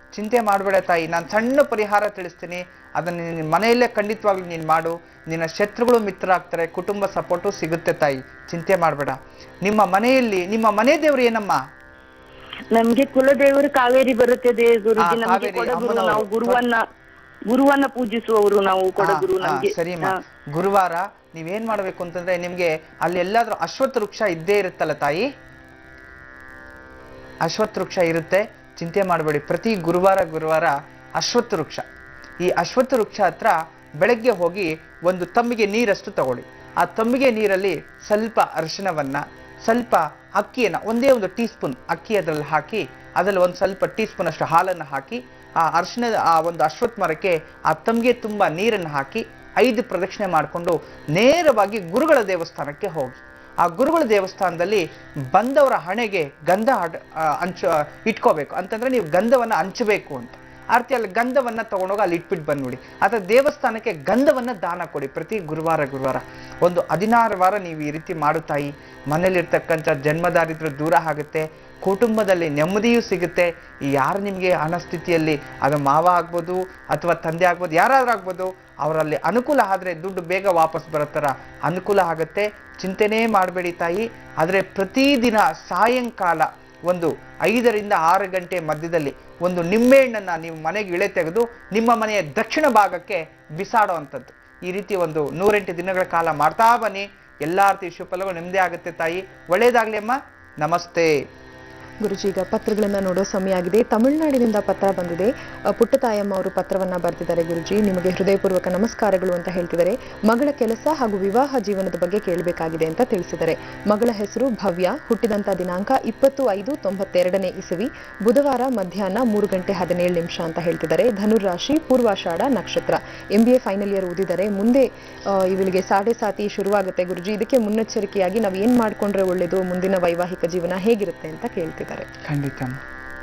ಚಿಂತೆ ಮಾಡಬೇಡ ತಾಯಿ ನಾನು ಸಣ್ಣ ಪರಿಹಾರ ತಿಳಿಸ್ತೀನಿ ಅದನ್ನ ನಿನ್ನ ಮನೆಯಲ್ಲೇ ಖಂಡಿತವಾಗ್ಲೂ ನೀನು ಮಾಡು ನಿನ್ನ ಶತ್ರುಗಳು ಮಿತ್ರ ಆಗ್ತಾರೆ ಕುಟುಂಬ ಸಪೋರ್ಟು ಸಿಗುತ್ತೆ ತಾಯಿ ಚಿಂತೆ ಮಾಡಬೇಡ ನಿಮ್ಮ ಮನೆಯಲ್ಲಿ ನಿಮ್ಮ ಮನೆ ದೇವ್ರು ಏನಮ್ಮ ನಮ್ಗೆ ಕುಲದೇವರು ಕಾವೇರಿ ಬರುತ್ತದೆ ಗುರುಜಿ ಆ, ನಮ್ಗೆ ಕಾವೇರಿ, ಕೊಡಗುರು ಅಮ್ಮನವರು. ನಾವು ಗುರುವನ್ನ ಗುರುವನ್ನ ಪೂಜಿಸುವವರು ನಾವು ಕೊಡಗುರು ಹಾ, ಹಾ, ನಮ್ಗೆ ಸರಿಮ್ಮ ಹಾ. ಗುರುವಾರ ನೀವೇನ್ ಮಾಡ್ಬೇಕು ಅಂತಂದ್ರೆ ನಿಮ್ಗೆ ಅಲ್ಲಿ ಎಲ್ಲಾದ್ರೂ ಅಶ್ವತ್ಥ ವೃಕ್ಷ ಇದ್ದೇ ಇರುತ್ತಲ್ಲ ತಾಯಿ ಅಶ್ವತ್ಥ ವೃಕ್ಷ ಇರುತ್ತೆ ಚಿಂತೆ ಮಾಡಬೇಡಿ ಪ್ರತಿ ಗುರುವಾರ ಗುರುವಾರ ಅಶ್ವತ್ಥ ವೃಕ್ಷ ಈ ಅಶ್ವತ್ಥ ವೃಕ್ಷ ಹತ್ರ ಬೆಳಗ್ಗೆ ಹೋಗಿ ಒಂದು ತಮ್ಮಿಗೆ ನೀರಷ್ಟು ತಗೊಳ್ಳಿ ಆ ತಮ್ಮಿಗೆ ನೀರಲ್ಲಿ ಸ್ವಲ್ಪ ಅರಿಶಿಣವನ್ನ ಸ್ವಲ್ಪ ಅಕ್ಕಿಯನ್ನ ಒಂದೇ ಒಂದು ಟೀ ಸ್ಪೂನ್ ಅಕ್ಕಿ ಅದರಲ್ಲಿ ಹಾಕಿ ಅದರಲ್ಲಿ ಒಂದು ಸ್ವಲ್ಪ ಟೀ ಸ್ಪೂನ್ ಅಷ್ಟು ಹಾಲನ್ನು ಹಾಕಿ ಆ ಅರಿಶಿಣದ ಆ ಒಂದು ಅಶ್ವತ್ಥ ಮರಕ್ಕೆ ಆ ತಮ್ಗೆ ತುಂಬ ನೀರನ್ನು ಹಾಕಿ ಐದು ಪ್ರದಕ್ಷಿಣೆ ಮಾಡಿಕೊಂಡು ನೇರವಾಗಿ ಗುರುಗಳ ದೇವಸ್ಥಾನಕ್ಕೆ ಹೋಗಿ ಆ ಗುರುಗಳ ದೇವಸ್ಥಾನದಲ್ಲಿ ಬಂದವರ ಹಣೆಗೆ ಗಂಧ ಅಡ್- ಆ, ಹಂಚ ಇಟ್ಕೋಬೇಕು ಅಂತಂದ್ರೆ ನೀವು ಗಂಧವನ್ನ ಹಂಚಬೇಕು ಅಂತ ಆರ್ತಿ ಅಲ್ಲಿ ಗಂಧವನ್ನ ತಗೊಂಡೋಗಿ ಅಲ್ಲಿ ಇಟ್ಬಿಟ್ಟು ಬಂದ್ಬಿಡಿ ಅಥವಾ ದೇವಸ್ಥಾನಕ್ಕೆ ಗಂಧವನ್ನ ದಾನ ಕೊಡಿ ಪ್ರತಿ ಗುರುವಾರ ಗುರುವಾರ ಒಂದು ಹದಿನಾರು ವಾರ ನೀವು ಈ ರೀತಿ ಮಾಡುತ್ತಾಯಿ ಮನೇಲಿರ್ತಕ್ಕಂಥ ಜನ್ಮದಾರಿದ್ರ ದೂರ ಆಗುತ್ತೆ ಕುಟುಂಬದಲ್ಲಿ ನೆಮ್ಮದಿಯೂ ಸಿಗುತ್ತೆ ಈ ಯಾರು ನಿಮಗೆ ಹಣ ಸ್ಥಿತಿಯಲ್ಲಿ ಅದು ಮಾವ ಆಗ್ಬೋದು ಅಥವಾ ತಂದೆ ಆಗ್ಬೋದು ಯಾರಾದ್ರೂ ಆಗ್ಬೋದು ಅವರಲ್ಲಿ ಅನುಕೂಲ ಆದರೆ ದುಡ್ಡು ಬೇಗ ವಾಪಸ್ ಬರೋ ಥರ ಅನುಕೂಲ ಆಗುತ್ತೆ ಚಿಂತೆನೇ ಮಾಡಬೇಡಿ ತಾಯಿ ಆದರೆ ಪ್ರತಿದಿನ ಸಾಯಂಕಾಲ ಒಂದು ಐದರಿಂದ ಆರು ಗಂಟೆ ಮಧ್ಯದಲ್ಲಿ ಒಂದು ನಿಂಬೆಹಣ್ಣನ್ನ ನೀವು ಮನೆಗೆ ಇಳೆ ತೆಗೆದು ನಿಮ್ಮ ಮನೆಯ ದಕ್ಷಿಣ ಭಾಗಕ್ಕೆ ಬಿಸಾಡೋ ಅಂಥದ್ದು ಈ ರೀತಿ ಒಂದು ನೂರೆಂಟು ದಿನಗಳ ಕಾಲ ಮಾಡ್ತಾ ಬನ್ನಿ ಎಲ್ಲಾ ರೀತಿ ಶುಭಫಲಗಳು ನಿಮ್ಮದೇ ಆಗುತ್ತೆ ತಾಯಿ ಒಳ್ಳೇದಾಗ್ಲಿ ಅಮ್ಮ ನಮಸ್ತೆ ಗುರುಜಿ ಈಗ ಪತ್ರಗಳನ್ನ ನೋಡೋ ಸಮಯ ಆಗಿದೆ ತಮಿಳುನಾಡಿನಿಂದ ಪತ್ರ ಬಂದಿದೆ ಅ, ಪುಟ್ಟತಾಯಮ್ಮ ಅವರು ಪತ್ರವನ್ನ ಬರೆದಿದ್ದಾರೆ ಗುರುಜಿ ನಿಮಗೆ ಹೃದಯಪೂರ್ವಕ ನಮಸ್ಕಾರಗಳು ಅಂತ ಹೇಳ್ತಿದ್ದಾರೆ ಮಗಳ ಕೆಲಸ ಹಾಗೂ ವಿವಾಹ ಜೀವನದ ಬಗ್ಗೆ ಕೇಳಬೇಕಾಗಿದೆ ಅಂತ ತಿಳಿಸಿದ್ದಾರೆ ಮಗಳ ಹೆಸರು ಭವ್ಯ ಹುಟ್ಟಿದಂತ ದಿನಾಂಕ ಇಪ್ಪತ್ತು ಐದು ತೊಂಬತ್ತೆರಡನೇ ಇಸವಿ ಬುಧವಾರ ಮಧ್ಯಾಹ್ನ ಮೂರು ಗಂಟೆ ಹದಿನೇಳು ನಿಮಿಷ ಅಂತ ಹೇಳ್ತಿದ್ದಾರೆ ಧನುರಾಶಿ ಪೂರ್ವಾಷಾಢ ನಕ್ಷತ್ರ M B A final year ಓದಿದ್ದಾರೆ ಮುಂದೆ ಆ, ಇವಳಿಗೆ ಸಾಡೆ ಸಾತಿ ಶುರುವಾಗುತ್ತೆ ಗುರುಜಿ ಇದಕ್ಕೆ ಮುನ್ನೆಚ್ಚರಿಕೆಯಾಗಿ ನಾವು ಏನ್ ಮಾಡ್ಕೊಂಡ್ರೆ ಒಳ್ಳೇದು ಮುಂದಿನ ವೈವಾಹಿಕ ಜೀವನ ಹೇಗಿರುತ್ತೆ ಅಂತ ಕೇಳ್ತಿದ್ದಾರೆ ಖಂಡಿತ ಅಮ್ಮ.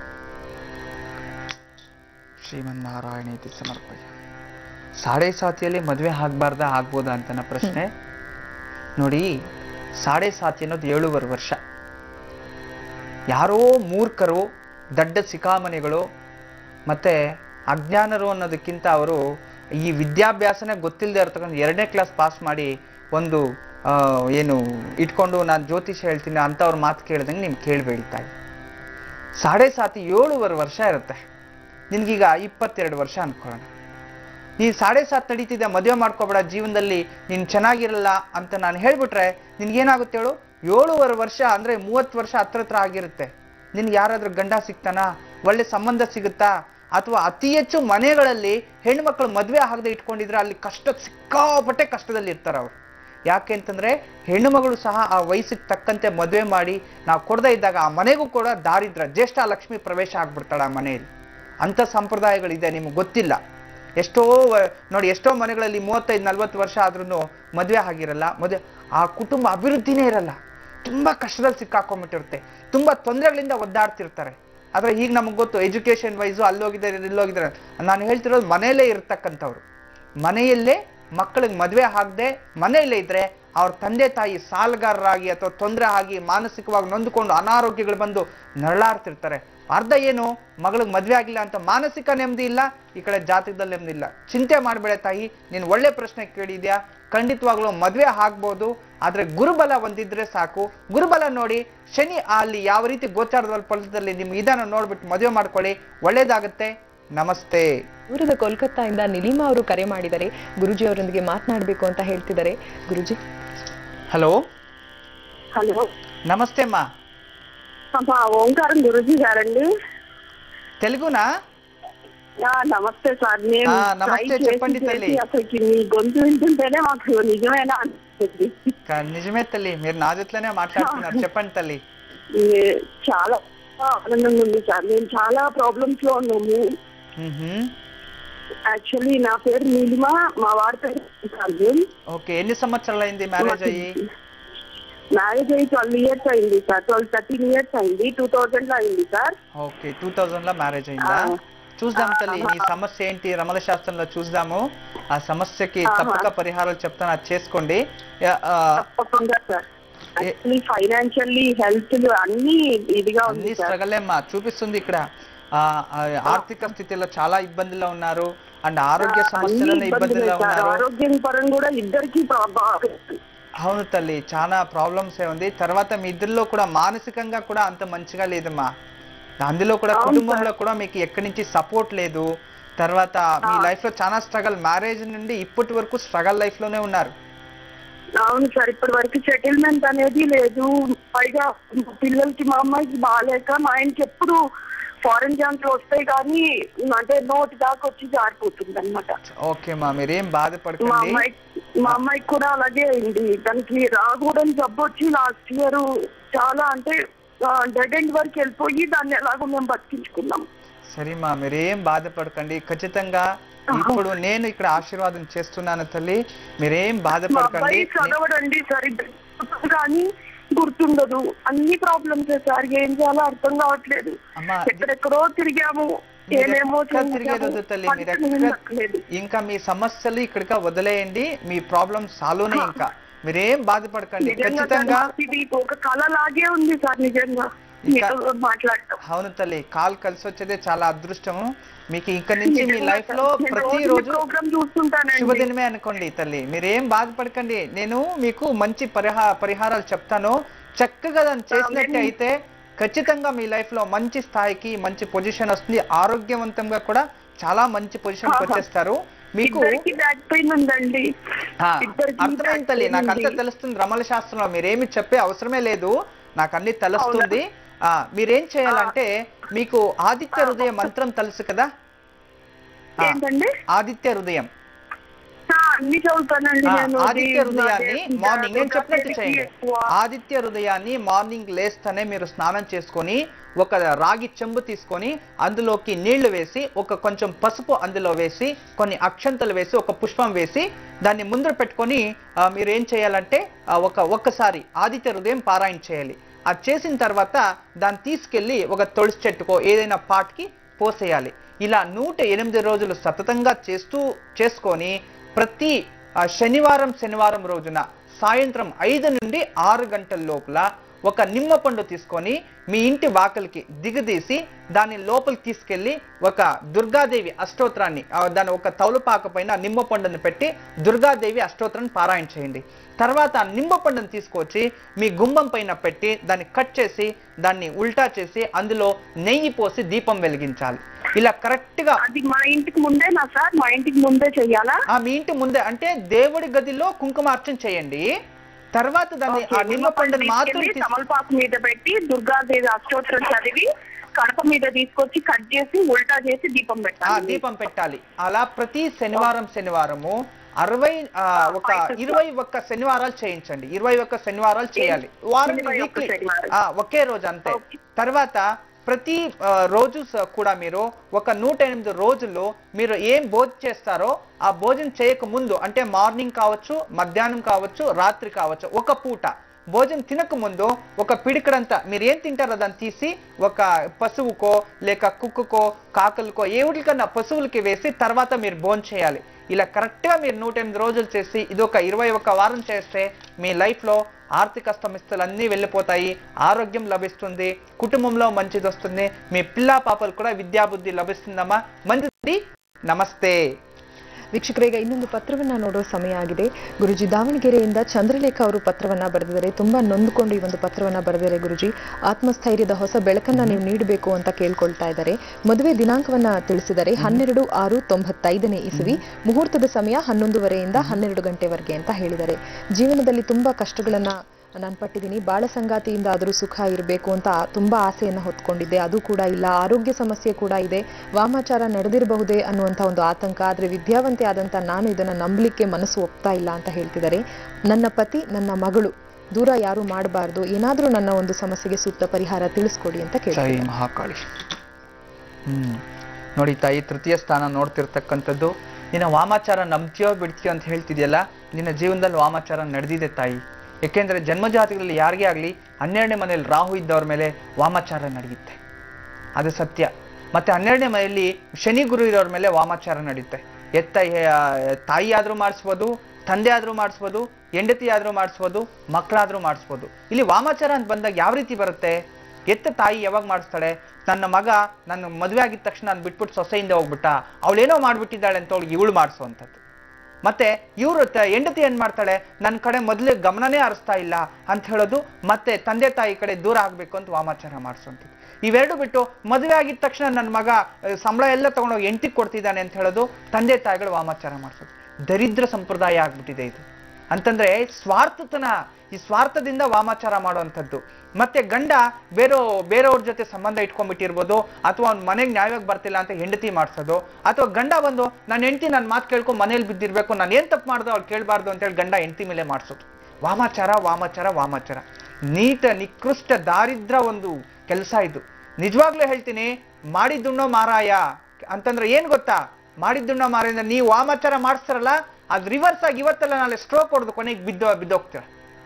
ಶ್ರೀಮನ್ನಾರಾಯಣೇತಿ ಸಮರ್ಪಯ ಸಾಡೆ ಸಾತಿಯಲ್ಲಿ ಮದುವೆ ಆಗ್ಬಾರ್ದ ಆಗ್ಬೋದಾ ಅಂತನ ಪ್ರಶ್ನೆ ನೋಡಿ ಸಾಡೆ ಸಾತಿ ಅನ್ನೋದು ಏಳುವರೆ ವರ್ಷ ಯಾರೋ ಮೂರ್ಖರು ದಡ್ಡ ಸಿಕಾಮಣಿಗಳು ಮತ್ತೆ ಅಜ್ಞಾನರು ಅನ್ನೋದಕ್ಕಿಂತ ಅವರು ಈ ವಿದ್ಯಾಭ್ಯಾಸನೇ ಗೊತ್ತಿಲ್ಲದೆ ಇರತಕ್ಕಂಥ ಎರಡನೇ ಕ್ಲಾಸ್ ಪಾಸ್ ಮಾಡಿ ಒಂದು ಆ, ಏನು ಇಟ್ಕೊಂಡು ನಾನು ಜ್ಯೋತಿಷ ಹೇಳ್ತೀನಿ ಅಂಥವ್ರ ಮಾತು ಕೇಳ್ದಂಗೆ ನೀವು ಕೇಳಬೇಡಿ ತಾಯಿ ಸಾಡೆ ಸಾತಿ ಏಳುವರೆ ವರ್ಷ ಇರುತ್ತೆ ನಿನ್ಗೀಗ ಇಪ್ಪತ್ತೆರಡು ವರ್ಷ ಅನ್ಕೊಳ್ಳೋಣ ನೀನು ಸಾಡೆ ಸಾತ್ ನಡೀತಿದ್ದೆ ಮದುವೆ ಮಾಡ್ಕೋಬೇಡ ಜೀವನದಲ್ಲಿ ನೀನು ಚೆನ್ನಾಗಿರಲ್ಲ ಅಂತ ನಾನು ಹೇಳ್ಬಿಟ್ರೆ ನಿನ್ಗೇನಾಗುತ್ತೆ ಹೇಳು ಏಳುವರೆ ವರ್ಷ ಅಂದ್ರೆ ಮೂವತ್ತು ವರ್ಷ ಹತ್ರ ಹತ್ರ ಆಗಿರುತ್ತೆ ನಿನ್ಗೆ ಯಾರಾದ್ರೂ ಗಂಡ ಸಿಗ್ತಾನಾ ಒಳ್ಳೆ ಸಂಬಂಧ ಸಿಗುತ್ತಾ ಅಥವಾ ಅತಿ ಹೆಚ್ಚು ಮನೆಗಳಲ್ಲಿ ಹೆಣ್ಮಕ್ಳು ಮದುವೆ ಆಗದೆ ಇಟ್ಕೊಂಡಿದ್ರೆ ಅಲ್ಲಿ ಕಷ್ಟ ಸಿಕ್ಕಾಪಟ್ಟೆ ಕಷ್ಟದಲ್ಲಿ ಇರ್ತಾರೆ ಅವ್ರು ಯಾಕೆ ಅಂತಂದ್ರೆ ಹೆಣ್ಣು ಮಗಳು ಸಹ ಆ ವಯಸ್ಸಿಗೆ ತಕ್ಕಂತೆ ಮದುವೆ ಮಾಡಿ ನಾವು ಕೊಡದೇ ಇದ್ದಾಗ ಆ ಮನೆಗೂ ಕೂಡ ದಾರಿದ್ರ ಜ್ಯೇಷ್ಠ ಲಕ್ಷ್ಮಿ ಪ್ರವೇಶ ಆಗ್ಬಿಡ್ತಾಳೆ ಆ ಮನೆಯಲ್ಲಿ ಅಂಥ ಸಂಪ್ರದಾಯಗಳಿದೆ ನಿಮ್ಗೆ ಗೊತ್ತಿಲ್ಲ ಎಷ್ಟೋ ವ- ನೋಡಿ ಎಷ್ಟೋ ಮನೆಗಳಲ್ಲಿ ಮೂವತ್ತೈದು ನಲ್ವತ್ತು ವರ್ಷ ಆದ್ರೂ ಮದುವೆ ಆಗಿರಲ್ಲ ಮದುವೆ ಆ ಕುಟುಂಬ ಅಭಿವೃದ್ಧಿನೇ ಇರಲ್ಲ ತುಂಬಾ ಕಷ್ಟದಲ್ಲಿ ಸಿಕ್ಕಾಕೊಂಡ್ಬಿಟ್ಟಿರುತ್ತೆ ತುಂಬಾ ತೊಂದರೆಗಳಿಂದ ಒದ್ದಾಡ್ತಿರ್ತಾರೆ ಆದ್ರೆ ಈಗ ನಮಗೆ ಗೊತ್ತು ಎಜುಕೇಶನ್ ವೈಸು ಅಲ್ಲೋಗಿದ್ದಾರೆ ಇಲ್ಲೋಗಿದ್ದಾರೆ ನಾನು ಹೇಳ್ತಿರೋದು ಮನೆಯಲ್ಲೇ ಇರ್ತಕ್ಕಂಥವ್ರು ಮನೆಯಲ್ಲೇ ಮಕ್ಕಳಿಗೆ ಮದುವೆ ಆಗದೆ ಮನೆಯಲ್ಲೇ ಇದ್ರೆ ಅವ್ರ ತಂದೆ ತಾಯಿ ಸಾಲಗಾರರಾಗಿ ಅಥವಾ ತೊಂದರೆ ಆಗಿ ಮಾನಸಿಕವಾಗಿ ನೊಂದುಕೊಂಡು ಅನಾರೋಗ್ಯಗಳು ಬಂದು ನರಳಾಡ್ತಿರ್ತಾರೆ ಅರ್ಧ ಏನು ಮಗಳಿಗೆ ಮದುವೆ ಆಗಿಲ್ಲ ಅಂತ ಮಾನಸಿಕ ನೆಮ್ಮದಿ ಇಲ್ಲ ಈ ಕಡೆ ಜಾತಕದಲ್ಲಿ ನೆಮ್ಮದಿ ಇಲ್ಲ ಚಿಂತೆ ಮಾಡಬೇಡ ತಾಯಿ ನೀನು ಒಳ್ಳೆ ಪ್ರಶ್ನೆ ಕೇಳಿದ್ಯಾ ಖಂಡಿತವಾಗ್ಲೂ ಮದುವೆ ಆಗ್ಬೋದು ಆದ್ರೆ ಗುರುಬಲ ಒಂದಿದ್ರೆ ಸಾಕು ಗುರುಬಲ ನೋಡಿ ಶನಿ ಅಲ್ಲಿ ಯಾವ ರೀತಿ ಗೋಚಾರದ ಫಲದಲ್ಲಿ ನಿಮ್ಗೆ ಇದನ್ನು ನೋಡ್ಬಿಟ್ಟು ಮದುವೆ ಮಾಡ್ಕೊಳ್ಳಿ ಒಳ್ಳೇದಾಗುತ್ತೆ ನಮಸ್ತೆ ದೂರದ ಕೋಲ್ಕತ್ತಾಯಿಂದ ನಿಲಿಮಾ ಅವರು ಕರೆ ಮಾಡಿದ್ದಾರೆ ಗುರುಜಿ ಅವರೊಂದಿಗೆ ಮಾತನಾಡಬೇಕು ಅಂತ ಹೇಳ್ತಿದ್ದಾರೆ ಗುರುಜಿ హలో హలో నమస్తే అమ్మా అమ్మా ఓంకారం గురుజీ గారండి తెలుగునా ఆ, నమస్తే సార్ నేను ఆ, నమస్తే, try చేసి చెప్పండి చేసి తల్లి. అసలుకి మీ గొంతు వింటుంటేనే మాకు నిజమేనా అనిపిస్తుంది క- నిజమే తల్లి మీరు నా జొత్లోనే మాట్లాడుతున్నారు చెప్పండి తల్లి ఏ- చాలా ఆనందంగా ఉంది సార్ మేము చాలా ప్రాబ్లమ్స్ లో ఉన్నాము మ్మ్హ్మ్. యాక్చువల్లీ నా పేరు నీలిమ మా వారి పేరు అర్జున్ ఓకే ఎన్ని సంవత్సరాలు అయింది మ్యారేజ్ అయ్యి మ్యారేజ్ అయ్యి ట్వెల్వ్ ఇయర్స్ అయింది సార్ ట్వెల్వ్ థర్టీన్ ఇయర్స్ అయింది టూ థౌజండ్ లో అయింది సార్ ఓకే టూ థౌజండ్ లో మ్యారేజ్ అయిందా ఆ. చూద్దాం తల్లి నీ సమస్య ఏంటి రమల శాస్త్రంలో చూద్దాము ఆ సమస్యకి ఆహా. తప్పక పరిహారాలు చెప్తాను అది చేసుకోండి యా, ఆ, తప్పకుండా సార్ యాక్చువల్లీ ఫైనాన్షియల్లీ హెల్త్ అన్ని ఇదిగా ఉంది అన్ని సార్ స్ట్రగల్ అమ్మా చూపిస్తుంది ఇక్కడ ఆ, ఆ, ఆర్థిక స్థితిలో చాలా ఇబ్బందుల్లో ఉన్నారు అండ్ ఆరోగ్య అన్ని సమస్యలలో ఇబ్బందులే ఇబ్బందుల్లో సార్ ఉన్నారు ఆరోగ్యం పరంగా కూడా ఇద్దరికి అవును తల్లి చాలా ప్రాబ్లమ్స్ ఏ ఉంది తర్వాత మీ ఇద్దరిలో కూడా మానసికంగా కూడా అంత మంచిగా లేదమ్మా అందులో కూడా అవును కుటుంబంలో కూడా మీకు ఎక్కడి నుంచి సపోర్ట్ లేదు తర్వాత మీ లైఫ్ లో చాలా స్ట్రగల్ మ్యారేజ్ నుండి ఇప్పటి వరకు స్ట్రగల్ లైఫ్ లోనే ఉన్నారు అవును సార్ ఇప్పటి వరకు సెటిల్మెంట్ అనేది లేదు పైగా పిల్లలకి మా అమ్మాయికి బాగాలేక మా ఆయనకి ఎప్పుడు ఫారెన్ జాన్స్ వస్తాయి కానీ అంటే నోటి దాకా వచ్చి జారిపోతుంది అనమాట ఓకే మా మీరేం మా బాధపడకండి అమ్మాయి మా అమ్మాయికి కూడా అలాగే అయింది దానికి రాకూడని జబ్బు వచ్చి లాస్ట్ ఇయర్ చాలా అంటే డెడ్ ఎండ్ వరకు వెళ్ళిపోయి దాన్ని ఎలాగో మేము బతికించుకున్నాం సరే మా మీరేం బాధపడకండి ఖచ్చితంగా ఇప్పుడు నేను ఇక్కడ ఆశీర్వాదం చేస్తున్నాను తల్లి మీరేం మా బాధపడకండి అబ్బాయి చదవడండి సరిగ్గా కానీ గుర్తుండదు అన్ని ప్రాబ్లమ్స్ సార్ ఏం చేయాలో అర్థం కావట్లేదు అమ్మా ఎక్కడెక్కడో తిరిగాము మీరు ఏమేమో ఎక్కడ తిరిగేది వద్దు తల్లి మీరు ఎక్కడ ఇంకా మీ సమస్యలు ఇక్కడికి వదిలేయండి మీ ప్రాబ్లమ్ సాల్వ్నే ఇంకా మీరేం బాధపడకండి నిజంగా సార్ ఖచ్చితంగా మాకు ఇది ఒక కళ లాగే ఉంది సార్ నిజంగా ఇంకా- మీతో మాట్లాడటం అవును తల్లి కాల్ కలిసి వచ్చేదే చాలా అదృష్టము మీకు ఇక్కడ నుంచి మీ లైఫ్ లో ప్రతిరోజు ప్రోగ్రామ్ చూస్తుంటానండి శుభదినమే అనుకోండి తల్లి మీరేం బాధపడకండి నేను మీకు మంచి పరిహా పరిహారాలు చెప్తాను చక్కగా దాన్ని చేసినట్టు అయితే ఖచ్చితంగా మీ లైఫ్ లో మంచి స్థాయికి మంచి పొజిషన్ వస్తుంది ఆరోగ్యవంతంగా కూడా చాలా మంచి పొజిషన్ ఆహా. వచ్చేస్తారు మీకు ఇద్దరికి బ్యాక్ పెయిన్ ఉందండి ఆ, ఇద్దరికి అర్థమైంది తల్లి back నాకు pain అంతా ఉంది. తెలుస్తుంది రమల శాస్త్రంలో మీరేమి చెప్పే అవసరమే లేదు నాకు అన్ని తెలుస్తుంది ఆ మీరేం చేయాలంటే మీకు ఆదిత్య హృదయ మంత్రం తెలుసు కదా ఆ, ఏంటండి ఆదిత్య హృదయం ఆ, అన్ని చదువుతానండి ఆ, నేను ఆదిత్య హృదయాన్ని ఇది మార్నింగ్ నేను దుర్గా చెప్పినట్టు దేవికి చేయండి ఎక్కువ. ఆదిత్య హృదయాన్ని మార్నింగ్ లేస్తేనే మీరు స్నానం చేసుకొని ఒక రాగి చెంబు తీసుకొని అందులోకి నీళ్లు వేసి ఒక కొంచెం పసుపు అందులో వేసి కొన్ని అక్షంతలు వేసి ఒక పుష్పం వేసి దాన్ని ముందర పెట్టుకొని ఆ, మీరు ఏం చేయాలంటే ఆ, ఒక ఒక్కసారి ఆదిత్య హృదయం పారాయణ చేయాలి అది చేసిన తర్వాత దాన్ని తీసుకెళ్ళి ఒక తులసి చెట్టుకో ఏదైనా పాట్కి పోసేయాలి ఇలా నూట ఎనిమిది రోజులు సతతంగా చేస్తూ చేసుకొని ప్రతి ఆ, శనివారం శనివారం రోజున సాయంత్రం ఐదు నుండి ఆరు గంటల లోపల ఒక నిమ్మ పండు తీసుకొని మీ ఇంటి వాకలికి దిగదీసి దాన్ని లోపలికి తీసుకెళ్ళి ఒక దుర్గాదేవి అష్టోత్తరాన్ని ఆ, దాని ఒక తౌలుపాక పైన నిమ్మ పండుని పెట్టి దుర్గాదేవి అష్టోత్తరాన్ని పారాయణ చేయండి తర్వాత ఆ నిమ్మ పండుని తీసుకొచ్చి మీ గుమ్మం పైన పెట్టి దాన్ని కట్ చేసి దాన్ని ఉల్టా చేసి అందులో నెయ్యి పోసి దీపం వెలిగించాలి ఇలా కరెక్ట్గా అది మా ఇంటికి ముందేనా సార్ మా ఇంటికి ముందే చెయ్యాలా ఆ మీ ఇంటి ముందే అంటే దేవుడి గదిలో కుంకుమార్చన చేయండి తర్వాత దాన్ని ఆ నిమ్మ పండుని మాత్రం తీసుకెళ్ళి తీసు- తమలపాకు మీద పెట్టి దుర్గాదేవి అష్టోత్తరం చదివి కడప మీద తీసుకొచ్చి కట్ చేసి ఉల్టా చేసి దీపం ఆ పెట్టాలి దీపం పెట్టాలి అలా ప్రతి శనివారం శనివారము అరవై ఆ, ఒక ఇరవై ఒక్క శనివారాలు చేయించండి ఇరవై ఒక్క శనివారాలు చేయాలి వారం ఇరవై ఒక్క వీక్లీ శనివారం. ఒకే రోజు అంతే Okay. తర్వాత ప్రతి ఆ, రోజు స- కూడా మీరు ఒక నూట ఎనిమిది రోజుల్లో మీరు ఏం భోజనం చేస్తారో ఆ భోజనం చేయక ముందు అంటే మార్నింగ్ కావచ్చు మధ్యాహ్నం కావచ్చు రాత్రి కావచ్చు ఒక పూట భోజనం తినక ముందు ఒక పిడికడంతా మీరు ఏం తింటారో దాన్ని తీసి ఒక పశువుకో లేక కుక్కకో కాకలకో ఏ వీటికన్నా పశువులకి వేసి తర్వాత మీరు భోజనం చేయాలి ఇలా కరెక్ట్గా మీరు నూట ఎనిమిది రోజులు చేసి ఇది ఒక ఇరవై ఒక్క వారం చేస్తే మీ లైఫ్లో ఆర్థిక సమస్యలు అన్నీ వెళ్ళిపోతాయి ఆరోగ్యం లభిస్తుంది కుటుంబంలో మంచిది వస్తుంది మీ పిల్లా పాపలు కూడా ವಿದ್ಯಾಬುದ್ಧಿ ಲಭಿಸ್ತದಮ್ಮ ಮಂದಿ ನಮಸ್ತೆ ವೀಕ್ಷಕರೇ ಈಗ ಇನ್ನೊಂದು ಪತ್ರವನ್ನ ನೋಡೋ ಸಮಯ ಆಗಿದೆ ಗುರುಜಿ ದಾವಣಗೆರೆಯಿಂದ ಚಂದ್ರಲೇಖ ಅವರು ಪತ್ರವನ್ನ ಬರೆದಿದ್ದಾರೆ ತುಂಬಾ ನೊಂದುಕೊಂಡು ಈ ಒಂದು ಪತ್ರವನ್ನ ಬರೆದಿದ್ದಾರೆ ಗುರುಜಿ ಆತ್ಮಸ್ಥೈರ್ಯದ ಹೊಸ ಬೆಳಕನ್ನ ನೀವು ನೀಡಬೇಕು ಅಂತ ಕೇಳ್ಕೊಳ್ತಾ ಇದ್ದಾರೆ ಮದುವೆ ದಿನಾಂಕವನ್ನ ತಿಳಿಸಿದ್ದಾರೆ ಹನ್ನೆರಡು ಆರು ತೊಂಬತ್ತೈದನೇ ಇಸವಿ ಮುಹೂರ್ತದ ಸಮಯ ಹನ್ನೊಂದುವರೆಯಿಂದ ಹನ್ನೆರಡು ಗಂಟೆವರೆಗೆ ಅಂತ ಹೇಳಿದ್ದಾರೆ ಜೀವನದಲ್ಲಿ ತುಂಬಾ ಕಷ್ಟಗಳನ್ನ ನಾನು ಪಟ್ಟಿದ್ದೀನಿ ಬಾಳ ಸಂಗಾತಿಯಿಂದ ಆದರೂ ಸುಖ ಇರಬೇಕು ಅಂತ ತುಂಬಾ ಆಸೆಯನ್ನು ಹೊತ್ಕೊಂಡಿದ್ದೆ ಅದು ಕೂಡ ಇಲ್ಲ ಆರೋಗ್ಯ ಸಮಸ್ಯೆ ಕೂಡ ಇದೆ ವಾಮಾಚಾರ ನಡೆದಿರಬಹುದೇ ಅನ್ನುವಂಥ ಒಂದು ಆತಂಕ ಆದರೆ ವಿದ್ಯಾವಂತೆ ಆದಂಥ ನಾನು ಇದನ್ನು ನಂಬಲಿಕ್ಕೆ ಮನಸ್ಸು ಒಪ್ತಾ ಇಲ್ಲ ಅಂತ ಹೇಳ್ತಿದ್ದಾರೆ ನನ್ನ ಪತಿ ನನ್ನ ಮಗಳು ದೂರ ಯಾರು ಮಾಡಬಾರ್ದು ಏನಾದರೂ ನನ್ನ ಒಂದು ಸಮಸ್ಯೆಗೆ ಸೂಕ್ತ ಪರಿಹಾರ ತಿಳಿಸ್ಕೊಡಿ ಅಂತ ಜೈ ಕೇಳ್ತಾರೆ ಮಹಾಕಾಳಿ ಹ್ಮ್ ನೋಡಿ ತಾಯಿ ತೃತೀಯ ಸ್ಥಾನ ನೋಡ್ತಿರ್ತಕ್ಕಂಥದ್ದು ನಿನ್ನ ವಾಮಾಚಾರ ನಂಬ್ತೀಯೋ ಬಿಡ್ತೀಯೋ ಅಂತ ಹೇಳ್ತಿದ್ಯಲ್ಲ ನಿನ್ನ ಜೀವನದಲ್ಲಿ ವಾಮಾಚಾರ ನಡೆದಿದೆ ತಾಯಿ ಯಾಕೆಂದ್ರೆ ಜನ್ಮಜಾತಿಗಳಲ್ಲಿ ಯಾರಿಗೇ ಆಗಲಿ ಹನ್ನೆರಡನೇ ಮನೆಯಲ್ಲಿ ರಾಹು ಇದ್ದವ್ರ ಮೇಲೆ ವಾಮಾಚಾರ ನಡೆಯುತ್ತೆ ಅದು ಸತ್ಯ ಮತ್ತೆ ಹನ್ನೆರಡನೇ ಮನೆಯಲ್ಲಿ ಶನಿ ಗುರು ಇರೋರ ಮೇಲೆ ವಾಮಾಚಾರ ನಡೆಯುತ್ತೆ ಎತ್ತ ತಾಯಿ ಆದ್ರೂ ಮಾಡಿಸ್ಬೋದು ತಂದೆ ಆದ್ರೂ ಮಾಡಿಸ್ಬೋದು ಹೆಂಡತಿ ಆದ್ರೂ ಮಾಡಿಸ್ಬೋದು ಮಕ್ಕಳಾದ್ರೂ ಮಾಡಿಸ್ಬೋದು ಇಲ್ಲಿ ವಾಮಾಚಾರ ಅಂತ ಬಂದಾಗ ಯಾವ ರೀತಿ ಬರುತ್ತೆ ಎತ್ತ ತಾಯಿ ಯಾವಾಗ ಮಾಡಿಸ್ತಾಳೆ ನನ್ನ ಮಗ ನನ್ನ ಮದುವೆ ಆಗಿದ ತಕ್ಷಣ ನಾನು ಬಿಟ್ಬಿಟ್ಟು ಸೊಸೆಯಿಂದ ಹೋಗ್ಬಿಟ್ಟ ಅವಳೇನೋ ಮಾಡ್ಬಿಟ್ಟಿದ್ದಾಳೆ ಅಂತ ಅವಳಿಗೆ ಇವಳು ಮಾಡಿಸುವಂಥದ್ದು ಮತ್ತೆ ಇವರು ಹೆಂಡತಿ ಏನ್ ಮಾಡ್ತಾಳೆ ನನ್ನ ಕಡೆ ಮೊದಲೇ ಗಮನನೇ ಹರಿಸ್ತಾ ಇಲ್ಲ ಅಂತ ಹೇಳೋದು ಮತ್ತೆ ತಂದೆ ತಾಯಿ ಕಡೆ ದೂರ ಆಗ್ಬೇಕು ಅಂತ ವಾಮಾಚಾರ ಮಾಡಿಸುವಂಥದ್ದು ಇವೆರಡು ಬಿಟ್ಟು ಮದುವೆ ಆಗಿದ ತಕ್ಷಣ ನನ್ನ ಮಗ ಆ, ಸಂಬಳ ಎಲ್ಲ ತಗೊಂಡೋಗಿ ಎಂಟಿಗೆ ಕೊಡ್ತಿದ್ದಾನೆ ಅಂತ ಹೇಳೋದು ತಂದೆ ತಾಯಿಗಳು ವಾಮಾಚಾರ ಮಾಡಿಸೋದು ದರಿದ್ರ ಸಂಪ್ರದಾಯ ಆಗ್ಬಿಟ್ಟಿದೆ ಇದು ಅಂತಂದ್ರೆ ಸ್ವಾರ್ಥತನ ಈ ಸ್ವಾರ್ಥದಿಂದ ವಾಮಾಚಾರ ಮಾಡುವಂಥದ್ದು ಮತ್ತೆ ಗಂಡ ಬೇರೋ ಬೇರೆಯವ್ರ ಜೊತೆ ಸಂಬಂಧ ಇಟ್ಕೊಂಡ್ಬಿಟ್ಟಿರ್ಬೋದು ಅಥವಾ ಅವ್ನ ಮನೆಗೆ ನ್ಯಾಯವಾಗಿ ಬರ್ತಿಲ್ಲ ಅಂತ ಹೆಂಡತಿ ಮಾಡಿಸೋದು ಅಥವಾ ಗಂಡ ಬಂದು ನನ್ನ ಹೆಂಡತಿ ನನ್ನ ಮಾತು ಕೇಳ್ಕೊಂಡು ಮನೇಲಿ ಬಿದ್ದಿರ್ಬೇಕು ನಾನು ಏನ್ ತಪ್ಪು ಮಾಡ್ದೋ ಅವ್ಳು ಕೇಳಬಾರ್ದು ಅಂತೇಳಿ ಗಂಡ ಹೆಂಡತಿ ಮೇಲೆ ಮಾಡಿಸೋದು ವಾಮಾಚಾರ ವಾಮಾಚಾರ ವಾಮಾಚಾರ ನೀತ ನಿಕೃಷ್ಟ ದಾರಿದ್ರ ಒಂದು ಕೆಲಸ ಇದು ನಿಜವಾಗ್ಲೂ ಹೇಳ್ತೀನಿ ಮಾಡಿದ್ದುಣ್ಣೋ ಮಾರಾಯ ಅಂತಂದ್ರೆ ಏನ್ ಗೊತ್ತಾ ಮಾಡಿದ್ದುಣ್ಣೋ ಮಾರಾಯ ನೀವು ವಾಮಾಚಾರ ಮಾಡಿಸ್ತಾರಲ್ಲ ಅದು ರಿವರ್ಸ್ ಆಗಿ ಇವತ್ತೆಲ್ಲ ನಾಳೆ ಸ್ಟ್ರೋಕ್ ಹೊಡೆದು ಕೊನೆಗೆ ಬಿದ್ದೋ ಬಿದ್ದೋಗ್ತೀರ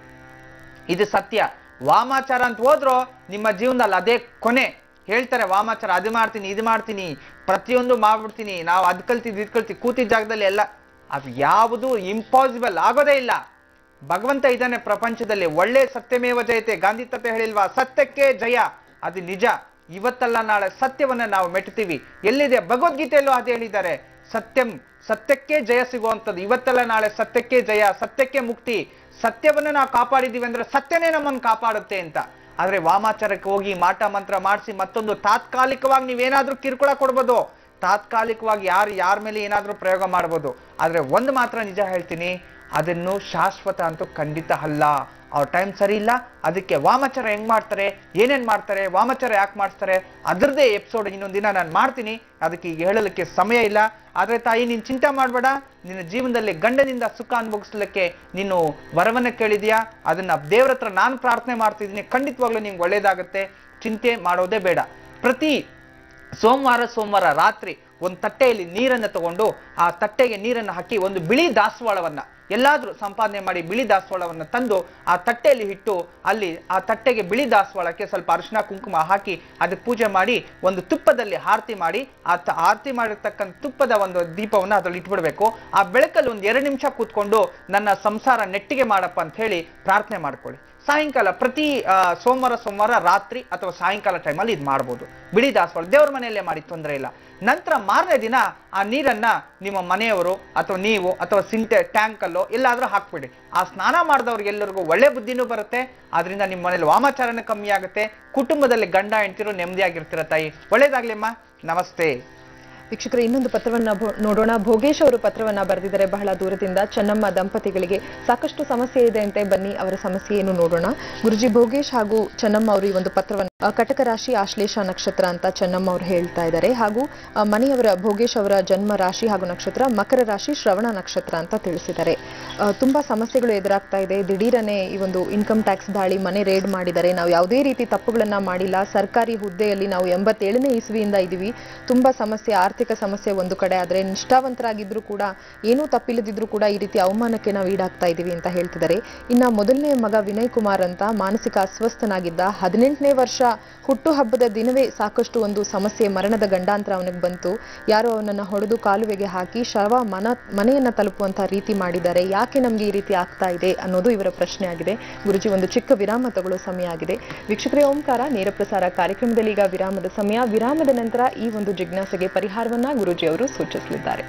ಇದು ಸತ್ಯ ವಾಮಾಚಾರ ಅಂತ ಹೋದ್ರು ನಿಮ್ಮ ಜೀವನದಲ್ಲಿ ಅದೇ ಕೊನೆ ಹೇಳ್ತಾರೆ ವಾಮಾಚಾರ ಅದು ಮಾಡ್ತೀನಿ ಇದು ಮಾಡ್ತೀನಿ ಪ್ರತಿಯೊಂದು ಮಾಡ್ಬಿಡ್ತೀನಿ ನಾವು ಅದ್ ಕಲ್ತಿದ್ ಇದ್ ಕಲ್ತಿ ಕೂತಿದ್ದ ಜಾಗದಲ್ಲಿ ಎಲ್ಲ ಅದು ಯಾವುದು ಇಂಪಾಸಿಬಲ್ ಆಗೋದೇ ಇಲ್ಲ ಭಗವಂತ ಇದ್ದಾನೆ ಪ್ರಪಂಚದಲ್ಲಿ ಒಳ್ಳೆ ಸತ್ಯಮೇವ ಜಯತೆ ಗಾಂಧಿ ತತ್ವ ಹೇಳಿಲ್ವಾ ಸತ್ಯಕ್ಕೆ ಜಯ ಅದು ನಿಜ ಇವತ್ತಲ್ಲ ನಾಳೆ ಸತ್ಯವನ್ನ ನಾವು ಮೆಟ್ತೀವಿ ಎಲ್ಲಿದೆ ಭಗವದ್ಗೀತೆಯಲ್ಲೂ ಅದು ಹೇಳಿದ್ದಾರೆ ಸತ್ಯಂ ಸತ್ಯಕ್ಕೆ ಜಯ ಸಿಗುವಂಥದ್ದು ಇವತ್ತಲ್ಲ ನಾಳೆ ಸತ್ಯಕ್ಕೆ ಜಯ ಸತ್ಯಕ್ಕೆ ಮುಕ್ತಿ ಸತ್ಯವನ್ನ ನಾವು ಕಾಪಾಡಿದೀವಿ ಅಂದ್ರೆ ಸತ್ಯನೇ ನಮ್ಮನ್ನು ಕಾಪಾಡುತ್ತೆ ಅಂತ ಆದ್ರೆ ವಾಮಾಚಾರಕ್ಕೆ ಹೋಗಿ ಮಾಟ ಮಂತ್ರ ಮಾಡಿಸಿ ಮತ್ತೊಂದು ತಾತ್ಕಾಲಿಕವಾಗಿ ನೀವೇನಾದ್ರೂ ಕಿರುಕುಳ ಕೊಡ್ಬೋದು ತಾತ್ಕಾಲಿಕವಾಗಿ ಯಾರು ಯಾರ ಮೇಲೆ ಏನಾದ್ರೂ ಪ್ರಯೋಗ ಮಾಡ್ಬೋದು ಆದ್ರೆ ಒಂದು ಮಾತ್ರ ನಿಜ ಹೇಳ್ತೀನಿ ಅದನ್ನು ಶಾಶ್ವತ ಅಂತೂ ಖಂಡಿತ ಅಲ್ಲ ಅವ್ರ ಟೈಮ್ ಸರಿ ಇಲ್ಲ ಅದಕ್ಕೆ ವಾಮಾಚಾರ ಹೆಂಗ್ ಮಾಡ್ತಾರೆ ಏನೇನ್ ಮಾಡ್ತಾರೆ ವಾಮಾಚಾರ ಯಾಕೆ ಮಾಡ್ತಾರೆ ಅದರದ್ದೇ ಎಪಿಸೋಡ್ ಇನ್ನೊಂದು ದಿನ ನಾನು ಮಾಡ್ತೀನಿ ಅದಕ್ಕೆ ಈಗ ಹೇಳಲಿಕ್ಕೆ ಸಮಯ ಇಲ್ಲ ಆದ್ರೆ ತಾಯಿ ನೀನ್ ಚಿಂತೆ ಮಾಡಬೇಡ ನಿನ್ನ ಜೀವನದಲ್ಲಿ ಗಂಡನಿಂದ ಸುಖ ಅನುಭವಿಸ್ಲಿಕ್ಕೆ ನೀನು ವರವನ್ನ ಕೇಳಿದ್ಯಾ ಅದನ್ನ ದೇವ್ರ ಹತ್ರ ನಾನು ಪ್ರಾರ್ಥನೆ ಮಾಡ್ತಿದ್ದೀನಿ ಖಂಡಿತವಾಗ್ಲೂ ನಿಮ್ಗೆ ಒಳ್ಳೇದಾಗುತ್ತೆ ಚಿಂತೆ ಮಾಡೋದೇ ಬೇಡ ಪ್ರತಿ ಸೋಮವಾರ ಸೋಮವಾರ ರಾತ್ರಿ ಒಂದು ತಟ್ಟೆಯಲ್ಲಿ ನೀರನ್ನು ತಗೊಂಡು ಆ ತಟ್ಟೆಗೆ ನೀರನ್ನು ಹಾಕಿ ಒಂದು ಬಿಳಿ ದಾಸವಾಳವನ್ನ ಎಲ್ಲಾದ್ರೂ ಸಂಪಾದನೆ ಮಾಡಿ ಬಿಳಿ ದಾಸವಾಳವನ್ನ ತಂದು ಆ ತಟ್ಟೆಯಲ್ಲಿ ಇಟ್ಟು ಅಲ್ಲಿ ಆ ತಟ್ಟೆಗೆ ಬಿಳಿ ದಾಸವಾಳಕ್ಕೆ ಸ್ವಲ್ಪ ಅರಿಶಿನ ಕುಂಕುಮ ಹಾಕಿ ಅದಕ್ಕೆ ಪೂಜೆ ಮಾಡಿ ಒಂದು ತುಪ್ಪದಲ್ಲಿ ಆರತಿ ಮಾಡಿ ಆ ತ- ಆರತಿ ಮಾಡಿರ್ತಕ್ಕಂಥ ತುಪ್ಪದ ಒಂದು ದೀಪವನ್ನು ಅದ್ರಲ್ಲಿ ಇಟ್ಬಿಡ್ಬೇಕು ಆ ಬೆಳಕಲ್ಲಿ ಒಂದು ಎರಡು ನಿಮಿಷ ಕೂತ್ಕೊಂಡು ನನ್ನ ಸಂಸಾರ ನೆಟ್ಟಿಗೆ ಮಾಡಪ್ಪ ಅಂತ ಹೇಳಿ ಪ್ರಾರ್ಥನೆ ಮಾಡ್ಕೊಳ್ಳಿ ಸಾಯಂಕಾಲ ಪ್ರತಿ ಆ, ಸೋಮವಾರ ಸೋಮವಾರ ರಾತ್ರಿ ಅಥವಾ ಸಾಯಂಕಾಲ ಟೈಮಲ್ಲಿ ಇದು ಮಾಡ್ಬೋದು ಬಿಳಿ ದಾಸವಾಳ ದೇವ್ರ ಮನೆಯಲ್ಲೇ ಮಾಡಿ ತೊಂದರೆ ಇಲ್ಲ ನಂತರ ಮಾರನೇ ದಿನ ಆ ನೀರನ್ನ ನಿಮ್ಮ ಮನೆಯವರು ಅಥವಾ ನೀವು ಅಥವಾ ಸಿಂಟೆ ಟ್ಯಾಂಕಲ್ಲೋ ಎಲ್ಲಾದ್ರೂ ಹಾಕ್ಬಿಡಿ ಆ ಸ್ನಾನ ಮಾಡಿದವ್ರಿಗೆಲ್ಲರಿಗೂ ಒಳ್ಳೆ ಬುದ್ಧಿನೂ ಬರುತ್ತೆ ಅದರಿಂದ ನಿಮ್ಮ ಮನೇಲಿ ವಾಮಾಚಾರನ ಕಮ್ಮಿ ಆಗುತ್ತೆ ಕುಟುಂಬದಲ್ಲಿ ಗಂಡ ಹೆಂಡ್ತಿರು ನೆಮ್ಮದಿಯಾಗಿರ್ತೀರ ತಾಯಿ ಒಳ್ಳೇದಾಗ್ಲಿ ಅಮ್ಮ ನಮಸ್ತೆ ವೀಕ್ಷಕರು ಇನ್ನೊಂದು ಪತ್ರವನ್ನ ಭೋ- ನೋಡೋಣ ಭೋಗೇಶ್ ಅವರು ಪತ್ರವನ್ನ ಬರೆದಿದ್ದಾರೆ ಬಹಳ ದೂರದಿಂದ ಚೆನ್ನಮ್ಮ ದಂಪತಿಗಳಿಗೆ ಸಾಕಷ್ಟು ಸಮಸ್ಯೆ ಇದೆ ಅಂತೆ ಬನ್ನಿ ಅವರ ಸಮಸ್ಯೆ ಏನು ನೋಡೋಣ ಗುರುಜಿ ಭೋಗೇಶ್ ಹಾಗೂ ಚೆನ್ನಮ್ಮ ಅವರು ಈ ಒಂದು ಪತ್ರವನ್ನು ಆ, ಕಟಕ ರಾಶಿ ಆಶ್ಲೇಷ ನಕ್ಷತ್ರ ಅಂತ ಚೆನ್ನಮ್ಮ ಅವರು ಹೇಳ್ತಾ ಇದ್ದಾರೆ ಹಾಗೂ ಆ, ಮನೆಯವರ ಭೋಗೇಶ್ ಅವರ ಜನ್ಮ ರಾಶಿ ಹಾಗೂ ನಕ್ಷತ್ರ ಮಕರ ರಾಶಿ ಶ್ರವಣ ನಕ್ಷತ್ರ ಅಂತ ತಿಳಿಸಿದ್ದಾರೆ ಆ, ತುಂಬಾ ಸಮಸ್ಯೆಗಳು ಎದುರಾಗ್ತಾ ಇದೆ ದಿಢೀರನೆ ಈ ಒಂದು ಇನ್ಕಮ್ ಟ್ಯಾಕ್ಸ್ ದಾಳಿ ಮನೆ ರೇಡ್ ಮಾಡಿದ್ದಾರೆ ನಾವು ಯಾವುದೇ ರೀತಿ ತಪ್ಪುಗಳನ್ನ ಮಾಡಿಲ್ಲ ಸರ್ಕಾರಿ ಹುದ್ದೆಯಲ್ಲಿ ನಾವು ಎಂಬತ್ತೇಳನೇ ಇಸ್ವಿಯಿಂದ ಇದೀವಿ ತುಂಬಾ ಸಮಸ್ಯೆ ಆರ್ಥಿಕ ಸಮಸ್ಯೆ ಒಂದು ಕಡೆ ಆದ್ರೆ ನಿಷ್ಠಾವಂತರಾಗಿದ್ರು ಕೂಡ ಏನೂ ತಪ್ಪಿಲ್ಲದಿದ್ರು ಕೂಡ ಈ ರೀತಿ ಅವಮಾನಕ್ಕೆ ನಾವು ಈಡಾಗ್ತಾ ಇದೀವಿ ಅಂತ ಹೇಳ್ತಿದ್ದಾರೆ ಇನ್ನ ಮೊದಲನೇ ಮಗ ವಿನಯ್ ಕುಮಾರ್ ಅಂತ ಮಾನಸಿಕ ಅಸ್ವಸ್ಥನಾಗಿದ್ದ ಹದಿನೆಂಟನೇ ವರ್ಷ ಹುಟ್ಟುಹಬ್ಬದ ದಿನವೇ ಸಾಕಷ್ಟು ಒಂದು ಸಮಸ್ಯೆ ಮರಣದ ಗಂಡಾಂತರ ಅವನಿಗೆ ಬಂತು ಯಾರೋ ಅವನನ್ನ ಹೊಡೆದು ಕಾಲುವೆಗೆ ಹಾಕಿ ಶವ ಮನ ಮನೆಯನ್ನ ತಲುಪುವಂತ ರೀತಿ ಮಾಡಿದ್ದಾರೆ ಯಾಕೆ ನಮ್ಗೆ ಈ ರೀತಿ ಆಗ್ತಾ ಇದೆ ಅನ್ನೋದು ಇವರ ಪ್ರಶ್ನೆ ಆಗಿದೆ ಗುರುಜಿ ಒಂದು ಚಿಕ್ಕ ವಿರಾಮ ತಗೊಳ್ಳೋ ಸಮಯ ಆಗಿದೆ ವೀಕ್ಷಕರೇ ಓಂಕಾರ ನೇರ ಪ್ರಸಾರ ಕಾರ್ಯಕ್ರಮದಲ್ಲಿ ಈಗ ವಿರಾಮದ ಸಮಯ ವಿರಾಮದ ನಂತರ ಈ ಒಂದು ಜಿಜ್ಞಾಸೆಗೆ ಪರಿಹಾರವನ್ನ ಗುರುಜಿ ಅವರು ಸೂಚಿಸಲಿದ್ದಾರೆ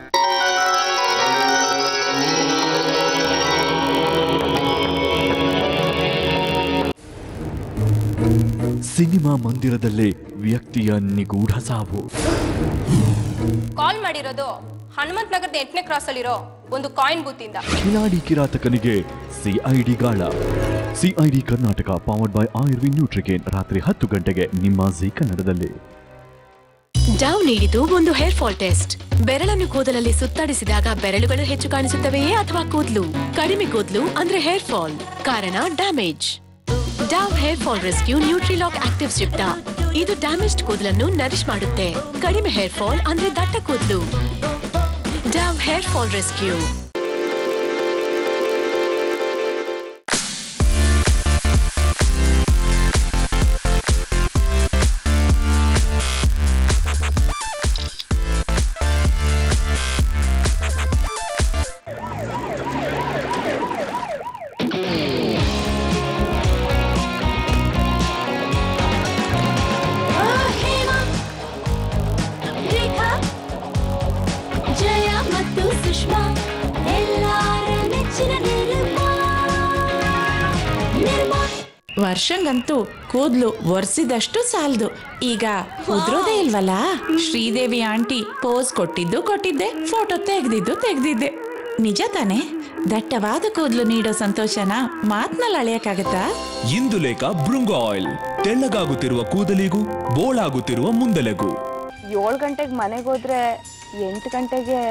ಸಿನಿಮಾ ಮಂದಿರದಲ್ಲೇ ವ್ಯಕ್ತಿಯ ನಿಗೂಢ ಸಾವು ಕಾಲ್ ಮಾಡಿರೋದು ಹನುಮಂತ್ ನಗರದ ಎಂಟನೇ ಕ್ರಾಸ್ ಅಲ್ಲಿರೋ ಒಂದು ಕಾಯಿನ್ ಬೂತ್ ಇಂದ ಕಿಲಾಡಿ ಕಿರಾತಕನಿಗೆ ಸಿಐಡಿ ಗಾಳ CID Karnataka powered by Ayurvi Nutrigain ರಾತ್ರಿ ಹತ್ತು ಗಂಟೆಗೆ ನಿಮ್ಮ ಜಿ ಕನ್ನಡದಲ್ಲಿ ಡಾವ್ ನೀಡಿದ್ದು ಒಂದು ಹೇರ್ ಫಾಲ್ ಟೆಸ್ಟ್ ಬೆರಳನ್ನು ಕೂದಲಲ್ಲಿ ಸುತ್ತಾಡಿಸಿದಾಗ ಬೆರಳುಗಳು ಹೆಚ್ಚು ಕಾಣಿಸುತ್ತವೆಯೇ ಅಥವಾ ಕೂದಲು ಕಡಿಮೆ ಕೂದಲು ಅಂದ್ರೆ ಹೇರ್ ಫಾಲ್ ಕಾರಣ damage Dove hair fall rescue Nutrilock active ಸ್ಟ್ರಿಪ್ಟ ಇದು ಡ್ಯಾಮೇಜ್ಡ್ ಕೂದಲನ್ನು ನರಿಶ್ ಮಾಡುತ್ತೆ ಕಡಿಮೆ ಹೇರ್ ಫಾಲ್ ಅಂದ್ರೆ ದಟ್ಟ ಕೂದಲು ಡಾವ್ ಹೇರ್ ಫಾಲ್ ರೆಸ್ಕ್ಯೂ ವರ್ಷಂಗಂತೂ ಕೂದ್ಲು ಒರ್ಸಿದಷ್ಟು ಸಾಲದು ಈಗ ಉದ್ರೋದೇ ಇಲ್ವಲ್ಲ ಶ್ರೀದೇವಿ ಆಂಟಿ ಪೋಸ್ ಕೊಟ್ಟಿದ್ದು ಕೊಟ್ಟಿದ್ದೆ ಫೋಟೋ ತೆಗ್ದಿದ್ದು ತೆಗ್ದಿದ್ದೆ ನಿಜ ತಾನೇ ದಟ್ಟವಾದ ಕೂದ್ಲು ನೀಡೋ ಸಂತೋಷನ ಮಾತ್ನಲ್ಲಿ ಅಳೆಯಕ್ಕಾಗತ್ತಾ ಇಂದುಲೇಖ ಭೃಂಗ ಆಯಿಲ್ ತೆಳ್ಳಗಾಗುತ್ತಿರುವ ಕೂದಲಿಗೂ ಬೋಳಾಗುತ್ತಿರುವ ಮುಂದಲೆಗೂ ಏಳು ಗಂಟೆಗೆ ಮನೆಗೆ ಹೋದ್ರೆ ಎಂಟು ಗಂಟೆಗೆ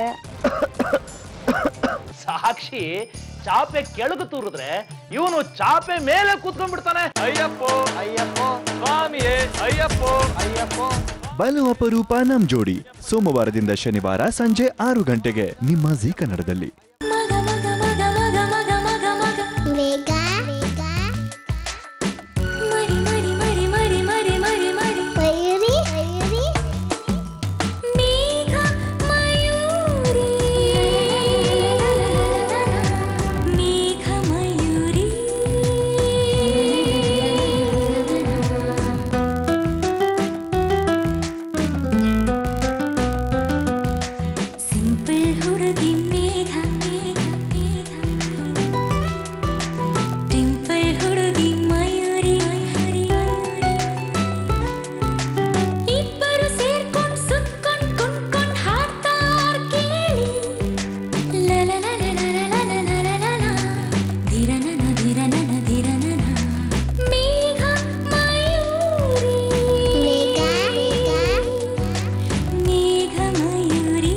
ಸಾಕ್ಷಿ ಚಾಪೆ ಕೆಳಗೆ ತೂರಿದ್ರೆ ಇವನು ಚಾಪೆ ಮೇಲೆ ಕೂತ್ಕೊಂಡ್ಬಿಡ್ತಾನೆ ಅಯ್ಯಪ್ಪೋ ಅಯ್ಯಪ್ಪೋ ಸ್ವಾಮಿಯೇ ಅಯ್ಯಪ್ಪೋ ಅಯ್ಯಪ್ಪೋ ಬಲು ಅಪರೂಪ ನಮ್ ಜೋಡಿ ಸೋಮವಾರದಿಂದ ಶನಿವಾರ ಸಂಜೆ ಆರು ಗಂಟೆಗೆ ನಿಮ್ಮ ಜೀ ಕನ್ನಡದಲ್ಲಿ ಸಿಂಪಲ್ ಹುಡುಗಿ ಮೇಘ ಟಿಂಪಲ್ ಹುಡುಗಿ ಮಯೂರಿ ಇಬ್ಬರು ಸೇರ್ಕೊಂಡ್ ಸುತ್ಕೊಂಡ್ ಕುಣ್ಕೊಂಡ್ ಹಾಡ್ತಾರ್ ಕೇಳಿ ಲಲಲಲಲಲಲಲಲಲಲ. ಧಿರನನ ಧಿರನನ ಧಿರನನ. ಮೇಘ ಮಯೂರಿ ಮೇಘ ಮಯೂರಿ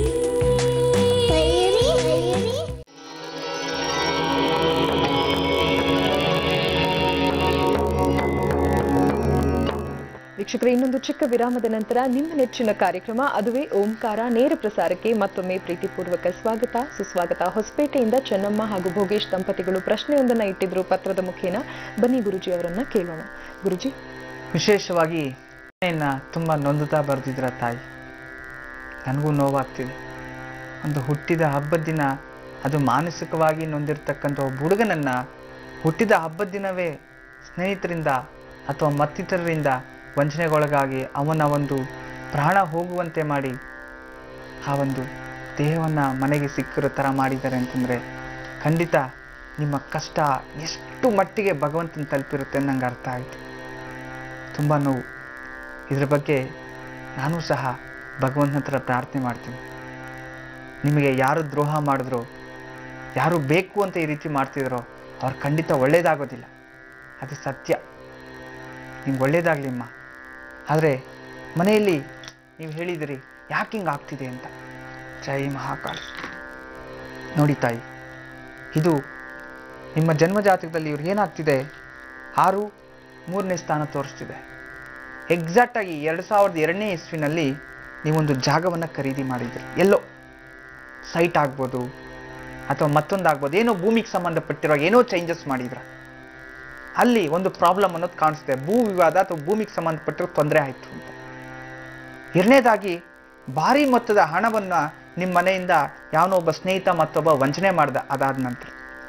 ವೀಕ್ಷಕರೇ ಇನ್ನೊಂದು ಚಿಕ್ಕ ವಿರಾಮದ ನಂತರ ನಿಮ್ಮ ನೆಚ್ಚಿನ ಕಾರ್ಯಕ್ರಮ ಅದುವೇ ಓಂಕಾರ ನೇರ ಪ್ರಸಾರಕ್ಕೆ ಮತ್ತೊಮ್ಮೆ ಪ್ರೀತಿಪೂರ್ವಕ ಸ್ವಾಗತ ಸುಸ್ವಾಗತ ಹೊಸಪೇಟೆಯಿಂದ ಚೆನ್ನಮ್ಮ ಹಾಗೂ ಭೋಗೇಶ್ ದಂಪತಿಗಳು ಪ್ರಶ್ನೆಯೊಂದನ್ನ ಇಟ್ಟಿದ್ರು ಪತ್ರದ ಮುಖೇನ ಬನ್ನಿ ಗುರುಜಿ ಅವರನ್ನ ಕೇಳೋಣ ಗುರುಜಿ ವಿಶೇಷವಾಗಿ ಮನೆಯನ್ನ ತುಂಬ ನೊಂದುತ್ತಾ ಬರೆದಿದ್ರ ತಾಯಿ ನನಗೂ ನೋವಾಗ್ತಿದೆ ಒಂದು ಹುಟ್ಟಿದ ಹಬ್ಬದ ದಿನ ಅದು ಮಾನಸಿಕವಾಗಿ ನೊಂದಿರ್ತಕ್ಕಂಥ ಒಬ್ಬ ಹುಡುಗನನ್ನ ಹುಟ್ಟಿದ ಹಬ್ಬದ ದಿನವೇ ಸ್ನೇಹಿತರಿಂದ ಅಥವಾ ಮತ್ತಿತರರಿಂದ ವಂಚನೆಗೊಳಗಾಗಿ ಅವನ ಒಂದು ಪ್ರಾಣ ಹೋಗುವಂತೆ ಮಾಡಿ ಆ ಒಂದು ದೇಹವನ್ನು ಮನೆಗೆ ಸಿಕ್ಕಿರೋ ಥರ ಮಾಡಿದ್ದಾರೆ ಅಂತಂದರೆ ಖಂಡಿತ ನಿಮ್ಮ ಕಷ್ಟ ಎಷ್ಟು ಮಟ್ಟಿಗೆ ಭಗವಂತನ ತಲುಪಿರುತ್ತೆ ಅಂತ ನಂಗೆ ಅರ್ಥ ಆಯಿತು ತುಂಬ ನೋವು ಇದ್ರ ಬಗ್ಗೆ ನಾನು ಸಹ ಭಗವಂತನ ಹತ್ರ ಪ್ರಾರ್ಥನೆ ಮಾಡ್ತೀನಿ ನಿಮಗೆ ಯಾರು ದ್ರೋಹ ಮಾಡಿದ್ರು ಯಾರು ಬೇಕು ಅಂತ ಈ ರೀತಿ ಮಾಡ್ತಿದ್ರೋ ಅವ್ರು ಖಂಡಿತ ಒಳ್ಳೇದಾಗೋದಿಲ್ಲ ಅದು ಸತ್ಯ ನಿಮ್ಗೆ ಒಳ್ಳೇದಾಗಲಿ ಅಮ್ಮ ಆದರೆ ಮನೆಯಲ್ಲಿ ನೀವು ಹೇಳಿದಿರಿ ಯಾಕೆ ಹಿಂಗೆ ಆಗ್ತಿದೆ ಅಂತ ಜೈ ಮಹಾಕಾಳಿ ನೋಡಿ ತಾಯಿ ಇದು ನಿಮ್ಮ ಜನ್ಮ ಜಾತಕದಲ್ಲಿ ಇವ್ರು ಏನಾಗ್ತಿದೆ ಆರು ಮೂರನೇ ಸ್ಥಾನ ತೋರಿಸ್ತಿದೆ ಎಕ್ಸಾಕ್ಟಾಗಿ ಎರಡು ಸಾವಿರದ ಎರಡನೇ ಇಸ್ವಿನಲ್ಲಿ ನೀವೊಂದು ಜಾಗವನ್ನು ಖರೀದಿ ಮಾಡಿದ್ರಿ ಎಲ್ಲೋ ಸೈಟ್ ಆಗ್ಬೋದು ಅಥವಾ ಮತ್ತೊಂದು ಆಗ್ಬೋದು ಏನೋ ಭೂಮಿಗೆ ಸಂಬಂಧಪಟ್ಟಿರೋ ಏನೋ ಚೇಂಜಸ್ ಮಾಡಿದ್ರ ಅಲ್ಲಿ ಒಂದು ಪ್ರಾಬ್ಲಮ್ ಅನ್ನೋದು ಕಾಣಿಸುತ್ತೆ ಭೂ ವಿವಾದ ಅಥವಾ ಭೂಮಿಗೆ ಸಂಬಂಧಪಟ್ಟಿರೋ ತೊಂದರೆ ಆಯಿತು ಅಂತ ಎರಡನೇದಾಗಿ ಭಾರಿ ಮೊತ್ತದ ಹಣವನ್ನು ನಿಮ್ಮ ಮನೆಯಿಂದ ಯಾವನೋ ಒಬ್ಬ ಸ್ನೇಹಿತ ಮತ್ತೊಬ್ಬ ವಂಚನೆ ಮಾಡ್ದ ಅದಾದ ನಂತರ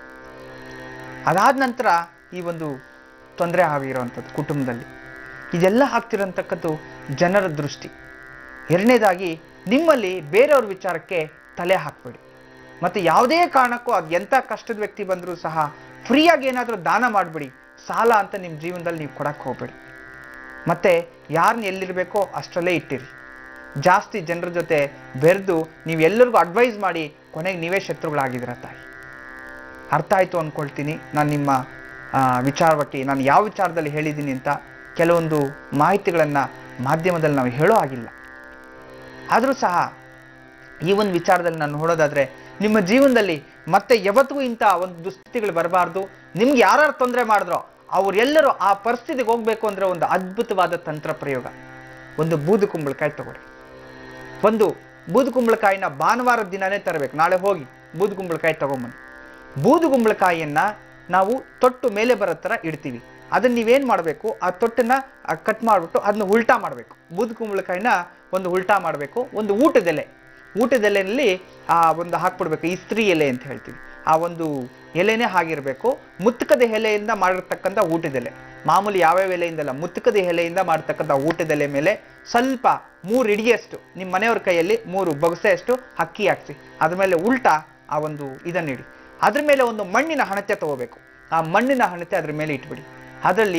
ಅದಾದ ನಂತರ ಈ ಒಂದು ತೊಂದರೆ ಆಗಿರೋವಂಥದ್ದು ಕುಟುಂಬದಲ್ಲಿ ಇದೆಲ್ಲ ಆಗ್ತಿರೋಂಥಕ್ಕದ್ದು ಜನರ ದೃಷ್ಟಿ ಎರಡನೇದಾಗಿ ನಿಮ್ಮಲ್ಲಿ ಬೇರೆಯವ್ರ ವಿಚಾರಕ್ಕೆ ತಲೆ ಹಾಕಬೇಡಿ ಮತ್ತು ಯಾವುದೇ ಕಾರಣಕ್ಕೂ ಅದು ಎಂಥ ಕಷ್ಟದ ವ್ಯಕ್ತಿ ಬಂದರೂ ಸಹ ಫ್ರೀಯಾಗಿ ಏನಾದರೂ ದಾನ ಮಾಡಿಬಿಡಿ ಸಾಲ ಅಂತ ನಿಮ್ಮ ಜೀವನದಲ್ಲಿ ನೀವು ಕೊಡಕ್ಕೆ ಹೋಗಬೇಡಿ ಮತ್ತು ಯಾರನ್ನ ಎಲ್ಲಿರಬೇಕೋ ಅಷ್ಟರಲ್ಲೇ ಇಟ್ಟಿರಿ ಜಾಸ್ತಿ ಜನರ ಜೊತೆ ಬೆರೆದು ನೀವು ಎಲ್ಲರಿಗೂ ಅಡ್ವೈಸ್ ಮಾಡಿ ಕೊನೆಗೆ ನೀವೇ ಶತ್ರುಗಳಾಗಿದ್ದೀರ ತಾಯಿ ಅರ್ಥ ಆಯಿತು ಅಂದ್ಕೊಳ್ತೀನಿ ನಾನು ನಿಮ್ಮ ಆ, ವಿಚಾರವಾಗಿ ನಾನು ಯಾವ ವಿಚಾರದಲ್ಲಿ ಹೇಳಿದ್ದೀನಿ ಅಂತ ಕೆಲವೊಂದು ಮಾಹಿತಿಗಳನ್ನು ಮಾಧ್ಯಮದಲ್ಲಿ ನಾವು ಹೇಳೋ ಆಗಿಲ್ಲ ಆದರೂ ಸಹ ಈ ಒಂದು ವಿಚಾರದಲ್ಲಿ ನಾನು ನೋಡೋದಾದರೆ ನಿಮ್ಮ ಜೀವನದಲ್ಲಿ ಮತ್ತೆ ಯಾವತ್ತಿಗೂ ಇಂಥ ಒಂದು ದುಸ್ಥಿತಿಗಳು ಬರಬಾರ್ದು ನಿಮ್ಗೆ ಯಾರು ತೊಂದರೆ ಮಾಡಿದ್ರೋ ಅವರೆಲ್ಲರೂ ಆ ಪರಿಸ್ಥಿತಿಗೆ ಹೋಗಬೇಕು ಅಂದರೆ ಒಂದು ಅದ್ಭುತವಾದ ತಂತ್ರ ಪ್ರಯೋಗ ಒಂದು ಬೂದು ಕುಂಬಳಕಾಯಿ ತಗೊಳ್ಳಿ ಒಂದು ಬೂದು ಕುಂಬಳಕಾಯಿನ ಭಾನುವಾರದ ದಿನನೇ ತರಬೇಕು ನಾಳೆ ಹೋಗಿ ಬೂದು ಕುಂಬಳಕಾಯಿ ತಗೊಂಬನ್ನಿ ಬೂದು ಕುಂಬಳಕಾಯಿಯನ್ನ ನಾವು ತೊಟ್ಟು ಮೇಲೆ ಬರೋ ಥರ ಇಡ್ತೀವಿ ಅದನ್ನ ನೀವೇನು ಮಾಡಬೇಕು ಆ ತೊಟ್ಟನ್ನ ಕಟ್ ಮಾಡಿಬಿಟ್ಟು ಅದನ್ನ ಉಲ್ಟಾ ಮಾಡಬೇಕು ಬೂದು ಕುಂಬಳಕಾಯಿನ ಒಂದು ಉಲ್ಟಾ ಮಾಡಬೇಕು ಒಂದು ಊಟದೆಲೆ ಊಟದೆಲೆಯಲ್ಲಿ ಆ ಒಂದು ಹಾಕ್ಬಿಡ್ಬೇಕು ಇಸ್ತ್ರಿ ಎಲೆ ಅಂತ ಹೇಳ್ತೀವಿ ಆ ಒಂದು ಎಲೆನೇ ಆಗಿರಬೇಕು ಮುತ್ತಕದ ಎಲೆಯಿಂದ ಮಾಡಿರ್ತಕ್ಕಂಥ ಊಟದೆಲೆ ಮಾಮೂಲಿ ಯಾವ್ಯಾವ ಎಲೆಯಿಂದಲ್ಲ ಮುತ್ತಕದ ಎಲೆಯಿಂದ ಮಾಡಿರ್ತಕ್ಕಂಥ ಊಟದೆಲೆ ಮೇಲೆ ಸ್ವಲ್ಪ ಮೂರು ಇಡಿಯಷ್ಟು ನಿಮ್ಮ ಮನೆಯವ್ರ ಕೈಯಲ್ಲಿ ಮೂರು ಬೊಗಸೆಯಷ್ಟು ಅಕ್ಕಿ ಹಾಕ್ಸಿ ಅದ್ರ ಮೇಲೆ ಉಲ್ಟಾ ಆ ಒಂದು ಇದನ್ನ ಇಡಿ ಅದ್ರ ಮೇಲೆ ಒಂದು ಮಣ್ಣಿನ ಹಣತೆ ತಗೋಬೇಕು ಆ ಮಣ್ಣಿನ ಹಣತೆ ಅದ್ರ ಮೇಲೆ ಇಟ್ಬಿಡಿ ಅದರಲ್ಲಿ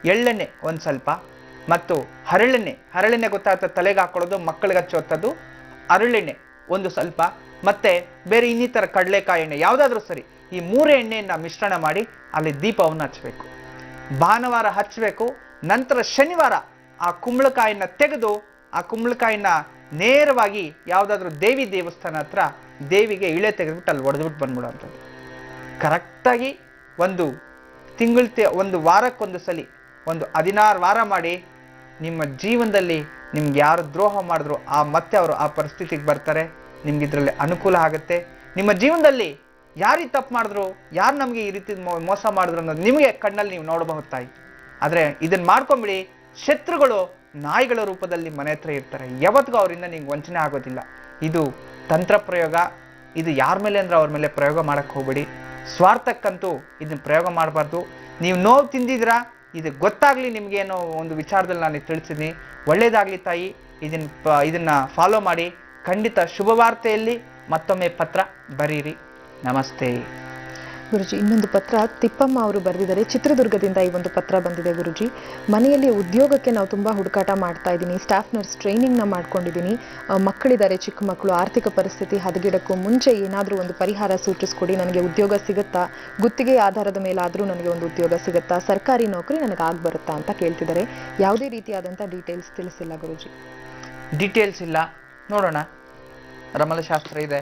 ಎಳ್ಳೆಣ್ಣೆ ಒಂದು ಸ್ವಲ್ಪ ಮತ್ತು ಹರಳೆಣ್ಣೆ ಹರಳೆಣ್ಣೆ ಗೊತ್ತಾಗ್ತದೆ ತಲೆಗೆ ಹಾಕೊಳ್ಳೋದು ಮಕ್ಕಳಿಗೆ ಹಚ್ಚುವಂಥದ್ದು ಹರಳೆಣ್ಣೆ ಒಂದು ಸ್ವಲ್ಪ ಮತ್ತೆ ಬೇರೆ ಇನ್ನಿತರ ಕಡಲೆಕಾಯಿ ಎಣ್ಣೆ ಯಾವುದಾದ್ರೂ ಸರಿ ಈ ಮೂರು ಎಣ್ಣೆಯನ್ನು ಮಿಶ್ರಣ ಮಾಡಿ ಅಲ್ಲಿ ದೀಪವನ್ನು ಹಚ್ಚಬೇಕು ಭಾನುವಾರ ಹಚ್ಚಬೇಕು ನಂತರ ಶನಿವಾರ ಆ ಕುಂಬಳಕಾಯಿನ ತೆಗೆದು ಆ ಕುಂಬಳಕಾಯಿನ ನೇರವಾಗಿ ಯಾವುದಾದ್ರೂ ದೇವಿ ದೇವಸ್ಥಾನ ಹತ್ರ ದೇವಿಗೆ ಇಳೆ ತೆಗೆದ್ಬಿಟ್ಟು ಅಲ್ಲಿ ಒಡೆದ್ಬಿಟ್ಟು ಬಂದ್ಬಿಡೋಂಥದ್ದು ಕರೆಕ್ಟಾಗಿ ಒಂದು ತಿಂಗಳ ಒಂದು ವಾರಕ್ಕೊಂದು ಸಲಿ ಒಂದು ಹದಿನಾರು ವಾರ ಮಾಡಿ ನಿಮ್ಮ ಜೀವನದಲ್ಲಿ ನಿಮ್ಗೆ ಯಾರು ದ್ರೋಹ ಮಾಡಿದ್ರು ಆ ಮತ್ತೆ ಅವರು ಆ ಪರಿಸ್ಥಿತಿಗೆ ಬರ್ತಾರೆ ನಿಮ್ಗೆ ಇದರಲ್ಲಿ ಅನುಕೂಲ ಆಗುತ್ತೆ ನಿಮ್ಮ ಜೀವನದಲ್ಲಿ ಯಾರಿಗೆ ತಪ್ಪು ಮಾಡಿದ್ರು ಯಾರು ನಮಗೆ ಈ ರೀತಿ ಮೋ- ಮೋಸ ಮಾಡಿದ್ರು ಅನ್ನೋದು ನಿಮಗೆ ಕಣ್ಣಲ್ಲಿ ನೀವು ನೋಡಬಹುದು ತಾಯಿ ಆದರೆ ಇದನ್ನ ಮಾಡ್ಕೊಂಬಿಡಿ ಶತ್ರುಗಳು ನಾಯಿಗಳ ರೂಪದಲ್ಲಿ ಮನೆ ಹತ್ರ ಇರ್ತಾರೆ ಯಾವತ್ತಿಗೂ ಅವರಿಂದ ನಿಮ್ಗೆ ವಂಚನೆ ಆಗೋದಿಲ್ಲ ಇದು ತಂತ್ರ ಪ್ರಯೋಗ ಇದು ಯಾರ ಮೇಲೆ ಅಂದ್ರೆ ಅವ್ರ ಮೇಲೆ ಪ್ರಯೋಗ ಮಾಡಕ್ಕೆ ಹೋಗ್ಬೇಡಿ ಸ್ವಾರ್ಥಕ್ಕಂತೂ ಇದನ್ನ ಪ್ರಯೋಗ ಮಾಡಬಾರ್ದು ನೀವು ನೋವು ತಿಂದಿದ್ದೀರಾ ಇದು ಗೊತ್ತಾಗ್ಲಿ ನಿಮ್ಗೆ ಏನೋ ಒಂದು ವಿಚಾರದಲ್ಲಿ ನಾನು ತಿಳಿಸಿದ್ದೀನಿ ಒಳ್ಳೇದಾಗ್ಲಿ ತಾಯಿ ಇದನ್ನ ಪ- ಇದನ್ನ ಫಾಲೋ ಮಾಡಿ ಖಂಡಿತ ಶುಭ ವಾರ್ತೆಯಲ್ಲಿ ಮತ್ತೊಮ್ಮೆ ಪತ್ರ ಬರೀರಿ ನಮಸ್ತೆ ಗುರುಜಿ ಇನ್ನೊಂದು ಪತ್ರ ತಿಪ್ಪಮ್ಮ ಅವರು ಬರೆದಿದ್ದಾರೆ ಚಿತ್ರದುರ್ಗದಿಂದ ಈ ಒಂದು ಪತ್ರ ಬಂದಿದೆ ಗುರುಜಿ ಮನೆಯಲ್ಲಿ ಉದ್ಯೋಗಕ್ಕೆ ನಾವು ತುಂಬ ಹುಡುಕಾಟ ಮಾಡ್ತಾ ಇದ್ದೀನಿ ಸ್ಟಾಫ್ ನರ್ಸ್ ಟ್ರೈನಿಂಗ್ನ ಮಾಡ್ಕೊಂಡಿದ್ದೀನಿ ಆ, ಮಕ್ಕಳಿದ್ದಾರೆ ಚಿಕ್ಕ ಮಕ್ಕಳು ಆರ್ಥಿಕ ಪರಿಸ್ಥಿತಿ ಹದಗೆಡಕ್ಕೂ ಮುಂಚೆ ಏನಾದರೂ ಒಂದು ಪರಿಹಾರ ಸೂಚಿಸ್ಕೊಡಿ ನನಗೆ ಉದ್ಯೋಗ ಸಿಗುತ್ತಾ ಗುತ್ತಿಗೆ ಆಧಾರದ ಮೇಲಾದರೂ ನನಗೆ ಒಂದು ಉದ್ಯೋಗ ಸಿಗುತ್ತಾ ಸರ್ಕಾರಿ ನೌಕರಿ ನನಗೆ ಆಗಿ ಬರುತ್ತಾ ಅಂತ ಕೇಳ್ತಿದ್ದಾರೆ ಯಾವುದೇ ರೀತಿಯಾದಂಥ ಡೀಟೇಲ್ಸ್ ತಿಳಿಸಿಲ್ಲ ಗುರುಜಿ ಡೀಟೇಲ್ಸ್ ಇಲ್ಲ ನೋಡೋಣ ರಮಲಶಾಸ್ತ್ರ ಇದೆ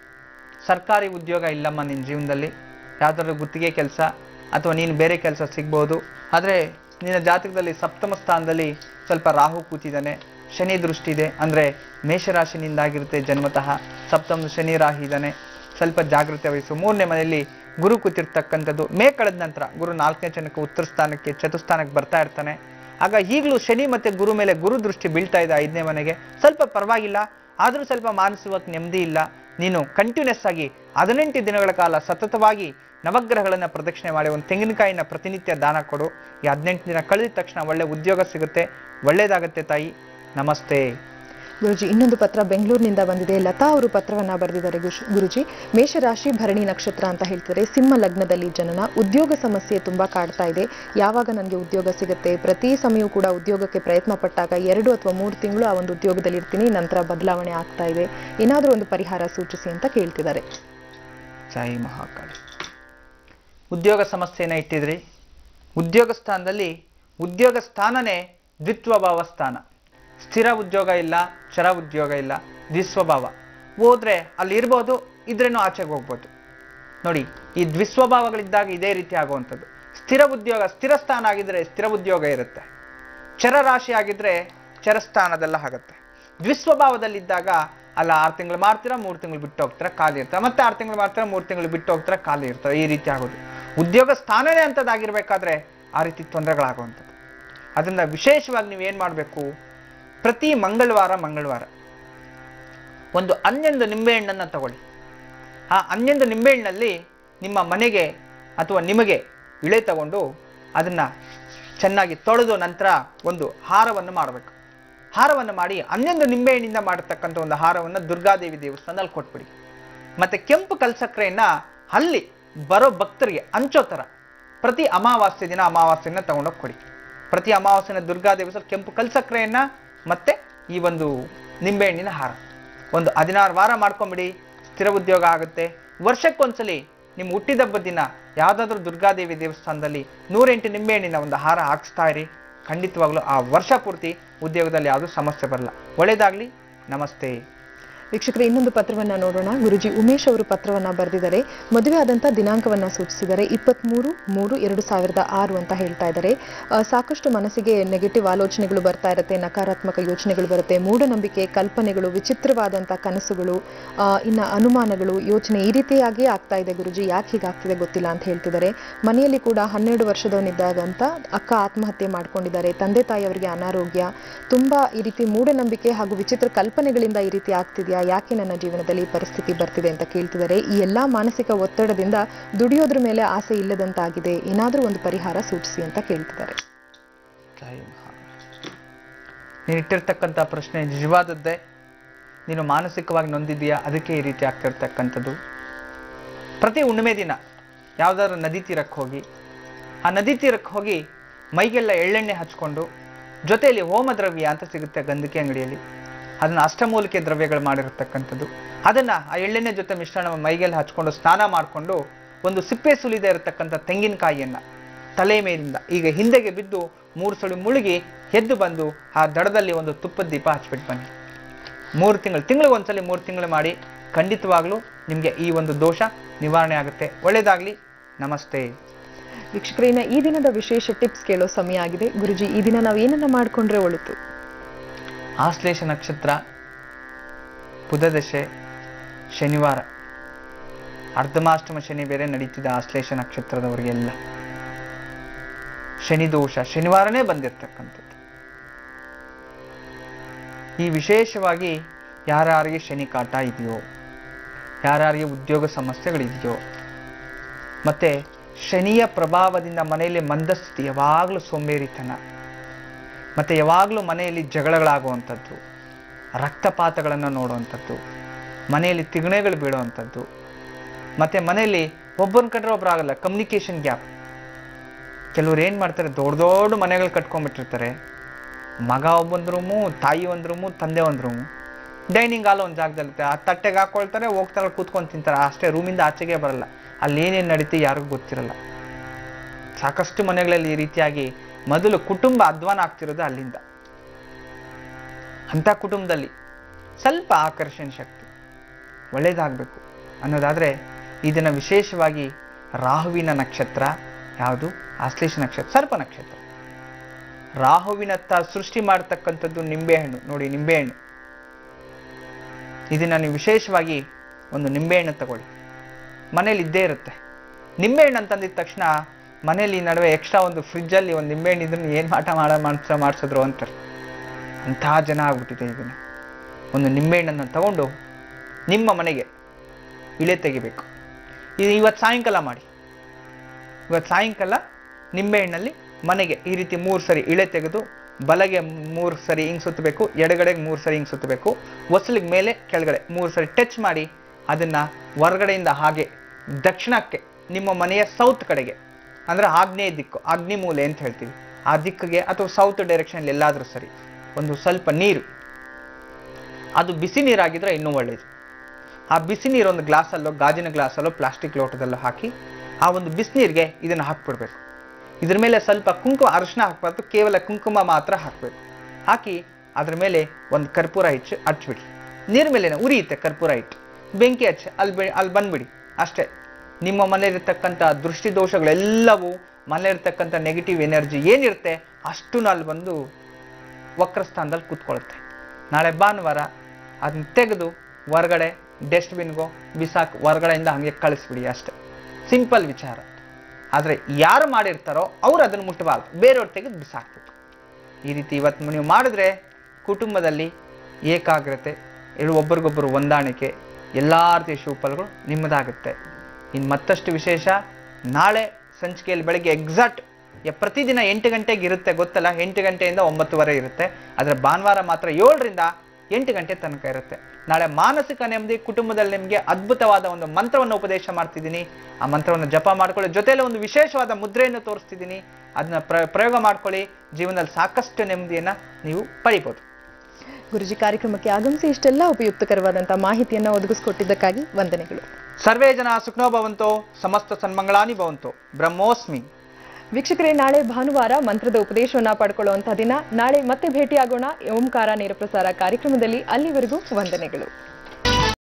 ಸರ್ಕಾರಿ ಉದ್ಯೋಗ ಇಲ್ಲಮ್ಮ ನಿನ್ನ ಜೀವನದಲ್ಲಿ ಯಾವುದಾದ್ರೂ ಗುತ್ತಿಗೆ ಕೆಲಸ ಅಥವಾ ನೀನು ಬೇರೆ ಕೆಲಸ ಸಿಗ್ಬೋದು ಆದರೆ ನಿನ್ನ ಜಾತಕದಲ್ಲಿ ಸಪ್ತಮ ಸ್ಥಾನದಲ್ಲಿ ಸ್ವಲ್ಪ ರಾಹು ಕೂತಿದ್ದಾನೆ ಶನಿ ದೃಷ್ಟಿ ಇದೆ ಅಂದರೆ ಮೇಷರಾಶಿನಿಂದಾಗಿರುತ್ತೆ ಜನ್ಮತಃ ಸಪ್ತಮ ಶನಿ ರಾಹಿ ಇದ್ದಾನೆ ಸ್ವಲ್ಪ ಜಾಗೃತಿ ವಹಿಸು ಮೂರನೇ ಮನೆಯಲ್ಲಿ ಗುರು ಕೂತಿರ್ತಕ್ಕಂಥದ್ದು ಮೇ ಕಳೆದ ನಂತರ ಗುರು ನಾಲ್ಕನೇ ಜನಕ್ಕೆ ಉತ್ತರ ಸ್ಥಾನಕ್ಕೆ ಚತುಸ್ಥಾನಕ್ಕೆ ಬರ್ತಾ ಇರ್ತಾನೆ ಆಗ ಈಗಲೂ ಶನಿ ಮತ್ತೆ ಗುರು ಮೇಲೆ ಗುರು ದೃಷ್ಟಿ ಬೀಳ್ತಾ ಇದೆ ಐದನೇ ಮನೆಗೆ ಸ್ವಲ್ಪ ಪರವಾಗಿಲ್ಲ ಆದರೂ ಸ್ವಲ್ಪ ಮಾನಸಿಕವಾಗಿ ನೆಮ್ಮದಿ ಇಲ್ಲ ನೀನು ಕಂಟಿನ್ಯೂಸ್ ಆಗಿ ಹದಿನೆಂಟು ದಿನಗಳ ಕಾಲ ಸತತವಾಗಿ ನವಗ್ರಹಗಳನ್ನು ಪ್ರದಕ್ಷಿಣೆ ಮಾಡಿ ಒಂದು ತೆಂಗಿನಕಾಯಿನ ಪ್ರತಿನಿತ್ಯ ದಾನ ಕೊಡು ಈ ಹದಿನೆಂಟು ದಿನ ಕಳೆದ ತಕ್ಷಣ ಒಳ್ಳೆ ಉದ್ಯೋಗ ಸಿಗುತ್ತೆ ಒಳ್ಳೇದಾಗತ್ತೆ ತಾಯಿ ನಮಸ್ತೆ ಗುರುಜಿ ಇನ್ನೊಂದು ಪತ್ರ ಬೆಂಗಳೂರಿನಿಂದ ಬಂದಿದೆ ಲತಾ ಅವರು ಪತ್ರವನ್ನ ಬರೆದಿದ್ದಾರೆ ಗುಶ್- ಗುರುಜಿ ಮೇಷರಾಶಿ ಭರಣಿ ನಕ್ಷತ್ರ ಅಂತ ಹೇಳ್ತಾರೆ ಸಿಂಹ ಲಗ್ನದಲ್ಲಿ ಜನನ ಉದ್ಯೋಗ ಸಮಸ್ಯೆ ತುಂಬಾ ಕಾಡ್ತಾ ಇದೆ ಯಾವಾಗ ನನಗೆ ಉದ್ಯೋಗ ಸಿಗುತ್ತೆ ಪ್ರತಿ ಸಮಯವೂ ಕೂಡ ಉದ್ಯೋಗಕ್ಕೆ ಪ್ರಯತ್ನ ಪಟ್ಟಾಗ ಎರಡು ಅಥವಾ ಮೂರು ತಿಂಗಳು ಆ ಒಂದು ಉದ್ಯೋಗದಲ್ಲಿ ಇರ್ತೀನಿ ನಂತರ ಬದಲಾವಣೆ ಆಗ್ತಾ ಇದೆ ಏನಾದರೂ ಒಂದು ಪರಿಹಾರ ಸೂಚಿಸಿ ಅಂತ ಕೇಳ್ತಿದ್ದಾರೆ ಜೈ ಮಹಾಕಾಳಿ ಉದ್ಯೋಗ ಸಮಸ್ಯೆನ ಇಟ್ಟಿದ್ರಿ ಉದ್ಯೋಗ ಸ್ಥಾನದಲ್ಲಿ ಉದ್ಯೋಗ ಸ್ಥಾನನೇ ದ್ವಿತ್ವಭಾವ ಸ್ಥಾನ ಸ್ಥಿರ ಉದ್ಯೋಗ ಇಲ್ಲ ಚರ ಉದ್ಯೋಗ ಇಲ್ಲ ದ್ವಿಸ್ವಭಾವ ಹೋದ್ರೆ ಅಲ್ಲಿ ಇರ್ಬೋದು ಇದ್ರೇನು ಆಚೆಗೆ ಹೋಗ್ಬೋದು ನೋಡಿ ಈ ದ್ವಿಸ್ವಭಾವಗಳಿದ್ದಾಗ ಇದೇ ರೀತಿ ಆಗುವಂಥದ್ದು ಸ್ಥಿರ ಉದ್ಯೋಗ ಸ್ಥಿರ ಸ್ಥಾನ ಆಗಿದ್ರೆ ಸ್ಥಿರ ಉದ್ಯೋಗ ಇರುತ್ತೆ ಚರ ರಾಶಿ ಆಗಿದ್ರೆ ಚರಸ್ಥಾನದೆಲ್ಲ ಆಗುತ್ತೆ ದ್ವಿಸ್ವಭಾವದಲ್ಲಿದ್ದಾಗ ಅಲ್ಲ ಆರು ತಿಂಗಳು ಮಾಡ್ತೀರಾ ಮೂರು ತಿಂಗಳು ಬಿಟ್ಟು ಹೋಗ್ತೀರಾ ಖಾಲಿ ಇರ್ತಾರೆ ಮತ್ತೆ ಆರು ತಿಂಗಳು ಮಾಡ್ತೀರಾ ಮೂರು ತಿಂಗಳು ಬಿಟ್ಟು ಹೋಗ್ತೀರಾ ಖಾಲಿ ಇರ್ತಾರೆ ಈ ರೀತಿ ಆಗೋದು ಉದ್ಯೋಗ ಸ್ಥಾನನೇ ಅಂಥದ್ದಾಗಿರ್ಬೇಕಾದ್ರೆ ಆ ರೀತಿ ತೊಂದರೆಗಳಾಗುವಂಥದ್ದು ಅದರಿಂದ ವಿಶೇಷವಾಗಿ ನೀವು ಏನು ಮಾಡಬೇಕು ಪ್ರತಿ ಮಂಗಳವಾರ ಮಂಗಳವಾರ ಒಂದು ಹನ್ನೊಂದು ನಿಂಬೆಹಣ್ಣನ್ನು ತಗೊಳ್ಳಿ ಆ ಹನ್ನೊಂದು ನಿಂಬೆಹಣ್ಣಲ್ಲಿ ನಿಮ್ಮ ಮನೆಗೆ ಅಥವಾ ನಿಮಗೆ ಇಳೆ ತಗೊಂಡು ಅದನ್ನ ಚೆನ್ನಾಗಿ ತೊಳೆದು ನಂತರ ಒಂದು ಹಾರವನ್ನು ಮಾಡಬೇಕು ಹಾರವನ್ನು ಮಾಡಿ ಹನ್ನೊಂದು ನಿಂಬೆಹಣ್ಣಿಂದ ಮಾಡತಕ್ಕಂಥ ಒಂದು ಹಾರವನ್ನು ದುರ್ಗಾದೇವಿ ದೇವಸ್ಥಾನದಲ್ಲಿ ಕೊಟ್ಬಿಡಿ ಮತ್ತೆ ಕೆಂಪು ಕಲ್ಸಕ್ರೆಯನ್ನ ಅಲ್ಲಿ ಬರೋ ಭಕ್ತರಿಗೆ ಹಂಚೋ ಥರ ಪ್ರತಿ ಅಮಾವಾಸ್ಯೆ ದಿನ ಅಮಾವಾಸ್ಯೆನ ತಗೊಂಡೋಗಿ ಕೊಡಿ ಪ್ರತಿ ಅಮಾವಾಸ್ಯೆನ ದುರ್ಗಾ ದೇವಸ್ಥಾನ ಕೆಂಪು ಕಲ್ಸಕ್ರೆಯನ್ನ ಮತ್ತೆ ಈ ಒಂದು ನಿಂಬೆಹಣ್ಣಿನ ಹಾರ ಒಂದು ಹದಿನಾರು ವಾರ ಮಾಡ್ಕೊಂಬಿಡಿ ಸ್ಥಿರ ಉದ್ಯೋಗ ಆಗುತ್ತೆ ವರ್ಷಕ್ಕೊಂದ್ಸಲಿ ನಿಮ್ಮ ಹುಟ್ಟಿದಬ್ಬದ ದಿನ ಯಾವುದಾದ್ರೂ ದುರ್ಗಾದೇವಿ ದೇವಸ್ಥಾನದಲ್ಲಿ ನೂರೆಂಟು ನಿಂಬೆಹಣ್ಣಿನ ಒಂದು ಹಾರ ಹಾಕ್ಸ್ತಾ ಇರಿ ಖಂಡಿತವಾಗ್ಲೂ ಆ ವರ್ಷ ಪೂರ್ತಿ ಉದ್ಯೋಗದಲ್ಲಿ ಯಾವುದೂ ಸಮಸ್ಯೆ ಬರಲ್ಲ ಒಳ್ಳೇದಾಗ್ಲಿ ನಮಸ್ತೆ ವೀಕ್ಷಕರೇ ಇನ್ನೊಂದು ಪತ್ರವನ್ನ ನೋಡೋಣ ಗುರುಜಿ ಉಮೇಶ್ ಅವರು ಪತ್ರವನ್ನ ಬರೆದಿದ್ದಾರೆ ಮದುವೆ ಆದಂತ ದಿನಾಂಕವನ್ನ ಸೂಚಿಸಿದ್ದಾರೆ ಇಪ್ಪತ್ಮೂರು ಮೂರು ಎರಡು ಸಾವಿರದ ಆರು ಅಂತ ಹೇಳ್ತಾ ಇದ್ದಾರೆ ಆ, ಸಾಕಷ್ಟು ಮನಸ್ಸಿಗೆ ನೆಗೆಟಿವ್ ಆಲೋಚನೆಗಳು ಬರ್ತಾ ಇರುತ್ತೆ ನಕಾರಾತ್ಮಕ ಯೋಚನೆಗಳು ಬರುತ್ತೆ ಮೂಢನಂಬಿಕೆ ಕಲ್ಪನೆಗಳು ವಿಚಿತ್ರವಾದಂಥ ಕನಸುಗಳು ಆ, ಇನ್ನ ಅನುಮಾನಗಳು ಯೋಚನೆ ಈ ರೀತಿಯಾಗಿ ಆಗ್ತಾ ಇದೆ ಗುರುಜಿ ಯಾಕೆ ಹೀಗಾಗ್ತಿದೆ ಗೊತ್ತಿಲ್ಲ ಅಂತ ಹೇಳ್ತಿದ್ದಾರೆ ಮನೆಯಲ್ಲಿ ಕೂಡ ಹನ್ನೆರಡು ವರ್ಷದವನಿದ್ದಾಗಂತ ಅಕ್ಕ ಆತ್ಮಹತ್ಯೆ ಮಾಡ್ಕೊಂಡಿದ್ದಾರೆ ತಂದೆ ತಾಯಿಯವರಿಗೆ ಅನಾರೋಗ್ಯ ತುಂಬಾ ಈ ರೀತಿ ಮೂಢನಂಬಿಕೆ ಹಾಗೂ ವಿಚಿತ್ರ ಕಲ್ಪನೆಗಳಿಂದ ಈ ರೀತಿ ಆಗ್ತಿದೆಯಾ ಯಾಕೆ ನನ್ನ ಜೀವನದಲ್ಲಿ ಈ ಪರಿಸ್ಥಿತಿ ಬರ್ತಿದೆ ಅಂತ ಕೇಳ್ತಿದ್ದಾರೆ ಈ ಎಲ್ಲಾ ಮಾನಸಿಕ ಒತ್ತಡದಿಂದ ದುಡಿಯೋದ್ರ ಮೇಲೆ ಆಸೆ ಇಲ್ಲದಂತಾಗಿದೆ ಏನಾದರೂ ಒಂದು ಪರಿಹಾರ ಸೂಚಿಸಿ ಅಂತ ಕೇಳ್ತಿದ್ದಾರೆ ಜೈ ಮಹಾರಾಜ್. ನೀನು ಇಟ್ಟಿರ್ತಕ್ಕಂಥ ಪ್ರಶ್ನೆ ನಿಜವಾದದ್ದೇ ನೀನು ಮಾನಸಿಕವಾಗಿ ನೊಂದಿದೆಯಾ ಅದಕ್ಕೆ ಈ ರೀತಿ ಆಗ್ತಿರ್ತಕ್ಕಂಥದ್ದು ಪ್ರತಿ ಹುಣ್ಣಿಮೆ ದಿನ ಯಾವುದಾದ್ರು ನದಿ ತೀರಕ್ಕೆ ಹೋಗಿ ಆ ನದಿ ತೀರಕ್ಕೆ ಹೋಗಿ ಮೈಗೆಲ್ಲ ಎಳ್ಳೆಣ್ಣೆ ಹಚ್ಕೊಂಡು ಜೊತೆಯಲ್ಲಿ ಹೋಮದ್ರವ್ಯ ಅಂತ ಸಿಗುತ್ತೆ ಗಂಧಕಿ ಅಂಗಡಿಯಲ್ಲಿ ಅದನ್ನ ಅಷ್ಟಮೂಲಿಕೆ ದ್ರವ್ಯಗಳು ಮಾಡಿರತಕ್ಕಂಥದ್ದು ಅದನ್ನ ಆ ಎಳ್ಳೆಣ್ಣೆ ಜೊತೆ ಮಿಶ್ರಣ ಮೈಗೆಲ್ಲ ಹಚ್ಕೊಂಡು ಸ್ನಾನ ಮಾಡಿಕೊಂಡು ಒಂದು ಸಿಪ್ಪೆ ಸುಲಿದೆ ಇರತಕ್ಕಂಥ ತೆಂಗಿನಕಾಯಿಯನ್ನ ತಲೆ ಮೇಲಿಂದ ಈಗ ಹಿಂದೆಗೆ ಬಿದ್ದು ಮೂರು ಸುಳಿ ಮುಳುಗಿ ಎದ್ದು ಬಂದು ಆ ದಡದಲ್ಲಿ ಒಂದು ತುಪ್ಪದ ದೀಪ ಹಚ್ಬಿಟ್ಟು ಬನ್ನಿ ಮೂರು ತಿಂಗಳು ತಿಂಗಳಿಗೆ ಒಂದ್ಸಲಿ ಮೂರು ತಿಂಗಳು ಮಾಡಿ ಖಂಡಿತವಾಗ್ಲೂ ನಿಮಗೆ ಈ ಒಂದು ದೋಷ ನಿವಾರಣೆ ಆಗುತ್ತೆ ಒಳ್ಳೆಯದಾಗಲಿ ನಮಸ್ತೆ ವೀಕ್ಷಕರೇನ ಈ ದಿನದ ವಿಶೇಷ ಟಿಪ್ಸ್ ಕೇಳೋ ಸಮಯ ಆಗಿದೆ ಗುರುಜಿ ಈ ದಿನ ನಾವು ಏನನ್ನ ಮಾಡ್ಕೊಂಡ್ರೆ ಒಳಿತು ಆಶ್ಲೇಷ ನಕ್ಷತ್ರ ಬುಧದಶೆ ಶನಿವಾರ ಅರ್ಧಮಾಷ್ಟಮ ಶನಿ ಬೇರೆ ನಡೀತಿದೆ ಆಶ್ಲೇಷ ನಕ್ಷತ್ರದವರಿಗೆಲ್ಲ ಶನಿ ದೋಷ ಶನಿವಾರನೇ ಬಂದಿರತಕ್ಕಂಥದ್ದು ಈ ವಿಶೇಷವಾಗಿ ಯಾರ್ಯಾರಿಗೆ ಶನಿ ಕಾಟ ಇದೆಯೋ ಯಾರ್ಯಾರಿಗೆ ಉದ್ಯೋಗ ಸಮಸ್ಯೆಗಳಿದೆಯೋ ಮತ್ತೆ ಶನಿಯ ಪ್ರಭಾವದಿಂದ ಮನೆಯಲ್ಲಿ ಮಂದಸ್ಥಿತಿ ಯಾವಾಗಲೂ ಸೋಂಬೇರಿತನ ಮತ್ತೆ ಯಾವಾಗಲೂ ಮನೆಯಲ್ಲಿ ಜಗಳಗಳಾಗುವಂಥದ್ದು ರಕ್ತಪಾತಗಳನ್ನು ನೋಡುವಂಥದ್ದು ಮನೆಯಲ್ಲಿ ತಿಗಣೆಗಳು ಬೀಳುವಂಥದ್ದು ಮತ್ತೆ ಮನೆಯಲ್ಲಿ ಒಬ್ಬನ ಕಂಡ್ರೆ ಒಬ್ರು ಆಗಲ್ಲ ಕಮ್ಯುನಿಕೇಶನ್ ಗ್ಯಾಪ್ ಕೆಲವ್ರು ಏನು ಮಾಡ್ತಾರೆ ದೊಡ್ಡ ದೊಡ್ಡ ಮನೆಗಳು ಕಟ್ಕೊಂಡ್ಬಿಟ್ಟಿರ್ತಾರೆ ಮಗ ಒಬ್ಬೊಂದು ರೂಮು ತಾಯಿ ಒಂದು ರೂಮು ತಂದೆ ಒಂದು ರೂಮು ಡೈನಿಂಗ್ ಹಾಲ್ ಒಂದು ಜಾಗದಲ್ಲಿರುತ್ತೆ ಆ ತಟ್ಟೆಗೆ ಹಾಕೊಳ್ತಾರೆ ಹೋಗ್ತಾರೆ ಕೂತ್ಕೊಂಡು ತಿಂತಾರೆ ಅಷ್ಟೇ ರೂಮಿಂದ ಆಚೆಗೆ ಬರಲ್ಲ ಅಲ್ಲಿ ಏನೇನು ನಡೀತಿ ಯಾರಿಗೂ ಗೊತ್ತಿರಲ್ಲ ಸಾಕಷ್ಟು ಮನೆಗಳಲ್ಲಿ ಈ ರೀತಿಯಾಗಿ ಮೊದಲು ಕುಟುಂಬ ಅಧ್ವಾನ ಆಗ್ತಿರೋದು ಅಲ್ಲಿಂದ ಅಂಥ ಕುಟುಂಬದಲ್ಲಿ ಸ್ವಲ್ಪ ಆಕರ್ಷಣೆ ಶಕ್ತಿ ಒಳ್ಳೇದಾಗಬೇಕು ಅನ್ನೋದಾದರೆ ಇದನ್ನ ವಿಶೇಷವಾಗಿ ರಾಹುವಿನ ನಕ್ಷತ್ರ ಯಾವುದು ಆಶ್ಲೇಷ ನಕ್ಷತ್ರ ಸರ್ಪ ನಕ್ಷತ್ರ ರಾಹುವಿನತ್ತ ಸೃಷ್ಟಿ ಮಾಡತಕ್ಕಂಥದ್ದು ನಿಂಬೆಹಣ್ಣು ನೋಡಿ ನಿಂಬೆಹಣ್ಣು ಇದನ್ನ ನೀವು ವಿಶೇಷವಾಗಿ ಒಂದು ನಿಂಬೆಹಣ್ಣು ತಗೊಳ್ಳಿ ಮನೇಲಿ ಇದ್ದೇ ಇರುತ್ತೆ ನಿಂಬೆಹಣ್ಣು ಅಂತಂದಿದ ತಕ್ಷಣ ಮನೇಲಿ ಈ ನಡುವೆ ಎಕ್ಸ್ಟ್ರಾ ಒಂದು ಫ್ರಿಜ್ಜಲ್ಲಿ ಒಂದು ನಿಂಬೆಹಣ್ಣು ಇದ್ರೂ ಏನು ಮಾಟ ಮಾಡ ಮಾಡ್ಸ ಮಾಡಿಸಿದ್ರು ಅಂತಾರೆ ಅಂತಹ ಜನ ಆಗ್ಬಿಟ್ಟಿದೆ ಇದನ್ನು ಒಂದು ನಿಂಬೆಹಣ್ಣನ್ನು ತಗೊಂಡು ನಿಮ್ಮ ಮನೆಗೆ ಇಳೆ ತೆಗಿಬೇಕು ಇದು ಇವತ್ತು ಸಾಯಂಕಾಲ ಮಾಡಿ ಇವತ್ತು ಸಾಯಂಕಾಲ ನಿಂಬೆಹಣ್ಣಲ್ಲಿ ಮನೆಗೆ ಈ ರೀತಿ ಮೂರು ಸರಿ ಇಳೆ ತೆಗೆದು ಬಲಗೆ ಮೂರು ಸರಿ ಹಿಂಗೆ ಸುತ್ತಬೇಕು ಎಡಗಡೆಗೆ ಮೂರು ಸರಿ ಹಿಂಗೆ ಸುತ್ತಬೇಕು ಒಸಲಿಗೆ ಮೇಲೆ ಕೆಳಗಡೆ ಮೂರು ಸರಿ ಟಚ್ ಮಾಡಿ ಅದನ್ನು ಹೊರಗಡೆಯಿಂದ ಹಾಗೆ ದಕ್ಷಿಣಕ್ಕೆ ನಿಮ್ಮ ಮನೆಯ ಸೌತ್ ಕಡೆಗೆ ಅಂದರೆ ಆಗ್ನೇಯ ದಿಕ್ಕು ಅಗ್ನಿ ಮೂಲೆ ಅಂತ ಹೇಳ್ತೀವಿ ಆ ದಿಕ್ಕಿಗೆ ಅಥವಾ ಸೌತ್ ಡೈರೆಕ್ಷನ್ ಎಲ್ಲಾದರೂ ಸರಿ ಒಂದು ಸ್ವಲ್ಪ ನೀರು ಅದು ಬಿಸಿ ನೀರಾಗಿದ್ರೆ ಇನ್ನೂ ಒಳ್ಳೆಯದು ಆ ಬಿಸಿ ನೀರು ಒಂದು ಗ್ಲಾಸಲ್ಲೋ ಗಾಜಿನ ಗ್ಲಾಸಲ್ಲೋ ಪ್ಲಾಸ್ಟಿಕ್ ಲೋಟದಲ್ಲೋ ಹಾಕಿ ಆ ಒಂದು ಬಿಸಿನೀರಿಗೆ ಇದನ್ನು ಹಾಕ್ಬಿಡ್ಬೇಕು ಇದ್ರ ಮೇಲೆ ಸ್ವಲ್ಪ ಕುಂಕುಮ ಅರಿಶಿನ ಹಾಕ್ಬಾರ್ದು ಕೇವಲ ಕುಂಕುಮ ಮಾತ್ರ ಹಾಕಬೇಕು ಹಾಕಿ ಅದ್ರ ಮೇಲೆ ಒಂದು ಕರ್ಪೂರ ಹೆಚ್ಚು ಹಚ್ಬಿಡಿ ನೀರ್ ಮೇಲೆ ಉರಿಯುತ್ತೆ ಕರ್ಪೂರ ಇಟ್ಟು ಬೆಂಕಿ ಹಚ್ಚಿ ಅಲ್ಲಿ ಬೆ ಅಲ್ಲಿ ಬಂದ್ಬಿಡಿ ಅಷ್ಟೇ ನಿಮ್ಮ ಮನೆಯಲ್ಲಿರ್ತಕ್ಕಂಥ ದೃಷ್ಟಿ ದೋಷಗಳೆಲ್ಲವೂ ಮನೆಯಲ್ಲಿರ್ತಕ್ಕಂಥ ನೆಗೆಟಿವ್ ಎನರ್ಜಿ ಏನಿರುತ್ತೆ ಅಷ್ಟು ಅಲ್ಲಿ ಬಂದು ವಕ್ರಸ್ಥಾನದಲ್ಲಿ ಕೂತ್ಕೊಳ್ಳುತ್ತೆ ನಾಳೆ ಭಾನುವಾರ ಅದನ್ನ ತೆಗೆದು ಹೊರಗಡೆ ಡಸ್ಟ್ಬಿನ್ಗೋ ಬಿಸಾಕ್ ಹೊರಗಡೆಯಿಂದ ಹಾಗೆ ಕಳಿಸ್ಬಿಡಿ ಅಷ್ಟೇ ಸಿಂಪಲ್ ವಿಚಾರ ಆದರೆ ಯಾರು ಮಾಡಿರ್ತಾರೋ ಅವ್ರು ಅದನ್ನು ಮುಟ್ಟಬಾರ್ದು ಬೇರೆಯವ್ರು ತೆಗೆದು ಬಿಸಾಕ್ಬೇಕು ಈ ರೀತಿ ಇವತ್ತು ನೀವು ಮಾಡಿದ್ರೆ ಕುಟುಂಬದಲ್ಲಿ ಏಕಾಗ್ರತೆ ಇರು ಒಬ್ಬರಿಗೊಬ್ಬರು ಹೊಂದಾಣಿಕೆ ಎಲ್ಲ ರೀತಿಯ ಶುಭಫಲಗಳು ನಿಮ್ಮದಾಗುತ್ತೆ ಇನ್ನು ಮತ್ತಷ್ಟು ವಿಶೇಷ ನಾಳೆ ಸಂಚಿಕೆಯಲ್ಲಿ ಬೆಳಗ್ಗೆ ಎಕ್ಸಾಕ್ಟ್ ಪ್ರತಿದಿನ ಎಂಟು ಗಂಟೆಗೆ ಇರುತ್ತೆ ಗೊತ್ತಲ್ಲ ಎಂಟು ಗಂಟೆಯಿಂದ ಒಂಬತ್ತುವರೆ ಇರುತ್ತೆ ಆದರೆ ಭಾನುವಾರ ಮಾತ್ರ ಏಳರಿಂದ ಎಂಟು ಗಂಟೆ ತನಕ ಇರುತ್ತೆ ನಾಳೆ ಮಾನಸಿಕ ನೆಮ್ಮದಿ ಕುಟುಂಬದಲ್ಲಿ ನಿಮಗೆ ಅದ್ಭುತವಾದ ಒಂದು ಮಂತ್ರವನ್ನು ಉಪದೇಶ ಮಾಡ್ತಿದ್ದೀನಿ ಆ ಮಂತ್ರವನ್ನು ಜಪ ಮಾಡ್ಕೊಳ್ಳಿ ಜೊತೆಯಲ್ಲಿ ಒಂದು ವಿಶೇಷವಾದ ಮುದ್ರೆಯನ್ನು ತೋರಿಸ್ತಿದ್ದೀನಿ ಅದನ್ನ ಪ್ರ ಪ್ರಯೋಗ ಮಾಡ್ಕೊಳ್ಳಿ ಜೀವನದಲ್ಲಿ ಸಾಕಷ್ಟು ನೆಮ್ಮದಿಯನ್ನು ನೀವು ಪಡಿಬೋದು ಗುರುಜಿ ಕಾರ್ಯಕ್ರಮಕ್ಕೆ ಆಗಮಿಸಿ ಇಷ್ಟೆಲ್ಲ ಉಪಯುಕ್ತಕರವಾದಂತಹ ಮಾಹಿತಿಯನ್ನ ಒದಗಿಸ್ಕೊಟ್ಟಿದ್ದಕ್ಕಾಗಿ ವಂದನೆಗಳು ಸರ್ವೇ ಜನ ಸುಖನೋ ಭವಂತೋ ಸಮಸ್ತ ಸನ್ಮಂಗಳಾನಿ ಭವಂತೋ ಬ್ರಹ್ಮೋಸ್ಮಿ ವೀಕ್ಷಕರೇ ನಾಳೆ ಭಾನುವಾರ ಮಂತ್ರದ ಉಪದೇಶವನ್ನ ಪಡ್ಕೊಳ್ಳುವಂತಹ ದಿನ ನಾಳೆ ಮತ್ತೆ ಭೇಟಿಯಾಗೋಣ ಓಂಕಾರ ನೇರಪ್ರಸಾರ ಕಾರ್ಯಕ್ರಮದಲ್ಲಿ ಅಲ್ಲಿವರೆಗೂ ವಂದನೆಗಳು